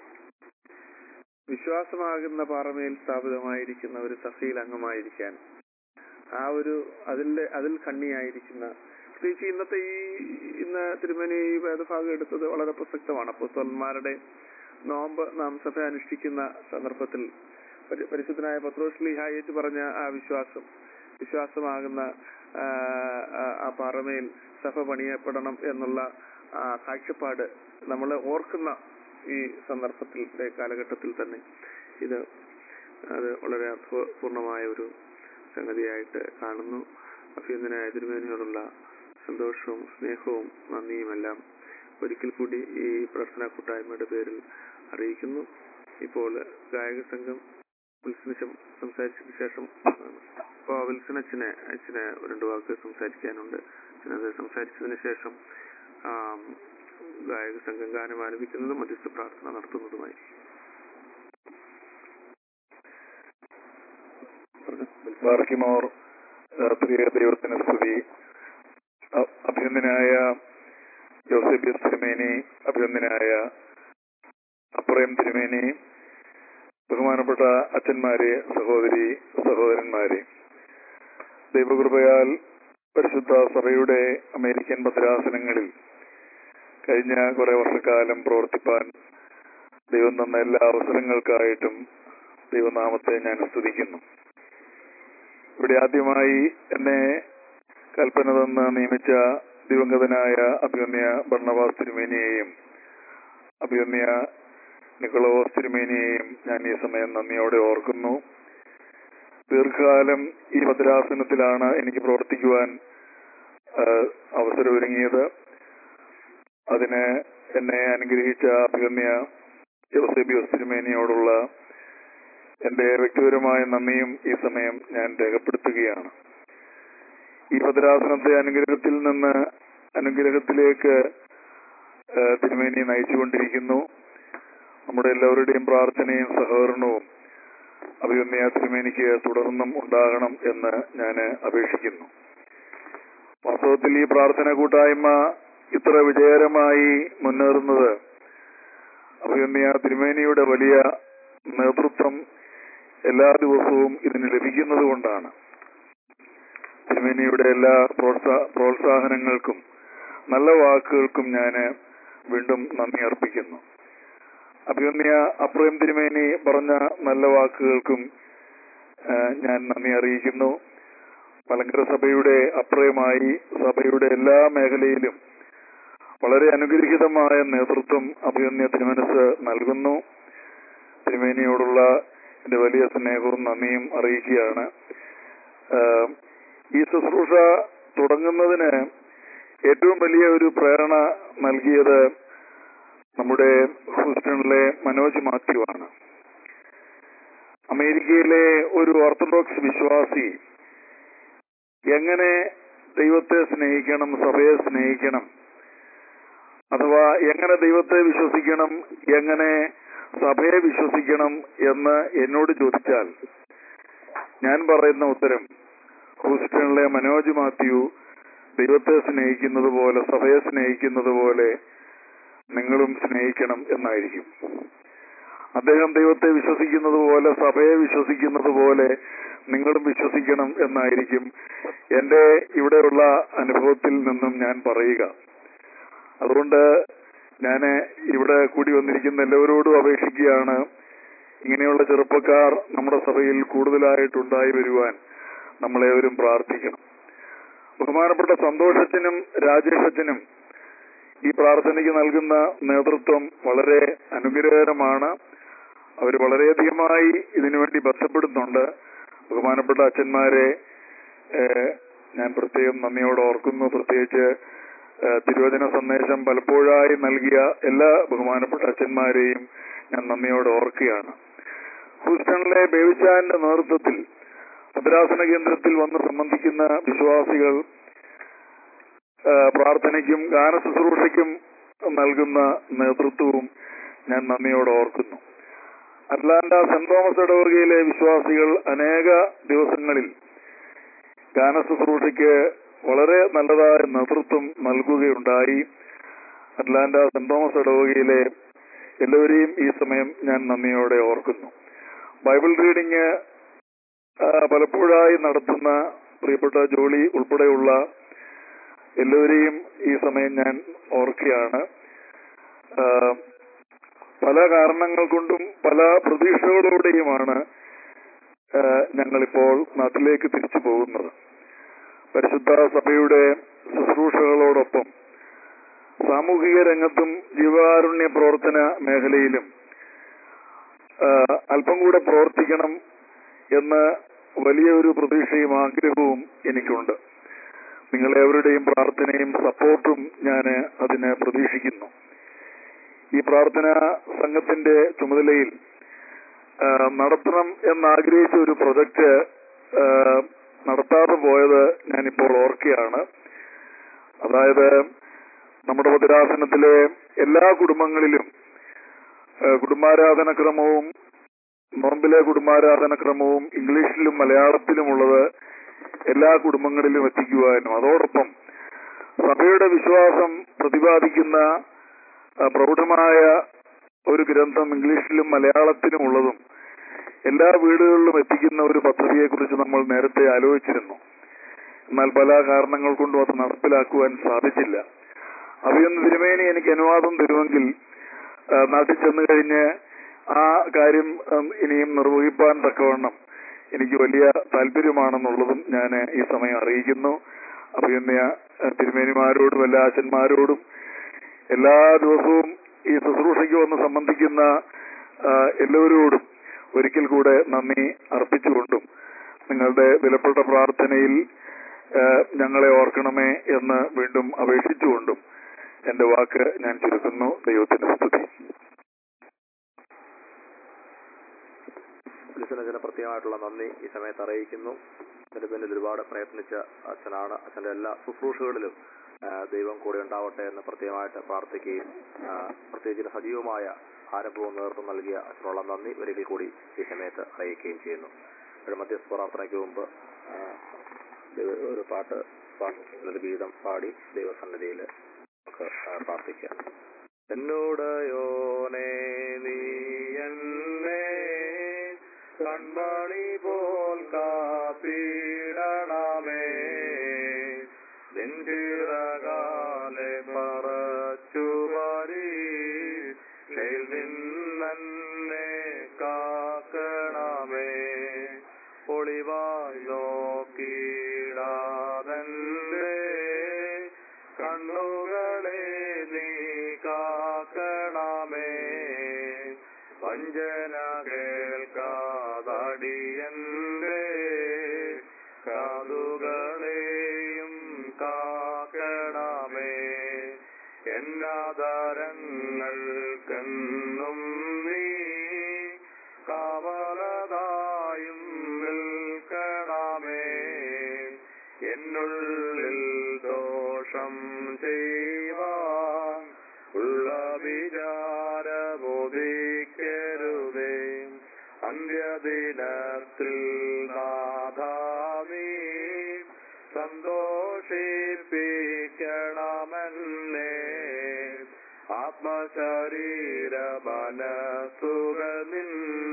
വിശ്വാസമാകുന്ന പാറമേൽ സ്ഥാപിതമായിരിക്കുന്ന ഒരു സഭയിൽ അംഗമായിരിക്കാൻ ആ ഒരു അതിലെ അതിൽ കണ്ണിയായിരിക്കുന്ന പ്രത്യേകിച്ച് ഇന്നത്തെ ഈ ഇന്ന് തിരുമേനി ഈ വേദഭാഗം എടുത്തത് വളരെ പ്രസക്തമാണ് അപ്പോസ്തലന്മാരുടെ നോമ്പ് നാം സഭ അനുഷ്ഠിക്കുന്ന സന്ദർഭത്തിൽ പരി- പരിശുദ്ധനായ പത്രോസ്ലിഹായിട്ട് പറഞ്ഞ ആ വിശ്വാസം വിശ്വാസമാകുന്ന ആ, ആ- ആ പാറമേൽ സഭ പണിയപ്പെടണം എന്നുള്ള ആ കാഴ്ചപ്പാട് നമ്മൾ ഓർക്കുന്ന ഈ സന്ദർഭത്തിലെ കാലഘട്ടത്തിൽ തന്നെ ഇത് അത് വളരെ അർത്ഥപൂർണമായ ഒരു സംഗതിയായിട്ട് കാണുന്നു അഭ്യന്തനായ തിരുമേനിയോടുള്ള സന്തോഷവും സ്നേഹവും നന്ദിയുമെല്ലാം ഒരിക്കൽ കൂടി ഈ പ്രാർത്ഥനാ കൂട്ടായ്മയുടെ പേരിൽ അറിയിക്കുന്നു ഇപ്പോൾ ഗായക സംഘം വിൽസനച്ചൻ സംസാരിച്ചതിന് ശേഷം ഇപ്പോൾ വിൽസനച്ചന് അച്ഛന് രണ്ട് വാക്ക് സംസാരിക്കാനുണ്ട് അച്ഛനത് സംസാരിച്ചതിന് ശേഷം ആം, ഗായക സംഘം ഗാനം ആലപിക്കുന്നതും മധ്യസ്ഥ പ്രാർത്ഥന നടത്തുന്നതുമായി ബാർക്കിമോർ പ്രിയ ദൈവത്തിന് സ്തുതി അ- അഭിനന്ദനായ ജോസഫ് തിരുമേനി അഭിനന്ദനായ അപ്രയം തിരുമേനി ബഹുമാന ബഹുമാനപ്പെട്ട അച്ഛന്മാരെ സഹോദരി സഹോദരന്മാരെ ദൈവകൃപയാൽ പരിശുദ്ധ സഭയുടെ അമേരിക്കൻ ഭദ്രാസനങ്ങളിൽ കഴിഞ്ഞ കുറെ വർഷക്കാലം പ്രവർത്തിപ്പാൻ ദൈവം തന്ന എല്ലാ അവസരങ്ങൾക്കായിട്ടും ദൈവനാമത്തെ ഞാൻ സ്തുതിക്കുന്നു ഇവിടെ ആദ്യമായി എന്നെ കൽപ്പന തന്ന് നിയമിച്ച ദിവംഗതനായ അഭിമന്യ ഭരണവാസ് തിരുമേനിയെയും അഭിമന്യ നിക്കോളോസ് തിരുമേനിയെയും ഞാൻ ഈ സമയം നന്ദിയോടെ ഓർക്കുന്നു ദീർഘകാലം ഈ ഭദ്രാസനത്തിലാണ് എനിക്ക് പ്രവർത്തിക്കുവാൻ ആ, അവസരമൊരുങ്ങിയത് അതിന് എന്നെ അനുഗ്രഹിച്ച അഭിഗമ്യ ജോസേബിയോസ് തിരുമേനിയോടുള്ള എന്റെ വ്യക്തിപരമായ നന്ദിയും ഈ സമയം ഞാൻ രേഖപ്പെടുത്തുകയാണ് ഈ ഭദ്രാസനത്തെ അനുഗ്രഹത്തിൽ നിന്ന് അനുഗ്രഹത്തിലേക്ക് ആ, തിരുമേനി നയിച്ചുകൊണ്ടിരിക്കുന്നു നമ്മുടെ എല്ലാവരുടെയും പ്രാർത്ഥനയും സഹകരണവും അഭിഗമ്യ തിരുമേനിക്ക് തുടർന്നും ഉണ്ടാകണം എന്ന് ഞാൻ അപേക്ഷിക്കുന്നു വാസ്തവത്തിൽ ഈ പ്രാർത്ഥന കൂട്ടായ്മ ഇത്ര വിജയകരമായി മുന്നേറുന്നത് അഭിഗമ്യ തിരുമേനിയുടെ വലിയ നേതൃത്വം എല്ലാ ദിവസവും ഇതിന് ലഭിക്കുന്നത് കൊണ്ടാണ് തിരുമേനിയുടെ എല്ലാ പ്രോത്സാ പ്രോത്സാഹനങ്ങൾക്കും നല്ല വാക്കുകൾക്കും ഞാൻ വീണ്ടും നന്ദി അർപ്പിക്കുന്നു അഭിഗമ്യ അപ്രയം തിരുമേനി പറഞ്ഞ നല്ല വാക്കുകൾക്കും ആ, ഞാൻ നന്ദി അറിയിക്കുന്നു മലങ്കര സഭയുടെ അപ്രയമായി സഭയുടെ എല്ലാ മേഖലയിലും വളരെ അനുഗ്രഹീതമായ നേതൃത്വം അഭിഗമ്യ തിരുമനസ് നൽകുന്നു തിരുമേനിയോടുള്ള എന്റെ വലിയ സ്നേഹവും നന്ദിയും അറിയിക്കുകയാണ് ആ, ഈ ശുശ്രൂഷ തുടങ്ങുന്നതിന് ഏറ്റവും വലിയ ഒരു പ്രേരണ നൽകിയത് നമ്മുടെ ഹൂസ്റ്റണിലെ മനോജ് മാത്യു ആണ് അമേരിക്കയിലെ ഒരു ഓർത്തഡോക്സ് വിശ്വാസി എങ്ങനെ ദൈവത്തെ സ്നേഹിക്കണം സഭയെ സ്നേഹിക്കണം അഥവാ എങ്ങനെ ദൈവത്തെ വിശ്വസിക്കണം എങ്ങനെ സഭയെ വിശ്വസിക്കണം എന്ന് എന്നോട് ചോദിച്ചാൽ ഞാൻ പറയുന്ന ഉത്തരം ഹൂസ്റ്റണിലെ മനോജ് മാത്യു ദൈവത്തെ സ്നേഹിക്കുന്നത് പോലെ സഭയെ സ്നേഹിക്കുന്നത് പോലെ നിങ്ങളും സ്നേഹിക്കണം എന്നായിരിക്കും അദ്ദേഹം ദൈവത്തെ വിശ്വസിക്കുന്നത് പോലെ സഭയെ വിശ്വസിക്കുന്നത് പോലെ നിങ്ങളും വിശ്വസിക്കണം എന്നായിരിക്കും എന്റെ ഇവിടെയുള്ള അനുഭവത്തിൽ നിന്നും ഞാൻ പറയുക അതുകൊണ്ട് ഞാൻ ഇവിടെ കൂടി വന്നിരിക്കുന്ന എല്ലാവരോടും അപേക്ഷിക്കുകയാണ് ഇങ്ങനെയുള്ള ചെറുപ്പക്കാർ നമ്മുടെ സഭയിൽ കൂടുതലായിട്ടുണ്ടായി വരുവാൻ നമ്മളേവരും പ്രാർത്ഥിക്കണം ബഹുമാനപ്പെട്ട സന്തോഷത്തിനും രാജേഷത്തിനും ഈ പ്രാർത്ഥനയ്ക്ക് നൽകുന്ന നേതൃത്വം വളരെ അനുഗ്രഹകരമാണ് അവർ വളരെയധികമായി ഇതിനുവേണ്ടി ബന്ധപ്പെടുന്നുണ്ട് ബഹുമാനപ്പെട്ട അച്ഛന്മാരെ ഏഹ്, ഞാൻ പ്രത്യേകം നന്ദിയോടെ ഓർക്കുന്നു പ്രത്യേകിച്ച് ഏഹ്, തിരുവചന സന്ദേശം പലപ്പോഴായി നൽകിയ എല്ലാ ബഹുമാനപ്പെട്ട അച്ഛന്മാരെയും ഞാൻ നന്ദിയോടെ ഓർക്കുകയാണ് ഹൂസ്റ്റണിലെ ബേബിച്ചാന്റെ നേതൃത്വത്തിൽ ഭദ്രാസന കേന്ദ്രത്തിൽ വന്ന് സംബന്ധിക്കുന്ന വിശ്വാസികൾ ആ, പ്രാർത്ഥനയ്ക്കും ഗാന ശുശ്രൂഷയ്ക്കും നൽകുന്ന നേതൃത്വവും ഞാൻ നന്ദിയോടെ ഓർക്കുന്നു അറ്റ്ലാന്റ സെന്റ് തോമസ് ഇടവകയിലെ വിശ്വാസികൾ അനേക ദിവസങ്ങളിൽ ഗാന ശുശ്രൂഷയ്ക്ക് വളരെ നല്ലതായ നേതൃത്വം നൽകുകയുണ്ടായി അറ്റ്ലാന്റ സെന്റ് തോമസ് ഇടവകയിലെ എല്ലാവരെയും ഈ സമയം ഞാൻ നന്ദിയോടെ ഓർക്കുന്നു ബൈബിൾ റീഡിങ് ആ, പലപ്പോഴായി നടത്തുന്ന പ്രിയപ്പെട്ട ജോളി ഉൾപ്പെടെയുള്ള എല്ലാവരെയും ഈ സമയം ഞാൻ ഓർക്കുകയാണ് ആ, പല കാരണങ്ങൾ കൊണ്ടും പല പ്രതീക്ഷകളോടെയുമാണ് ആ, ഞങ്ങളിപ്പോൾ നാട്ടിലേക്ക് തിരിച്ചു പോകുന്നത് പരിശുദ്ധ സഭയുടെ ശുശ്രൂഷകളോടൊപ്പം സാമൂഹിക രംഗത്തും ജീവകാരുണ്യ പ്രവർത്തന മേഖലയിലും ആ, അല്പം കൂടെ പ്രവർത്തിക്കണം എന്ന് വലിയ ഒരു പ്രതീക്ഷയും ആഗ്രഹവും എനിക്കുണ്ട് നിങ്ങളെവരുടെയും പ്രാർത്ഥനയും സപ്പോർട്ടും ഞാൻ അതിന് പ്രതീക്ഷിക്കുന്നു ഈ പ്രാർത്ഥനാ സംഘത്തിന്റെ ചുമതലയിൽ ആ, നടത്തണം എന്നാഗ്രഹിച്ച ഒരു പ്രൊജക്ട് ആ, നടത്താതെ പോയത് ഞാനിപ്പോൾ ഓർക്കുകയാണ് അതായത് നമ്മുടെ ഭദ്രാസനത്തിലെ എല്ലാ കുടുംബങ്ങളിലും ആ, കുടുംബാരാധനക്രമവും നോമ്പിലെ കുടുംബാരാധനക്രമവും ഇംഗ്ലീഷിലും മലയാളത്തിലുമുള്ളത് എല്ലാ കുടുംബങ്ങളിലും എത്തിക്കുവാനും അതോടൊപ്പം സഭയുടെ വിശ്വാസം പ്രതിപാദിക്കുന്ന ആ, പ്രൗഢമായ ഒരു ഗ്രന്ഥം ഇംഗ്ലീഷിലും മലയാളത്തിലുമുള്ളതും എല്ലാ വീടുകളിലും എത്തിക്കുന്ന ഒരു പദ്ധതിയെക്കുറിച്ച് നമ്മൾ നേരത്തെ ആലോചിച്ചിരുന്നു എന്നാൽ പല കാരണങ്ങൾ കൊണ്ടും അത് നടപ്പിലാക്കുവാൻ സാധിച്ചില്ല അവയൊന്ന് തിരുമേനി എനിക്ക് അനുവാദം തരുമെങ്കിൽ ആ, നാട്ടിൽ ചെന്ന് കഴിഞ്ഞ് ആ കാര്യം ഉം, ഇനിയും നിർവഹിപ്പാൻ തക്കവണ്ണം എനിക്ക് വലിയ താല്പര്യമാണെന്നുള്ളതും ഞാൻ ഈ സമയം അറിയിക്കുന്നു അഭിനന്ദ തിരുമേനിമാരോടും എല്ലാ അച്ഛന്മാരോടും എല്ലാ ദിവസവും ഈ ശുശ്രൂഷയ്ക്ക് വന്ന് സംബന്ധിക്കുന്ന ആ, എല്ലാവരോടും ഒരിക്കൽ കൂടെ നന്ദി അർപ്പിച്ചുകൊണ്ടും നിങ്ങളുടെ വിലപ്പെട്ട പ്രാർത്ഥനയിൽ ആ, ഞങ്ങളെ ഓർക്കണമേ എന്ന് വീണ്ടും അപേക്ഷിച്ചുകൊണ്ടും എന്റെ വാക്ക് ഞാൻ ചുരുക്കുന്നു ദൈവത്തിന്റെ സ്തുതി ലിസനത്തിന് പ്രത്യേകമായിട്ടുള്ള നന്ദി ഈ സമയത്ത് അറിയിക്കുന്നു ഇതിന് പിന്നിൽ ഒരുപാട് പ്രയത്നിച്ച അച്ഛനാണ് അച്ഛന്റെ എല്ലാ ശുശ്രൂഷകളിലും ആ, ദൈവം കൂടെ ഉണ്ടാവട്ടെ എന്ന് പ്രത്യേകമായിട്ട് പ്രാർത്ഥിക്കുകയും ആ, പ്രത്യേകിച്ച് സജീവമായ ആരംഭവും നേതൃത്വം നൽകിയ അച്ഛനുള്ള നന്ദി ഒരിക്കൽ കൂടി ഈ സമയത്ത് അറിയിക്കുകയും ചെയ്യുന്നു ഒരു മധ്യസ്ഥ പ്രാർത്ഥനയ്ക്ക് മുമ്പ് ആ, ദൈവ- ഒരു പാട്ട് പാട്ട് ഒരു ഗീതം പാടി ദൈവസന്നിധിയിൽ നമുക്ക് ആ, പ്രാർത്ഥിക്കാം എന്നോടയോനേ നീ എന്നെ കൺമണി പോൽ കാത്തിടണമേ നിൻകിറകാലെ പറച്ചു വരി നിന്നെ കാക്കണമേ ഒളിവായി നോക്കിടാതന്റെ കണ്ണുകളെ നീ കാക്കണമേ വഞ്ചന കേൾക്കാതടിയന്റെ കാതുകളെയും കാക്കണമേ എന്നാദരങ്ങൾക്കെന്നും നീ കാവലതായും നിൽക്കണമേ എന്നുള്ളിൽ ദോഷം ചെയ്യുവാൻ ഉള്ള വിചാരബോധിക്കരുതേ അന്ത്യദിനത്തിൽ നാഥാമീ സന്തോഷിപ്പിക്കണമെന്നേ ആത്മശരീര മനസ്സുകളിൽ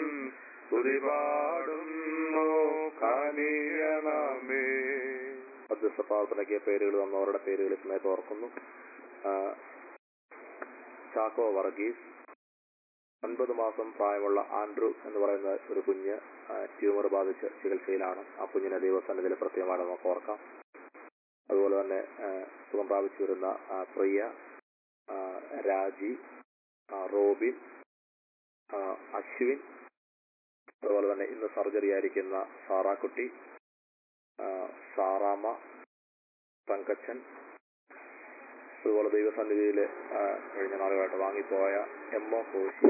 തുതിപാടുന്നു കനിയണമേ മധ്യസ്ഥ പ്രാർത്ഥനയ്ക്ക് പേരുകൾ വന്നവരുടെ പേരുകൾ ഈ സമയത്ത് ഓർക്കുന്നു ആ, ചാക്കോ വർഗീസ് ഒൻപത് മാസം പ്രായമുള്ള ആൻഡ്രു എന്ന് പറയുന്ന ഒരു കുഞ്ഞ് ആ, ട്യൂമർ ബാധിച്ച് ചികിത്സയിലാണ് ആ കുഞ്ഞിനെ ദൈവസന്നിധിയിൽ പ്രത്യേകമായിട്ട് നമുക്ക് ഓർക്കാം അതുപോലെ തന്നെ ആ, സുഖം പ്രാപിച്ചു വരുന്ന ആ, പ്രിയ ആ, രാജി ആ, റോബിൻ ആ, അശ്വിൻ അതുപോലെ തന്നെ ഇന്ന് സർജറി ആയിരിക്കുന്ന സാറാക്കുട്ടി ആ, സാറാമ്മ തങ്കച്ചൻ അതുപോലെ ദൈവസന്നിധിയിൽ കഴിഞ്ഞ നാളുകളായിട്ട് വാങ്ങിപ്പോയ എം ഒ കോശി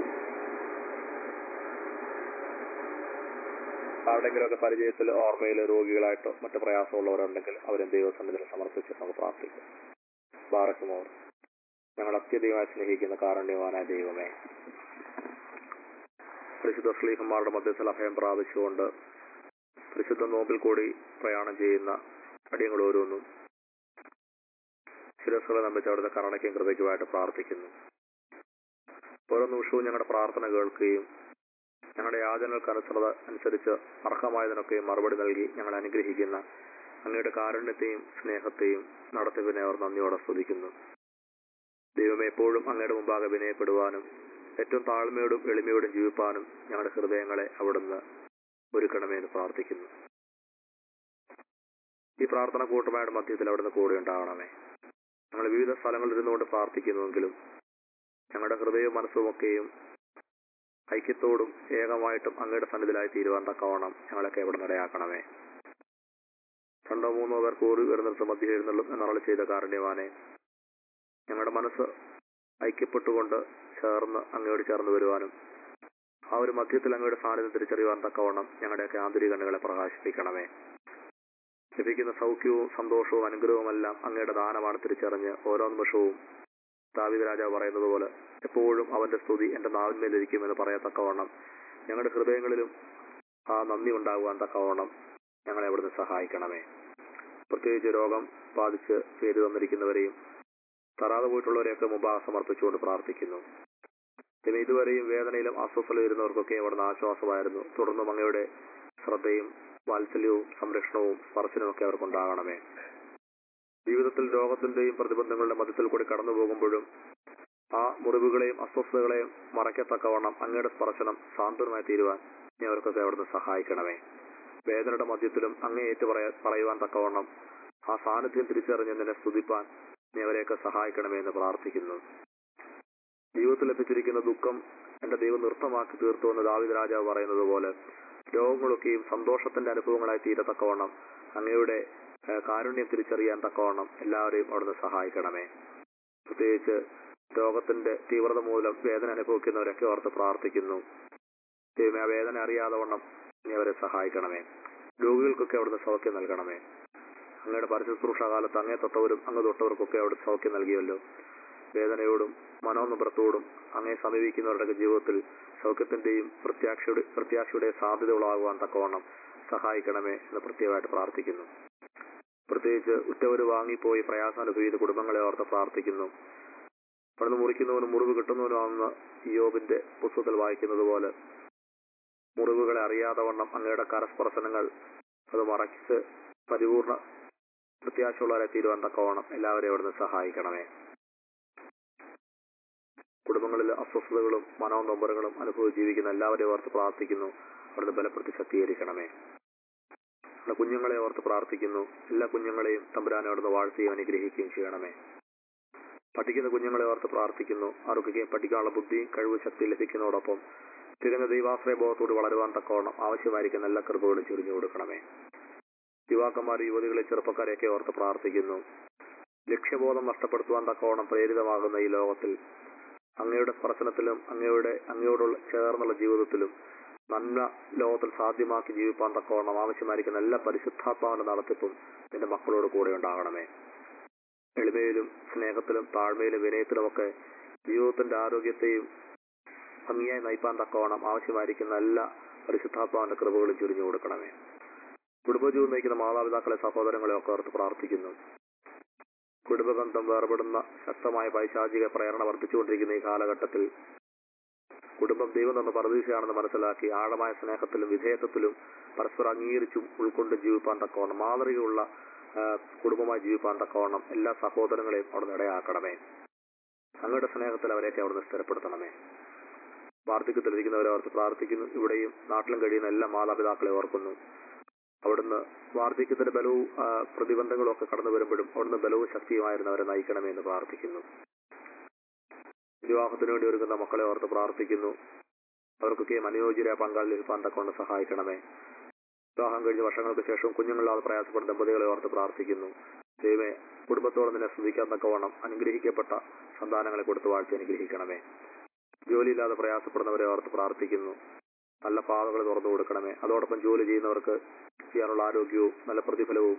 ആരുടെങ്കിലുമൊക്കെ പരിചയത്തിൽ ഓർമ്മയിൽ രോഗികളായിട്ടോ മറ്റു പ്രയാസമുള്ളവരുണ്ടെങ്കിൽ അവരും ദൈവസന്നിധിയിൽ സമർപ്പിച്ച് നമുക്ക് പ്രാർത്ഥിക്കാം ബാറക്കുമോർ ഞങ്ങൾ അത്യധികമായി സ്നേഹിക്കുന്ന കാരുണ്യവാനായ ദൈവമേ പരിശുദ്ധ ശ്ലീഹന്മാരുടെ മധ്യത്തിൽ അഭയം പ്രാപിച്ചുകൊണ്ട് പരിശുദ്ധ നോമ്പിൽ കൂടി പ്രയാണം ചെയ്യുന്ന അടിയങ്ങൾ ഓരോന്നും ശിരസ്സുകളെ നമ്പിച്ച് അവിടുത്തെ കരുണയ്ക്കും കൃപയ്ക്കുമായിട്ട് പ്രാർത്ഥിക്കുന്നു ഓരോ നിമിഷവും ഞങ്ങളുടെ പ്രാർത്ഥന കേൾക്കുകയും ഞങ്ങളുടെ യാചനകൾക്ക് അനുസൃത അനുസരിച്ച് അർഹമായതിനൊക്കെയും മറുപടി നൽകി ഞങ്ങളെ അനുഗ്രഹിക്കുന്ന അങ്ങയുടെ കാരുണ്യത്തെയും സ്നേഹത്തെയും നടത്തിപ്പിനെ അവർ നന്ദിയോടെ സ്തുതിക്കുന്നു ദൈവമേ എപ്പോഴും അങ്ങയുടെ മുമ്പാകെ വിനയപ്പെടുവാനും ഏറ്റവും താഴ്മയോടും എളിമയോടും ജീവിപ്പാനും ഞങ്ങളുടെ ഹൃദയങ്ങളെ അവിടുന്ന് ഒരുക്കണമേ എന്ന് പ്രാർത്ഥിക്കുന്നു ഈ പ്രാർത്ഥന കൂട്ടമായുടെ മധ്യത്തിൽ അവിടുന്ന് കൂടെ ഉണ്ടാകണമേ ഞങ്ങൾ വിവിധ സ്ഥലങ്ങളിൽ ഇരുന്നുകൊണ്ട് പ്രാർത്ഥിക്കുന്നുവെങ്കിലും ഞങ്ങളുടെ ഹൃദയവും മനസ്സുമൊക്കെയും ഐക്യത്തോടും ഏകമായിട്ടും അങ്ങയുടെ സന്നിധിയിലായി തീരുവാൻ തക്കവണ്ണം ഞങ്ങളൊക്കെ ഇവിടെ ഇടയാക്കണമേ രണ്ടോ മൂന്നോ പേർ കൂറി വരുന്നിടത്ത് മധ്യ എഴുന്നള്ളും എന്നറളി ചെയ്ത കാരുണ്യവാനെ ഞങ്ങളുടെ മനസ്സ് ഐക്യപ്പെട്ടുകൊണ്ട് ചേർന്ന് അങ്ങയോട് ചേർന്ന് വരുവാനും ആ ഒരു മധ്യത്തിൽ അങ്ങയുടെ സാന്നിധ്യം തിരിച്ചറിയുവാൻ തക്കവണ്ണം ഞങ്ങളുടെയൊക്കെ ആന്തരിക കണ്ണുകളെ പ്രകാശിപ്പിക്കണമേ ലഭിക്കുന്ന സൗഖ്യവും സന്തോഷവും അനുഗ്രഹവുമെല്ലാം അങ്ങയുടെ ദാനമാണ് തിരിച്ചറിഞ്ഞ് ഓരോ നിമിഷവും ദാവിദ് രാജാവ് പറയുന്നത് പോലെ എപ്പോഴും അവന്റെ സ്തുതി എന്റെ നാവിന്മേലിരിക്കുമെന്ന് പറയത്തക്കവണ്ണം ഞങ്ങളുടെ ഹൃദയങ്ങളിലും ആ നന്ദി ഉണ്ടാകുവാൻ തക്കവണ്ണം ഞങ്ങളെ അവിടുന്ന് സഹായിക്കണമേ പ്രത്യേകിച്ച് രോഗം ബാധിച്ച് ചെയ്തു തന്നിരിക്കുന്നവരെയും തറാതെ പോയിട്ടുള്ളവരെയൊക്കെ മുമ്പാകെ സമർപ്പിച്ചുകൊണ്ട് പ്രാർത്ഥിക്കുന്നു പിന്നെ ഇതുവരെയും വേദനയിലും അസ്വസ്ഥതയിലും ഇരുന്നവർക്കൊക്കെ അവിടുന്ന് ആശ്വാസമായിരുന്നു തുടർന്നും അങ്ങയുടെ ശ്രദ്ധയും വാത്സല്യവും സംരക്ഷണവും സ്പർശനവും ഒക്കെ അവർക്കുണ്ടാകണമേ ജീവിതത്തിൽ രോഗത്തിന്റെയും പ്രതിബന്ധങ്ങളുടെ മധ്യത്തിൽ കൂടി കടന്നു പോകുമ്പോഴും ആ മുറിവുകളെയും അസ്വസ്ഥതകളെയും മറയ്ക്കത്തക്കവണ്ണം അങ്ങയുടെ സ്പർശനം സാന്ത്വനമായി തീരുവാൻ നീ അവർക്കൊക്കെ അവിടുന്ന് സഹായിക്കണമേ വേദനയുടെ മധ്യത്തിലും അങ്ങേയേറ്റ് പറയാ പറയുവാൻ തക്കവണ്ണം ആ സാന്നിധ്യം തിരിച്ചറിഞ്ഞ് നിന്നെ സ്തുതിപ്പാൻ നീ അവരെയൊക്കെ സഹായിക്കണമേ എന്ന് പ്രാർത്ഥിക്കുന്നു ജീവിതത്തിൽ എത്തിച്ചിരിക്കുന്ന ദുഃഖം എന്റെ ദൈവം നൃത്തമാക്കി തീർത്തു എന്ന് ദാവിദ് രാജാവ് പറയുന്നത് പോലെ രോഗങ്ങളൊക്കെയും സന്തോഷത്തിന്റെ അനുഭവങ്ങളായി തീരത്തക്കവണ്ണം അങ്ങയുടെ ഏഹ്, കാരുണ്യം തിരിച്ചറിയാൻ തക്കവണ്ണം എല്ലാവരെയും അവിടുന്ന് സഹായിക്കണമേ പ്രത്യേകിച്ച് രോഗത്തിന്റെ തീവ്രത മൂലം വേദന അനുഭവിക്കുന്നവരൊക്കെ ഓർത്ത് പ്രാർത്ഥിക്കുന്നു ദൈവമേ ആ വേദന അറിയാതെ വണ്ണം നീ അവരെ സഹായിക്കണമേ രോഗികൾക്കൊക്കെ അവിടുന്ന് സൗഖ്യം നൽകണമേ അങ്ങയുടെ പരിശുശ്രൂഷ കാലത്ത് അങ്ങേ തൊട്ടവരും അങ്ങ് തൊട്ടവർക്കൊക്കെ അവിടെ സൗഖ്യം നൽകിയല്ലോ വേദനയോടും മനോനിബ്രത്തോടും അങ്ങേ സമീപിക്കുന്നവരുടെ ജീവിതത്തിൽ സൗഖ്യത്തിന്റെയും പ്രത്യാക്ഷയുടെ പ്രത്യാശയുടെ സാധ്യതകളാകുവാൻ തക്കവണ്ണം സഹായിക്കണമേ എന്ന് പ്രത്യേകമായിട്ട് പ്രാർത്ഥിക്കുന്നു പ്രത്യേകിച്ച് ഉറ്റവര് വാങ്ങിപ്പോയി പ്രയാസം അനുഭവിക്കുന്ന കുടുംബങ്ങളെ ഓർത്ത് പ്രാർത്ഥിക്കുന്നു അവിടുന്ന് മുറിക്കുന്നവനും മുറിവ് കിട്ടുന്നവനുമാണെന്ന് യോബിന്റെ പുസ്തകത്തിൽ വായിക്കുന്നത് പോലെ മുറിവുകളെ അറിയാതെ വണ്ണം അങ്ങയുടെ കരസ്പർശനങ്ങൾ അത് മറച്ച് പരിപൂർണ പ്രത്യാശയുള്ളവരെ തീരുവാൻ തക്കവണ്ണം എല്ലാവരെയും അവിടുന്ന് സഹായിക്കണമേ കുടുംബങ്ങളിൽ അസ്വസ്ഥതകളും മനോനൊമ്പരങ്ങളും അനുഭവിച്ച് ജീവിക്കുന്ന എല്ലാവരെയും ഓർത്ത് പ്രാർത്ഥിക്കുന്നു അവിടുന്ന് ബലപ്പെടുത്തി ശക്തീകരിക്കണമേ നമ്മുടെ കുഞ്ഞുങ്ങളെ ഓർത്ത് പ്രാർത്ഥിക്കുന്നു എല്ലാ കുഞ്ഞുങ്ങളെയും തമ്പുരാനെ അവിടുന്ന് വാഴ്ത്തുകയും അനുഗ്രഹിക്കുകയും ചെയ്യണമേ പഠിക്കുന്ന കുഞ്ഞുങ്ങളെ ഓർത്ത് പ്രാർത്ഥിക്കുന്നു അവർക്കൊക്കെ പഠിക്കാനുള്ള ബുദ്ധിയും കഴിവ് ശക്തി ലഭിക്കുന്നതോടൊപ്പം തികഞ്ഞ ദൈവാശ്രയ ബോധത്തോട് വളരുവാൻ തക്കവണ്ണം ആവശ്യമായിരിക്കുന്ന എല്ലാ കൃപകളും ചുരിഞ്ഞു കൊടുക്കണമേ യുവാക്കന്മാർ യുവതികളെ ചെറുപ്പക്കാരെയൊക്കെ ഓർത്ത് പ്രാർത്ഥിക്കുന്നു ലക്ഷ്യബോധം നഷ്ടപ്പെടുത്തുവാൻ തക്കവണ്ണം പ്രേരിതമാകുന്ന ഈ ലോകത്തിൽ അങ്ങയുടെ സ്പർശനത്തിലും അങ്ങയുടെ അങ്ങയോടുള്ള ചേർന്നുള്ള ജീവിതത്തിലും നന്മ ലോകത്തിൽ സാധ്യമാക്കി ജീവിപ്പാൻ തക്കവണ്ണം ആവശ്യമായിരിക്കുന്ന എല്ലാ പരിശുദ്ധാത്മാവിന്റെ നടത്തിപ്പും നിന്റെ മക്കളോട് കൂടെ ഉണ്ടാകണമേ എളിമയിലും സ്നേഹത്തിലും താഴ്മയിലും വിനയത്തിലുമൊക്കെ ജീവിതത്തിന്റെ ആരോഗ്യത്തെയും ഭംഗിയായി നയിപ്പാൻ തക്കവണ്ണം ആവശ്യമായിരിക്കുന്ന എല്ലാ പരിശുദ്ധാത്മാവിന്റെ കൃപകളും ചുരിഞ്ഞു കൊടുക്കണമേ കുടുംബജീവൻ നയിക്കുന്ന മാതാപിതാക്കളെ സഹോദരങ്ങളെ ഒക്കെ ഓർത്ത് പ്രാർത്ഥിക്കുന്നു കുടുംബബന്ധം വേർപെടുന്ന ശക്തമായ പൈശാചിക പ്രേരണ വർദ്ധിച്ചുകൊണ്ടിരിക്കുന്ന ഈ കാലഘട്ടത്തിൽ കുടുംബം ദൈവം തന്ന പരദീശയാണെന്ന് മനസ്സിലാക്കി ആഴമായ സ്നേഹത്തിലും വിധേയത്വത്തിലും പരസ്പരം അംഗീകരിച്ചും ഉൾക്കൊണ്ട് ജീവിപ്പാൻ തക്കവണ്ണം മാതൃകയുള്ള ആ, കുടുംബമായി ജീവിപ്പാൻ തക്കവണ്ണം എല്ലാ സഹോദരങ്ങളെയും അവിടെ ഇടയാക്കണമേ അങ്ങയുടെ സ്നേഹത്തിൽ അവരെയൊക്കെ അവിടുന്ന് സ്ഥിരപ്പെടുത്തണമേ വാർദ്ധക്യത്തിലിരിക്കുന്നവരെ ഓർത്ത് പ്രാർത്ഥിക്കുന്നു ഇവിടെയും നാട്ടിലും കഴിയുന്ന എല്ലാ മാതാപിതാക്കളെ ഓർക്കുന്നു അവിടുന്ന് വാർദ്ധക്യത്തിന്റെ ബലവും ആ, പ്രതിബന്ധങ്ങളും ഒക്കെ കടന്നു വരുമ്പോഴും അവിടുന്ന് ബലവും ശക്തിയുമായിരുന്നു അവരെ നയിക്കണമേ എന്ന് പ്രാർത്ഥിക്കുന്നു വിവാഹത്തിന് വേണ്ടി ഒരുങ്ങുന്ന മക്കളെ ഓർത്ത് പ്രാർത്ഥിക്കുന്നു അവർക്കൊക്കെ അനുയോജ്യരായ പങ്കാളി ലഭിക്കാൻ തക്കൊണ്ട് സഹായിക്കണമേ വിവാഹം കഴിഞ്ഞ വർഷങ്ങൾക്ക് ശേഷം കുഞ്ഞുങ്ങളില്ലാതെ പ്രയാസപ്പെടുന്ന ദമ്പതികളെ ഓർത്ത് പ്രാർത്ഥിക്കുന്നു ദൈവമേ കുടുംബത്തോടെ നിന്നെ സ്തുതിക്കാൻ തക്കവണ്ണം അനുഗ്രഹിക്കപ്പെട്ട സന്താനങ്ങളെ കൊടുത്ത് വാഴ്ച അനുഗ്രഹിക്കണമേ ജോലിയില്ലാതെ പ്രയാസപ്പെടുന്നവരെ ഓർത്ത് പ്രാർത്ഥിക്കുന്നു നല്ല പാതകൾ തുറന്നു കൊടുക്കണമേ അതോടൊപ്പം ജോലി ചെയ്യുന്നവർക്ക് ചെയ്യാനുള്ള ആരോഗ്യവും നല്ല പ്രതിഫലവും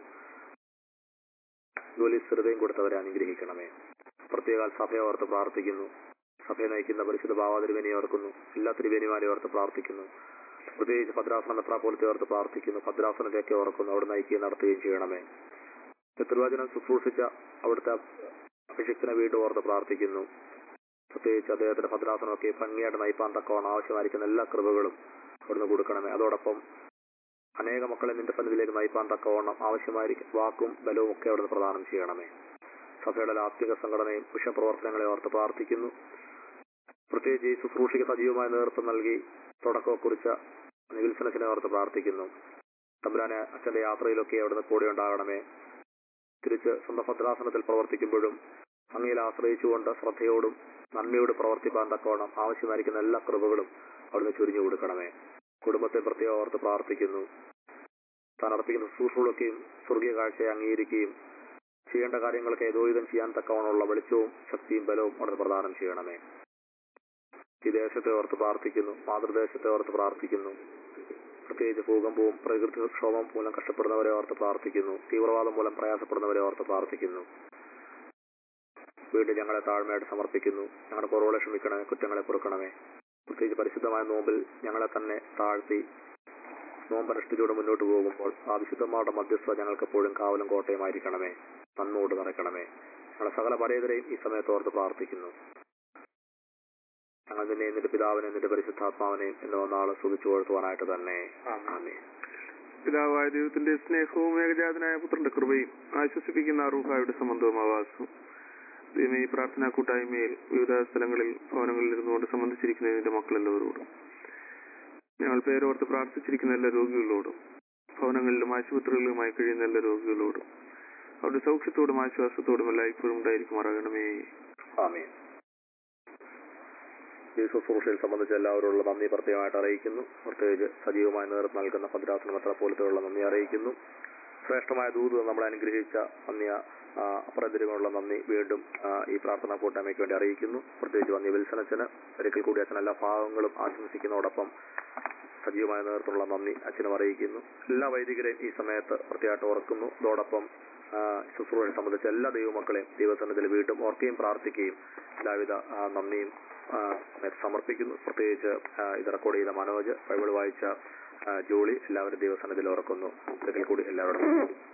ജോലി സ്ഥിരതയും കൊടുത്തവരെ അനുഗ്രഹിക്കണമേ പ്രത്യേക സഭയെ ഓർത്ത് പ്രാർത്ഥിക്കുന്നു സഭയെ നയിക്കുന്ന പരിശുദ്ധ ഭാവാതിരുവേനെ ഓർക്കുന്നു എല്ലാ തിരുവേനിമാരെ ഓർത്ത് പ്രാർത്ഥിക്കുന്നു പ്രത്യേകിച്ച് ഭദ്രാസന മെത്രാപോലത്തെ ഓർത്ത് പ്രാർത്ഥിക്കുന്നു ഭദ്രാസനത്തെയൊക്കെ ഓർക്കുന്നു അവിടെ നയിക്കുകയും നടത്തുകയും ചെയ്യണമേ പിതൃവചനം ശുശ്രൂഷിച്ച അവിടുത്തെ അഭിഷിക്തനെ വീണ്ടും ഓർത്ത് പ്രാർത്ഥിക്കുന്നു പ്രത്യേകിച്ച് അദ്ദേഹത്തിന്റെ ഭദ്രാസനമൊക്കെ ഭംഗിയായിട്ട് നയിപ്പാൻ തക്കവണ്ണം ആവശ്യമായിരിക്കുന്ന എല്ലാ കൃപകളും അവിടുന്ന് കൊടുക്കണമേ അതോടൊപ്പം അനേക മക്കളെ നിന്റെ സന്നിധിയിലേക്ക് നയിപ്പാൻ തക്കവണ്ണം ആവശ്യമായിരിക്കും വാക്കും ബലവും ഒക്കെ അവിടുന്ന് പ്രദാനം ചെയ്യണമേ സഭയുടെ ആത്മിക സംഘടനയും വിഷപ്രവർത്തനങ്ങളെ ഓർത്ത് പ്രാർത്ഥിക്കുന്നു പ്രത്യേകിച്ച് ഈ ശുശ്രൂഷയ്ക്ക് സജീവമായ നേതൃത്വം നൽകി തുടക്കം കുറിച്ച നിവിൽസനത്തിനെ ഓർത്ത് പ്രാർത്ഥിക്കുന്നു തമ്പുരാനെ അച്ഛന്റെ യാത്രയിലൊക്കെ അവിടുന്ന് കൂടെ ഉണ്ടാകണമേ തിരിച്ച് സ്വന്തം ഭദ്രാസനത്തിൽ പ്രവർത്തിക്കുമ്പോഴും അങ്ങയിൽ ആശ്രയിച്ചുകൊണ്ട് ശ്രദ്ധയോടും നന്മയോടും പ്രവർത്തിപ്പാൻ തക്കവണ്ണം ആവശ്യമായിരിക്കുന്ന എല്ലാ കൃപകളും അവിടുന്ന് ചുരിഞ്ഞു കൊടുക്കണമേ കുടുംബത്തെ പ്രത്യേകം ഓർത്ത് പ്രാർത്ഥിക്കുന്നു താൻ അർപ്പിക്കുന്ന ശുശ്രൂഷകളൊക്കെയും സ്വർഗീയ കാഴ്ചയെ അംഗീകരിക്കുകയും ചെയ്യേണ്ട കാര്യങ്ങളൊക്കെ ഏതോവിധം ചെയ്യാൻ തക്കവണ്ണമുള്ള വെളിച്ചവും ശക്തിയും ബലവും അവിടുന്ന് പ്രദാനം ചെയ്യണമേ ഈ ദേശത്തെ ഓർത്ത് പ്രാർത്ഥിക്കുന്നു മാതൃദേശത്തെ ഓർത്ത് പ്രാർത്ഥിക്കുന്നു പ്രത്യേകിച്ച് ഭൂകമ്പവും പ്രകൃതിക്ഷോഭം മൂലം കഷ്ടപ്പെടുന്നവരെ ഓർത്ത് പ്രാർത്ഥിക്കുന്നു തീവ്രവാദം മൂലം പ്രയാസപ്പെടുന്നവരെ ഓർത്ത് പ്രാർത്ഥിക്കുന്നു വീണ്ടും ഞങ്ങളെ താഴ്മയായിട്ട് സമർപ്പിക്കുന്നു ഞങ്ങളുടെ കുറവുകളെ ക്ഷമിക്കണമേ കുറ്റങ്ങളെ പൊറുക്കണമേ പ്രത്യേകിച്ച് പരിശുദ്ധമായ നോമ്പിൽ ഞങ്ങളെ തന്നെ താഴ്ത്തി നോമ്പനുഷ്ഠിച്ചോടെ മുന്നോട്ട് പോകുമ്പോൾ ആ വിശുദ്ധന്മാരുടെ മധ്യസ്ഥ ഞങ്ങൾക്ക് എപ്പോഴും കാവലും കോട്ടയമായിരിക്കണമേ നന്മോട് നിറയ്ക്കണമേ ഞങ്ങളെ സകല പരേതരെയും ഈ സമയത്ത് ഓർത്ത് പ്രാർത്ഥിക്കുന്നു ഞങ്ങൾ നിന്നെ നിന്റെ പിതാവിനെ നിന്റെ പരിശുദ്ധാത്മാവിനെയും എന്ന് വന്നാളെ സ്തുതിച്ചു കൊടുത്തുവാനായിട്ട് തന്നെ ആമേൻ പിതാവായ ദൈവത്തിന്റെ സ്നേഹവും ഏകജാതനായ പുത്രന്റെ കൃപയും ആശ്വസിപ്പിക്കുന്ന അറൂഹായുടെ സംബന്ധവും ആവാസവും ദൈവമേ ഈ പ്രാർത്ഥനാ കൂട്ടായ്മയിൽ വിവിധ സ്ഥലങ്ങളിൽ ഭവനങ്ങളിൽ ഇരുന്നുകൊണ്ട് സംബന്ധിച്ചിരിക്കുന്ന നിന്റെ മക്കളെല്ലാവരോടും ഞങ്ങൾ പേരോർത്ത് പ്രാർത്ഥിച്ചിരിക്കുന്ന എല്ലാ രോഗികളോടും ഭവനങ്ങളിലും ആശുപത്രികളിലുമായി കഴിയുന്ന എല്ലാ രോഗികളോടും അവരുടെ സൗഖ്യത്തോടും ആശ്വാസത്തോടും എല്ലാം ഇപ്പോഴും ഉണ്ടായിരിക്കുമാറാകണമേ ആമേൻ ഈ ശുശ്രൂഷയിൽ സംബന്ധിച്ച എല്ലാവരോടുള്ള നന്ദി പ്രത്യേകമായിട്ട് അറിയിക്കുന്നു പ്രത്യേകിച്ച് സജീവമായി നേതൃത്വം നൽകുന്ന ഭദ്രാസന മെത്രാപോലത്തോടുള്ള നന്ദി അറിയിക്കുന്നു ശ്രേഷ്ഠമായ ദൂത് നമ്മളെ അനുഗ്രഹിച്ച അന്യ അപ്രതിരികളുള്ള നന്ദി വീണ്ടും ആ, ഈ പ്രാർത്ഥനാ കൂട്ടായ്മയ്ക്ക് വേണ്ടി അറിയിക്കുന്നു പ്രത്യേകിച്ച് വന്യ വിൽസനച്ചന് ഒരിക്കൽ കൂടി അച്ഛൻ എല്ലാ ഭാഗങ്ങളും ആശംസിക്കുന്നതോടൊപ്പം സജീവമായ നേതൃത്വമുള്ള നന്ദി അച്ഛനും അറിയിക്കുന്നു എല്ലാ വൈദികരെയും ഈ സമയത്ത് പ്രത്യേകമായിട്ട് ഓർക്കുന്നു അതോടൊപ്പം ആ, ശുശ്രൂഷയെ സംബന്ധിച്ച എല്ലാ ദൈവമക്കളെയും ദൈവസന്നിധിയിൽ വീണ്ടും ഓർക്കുകയും പ്രാർത്ഥിക്കുകയും എല്ലാവിധ ആ, നന്ദിയും ആ, സമയത്ത് സമർപ്പിക്കുന്നു പ്രത്യേകിച്ച് ആ, ഇത് റെക്കോർഡ് ചെയ്ത മനോജ് ബൈബിൾ വായിച്ച ആ, ജോളി എല്ലാവരും ദൈവസന്നിധിയിൽ ഓർക്കുന്നു ഒരിക്കൽ കൂടി എല്ലാവരോടും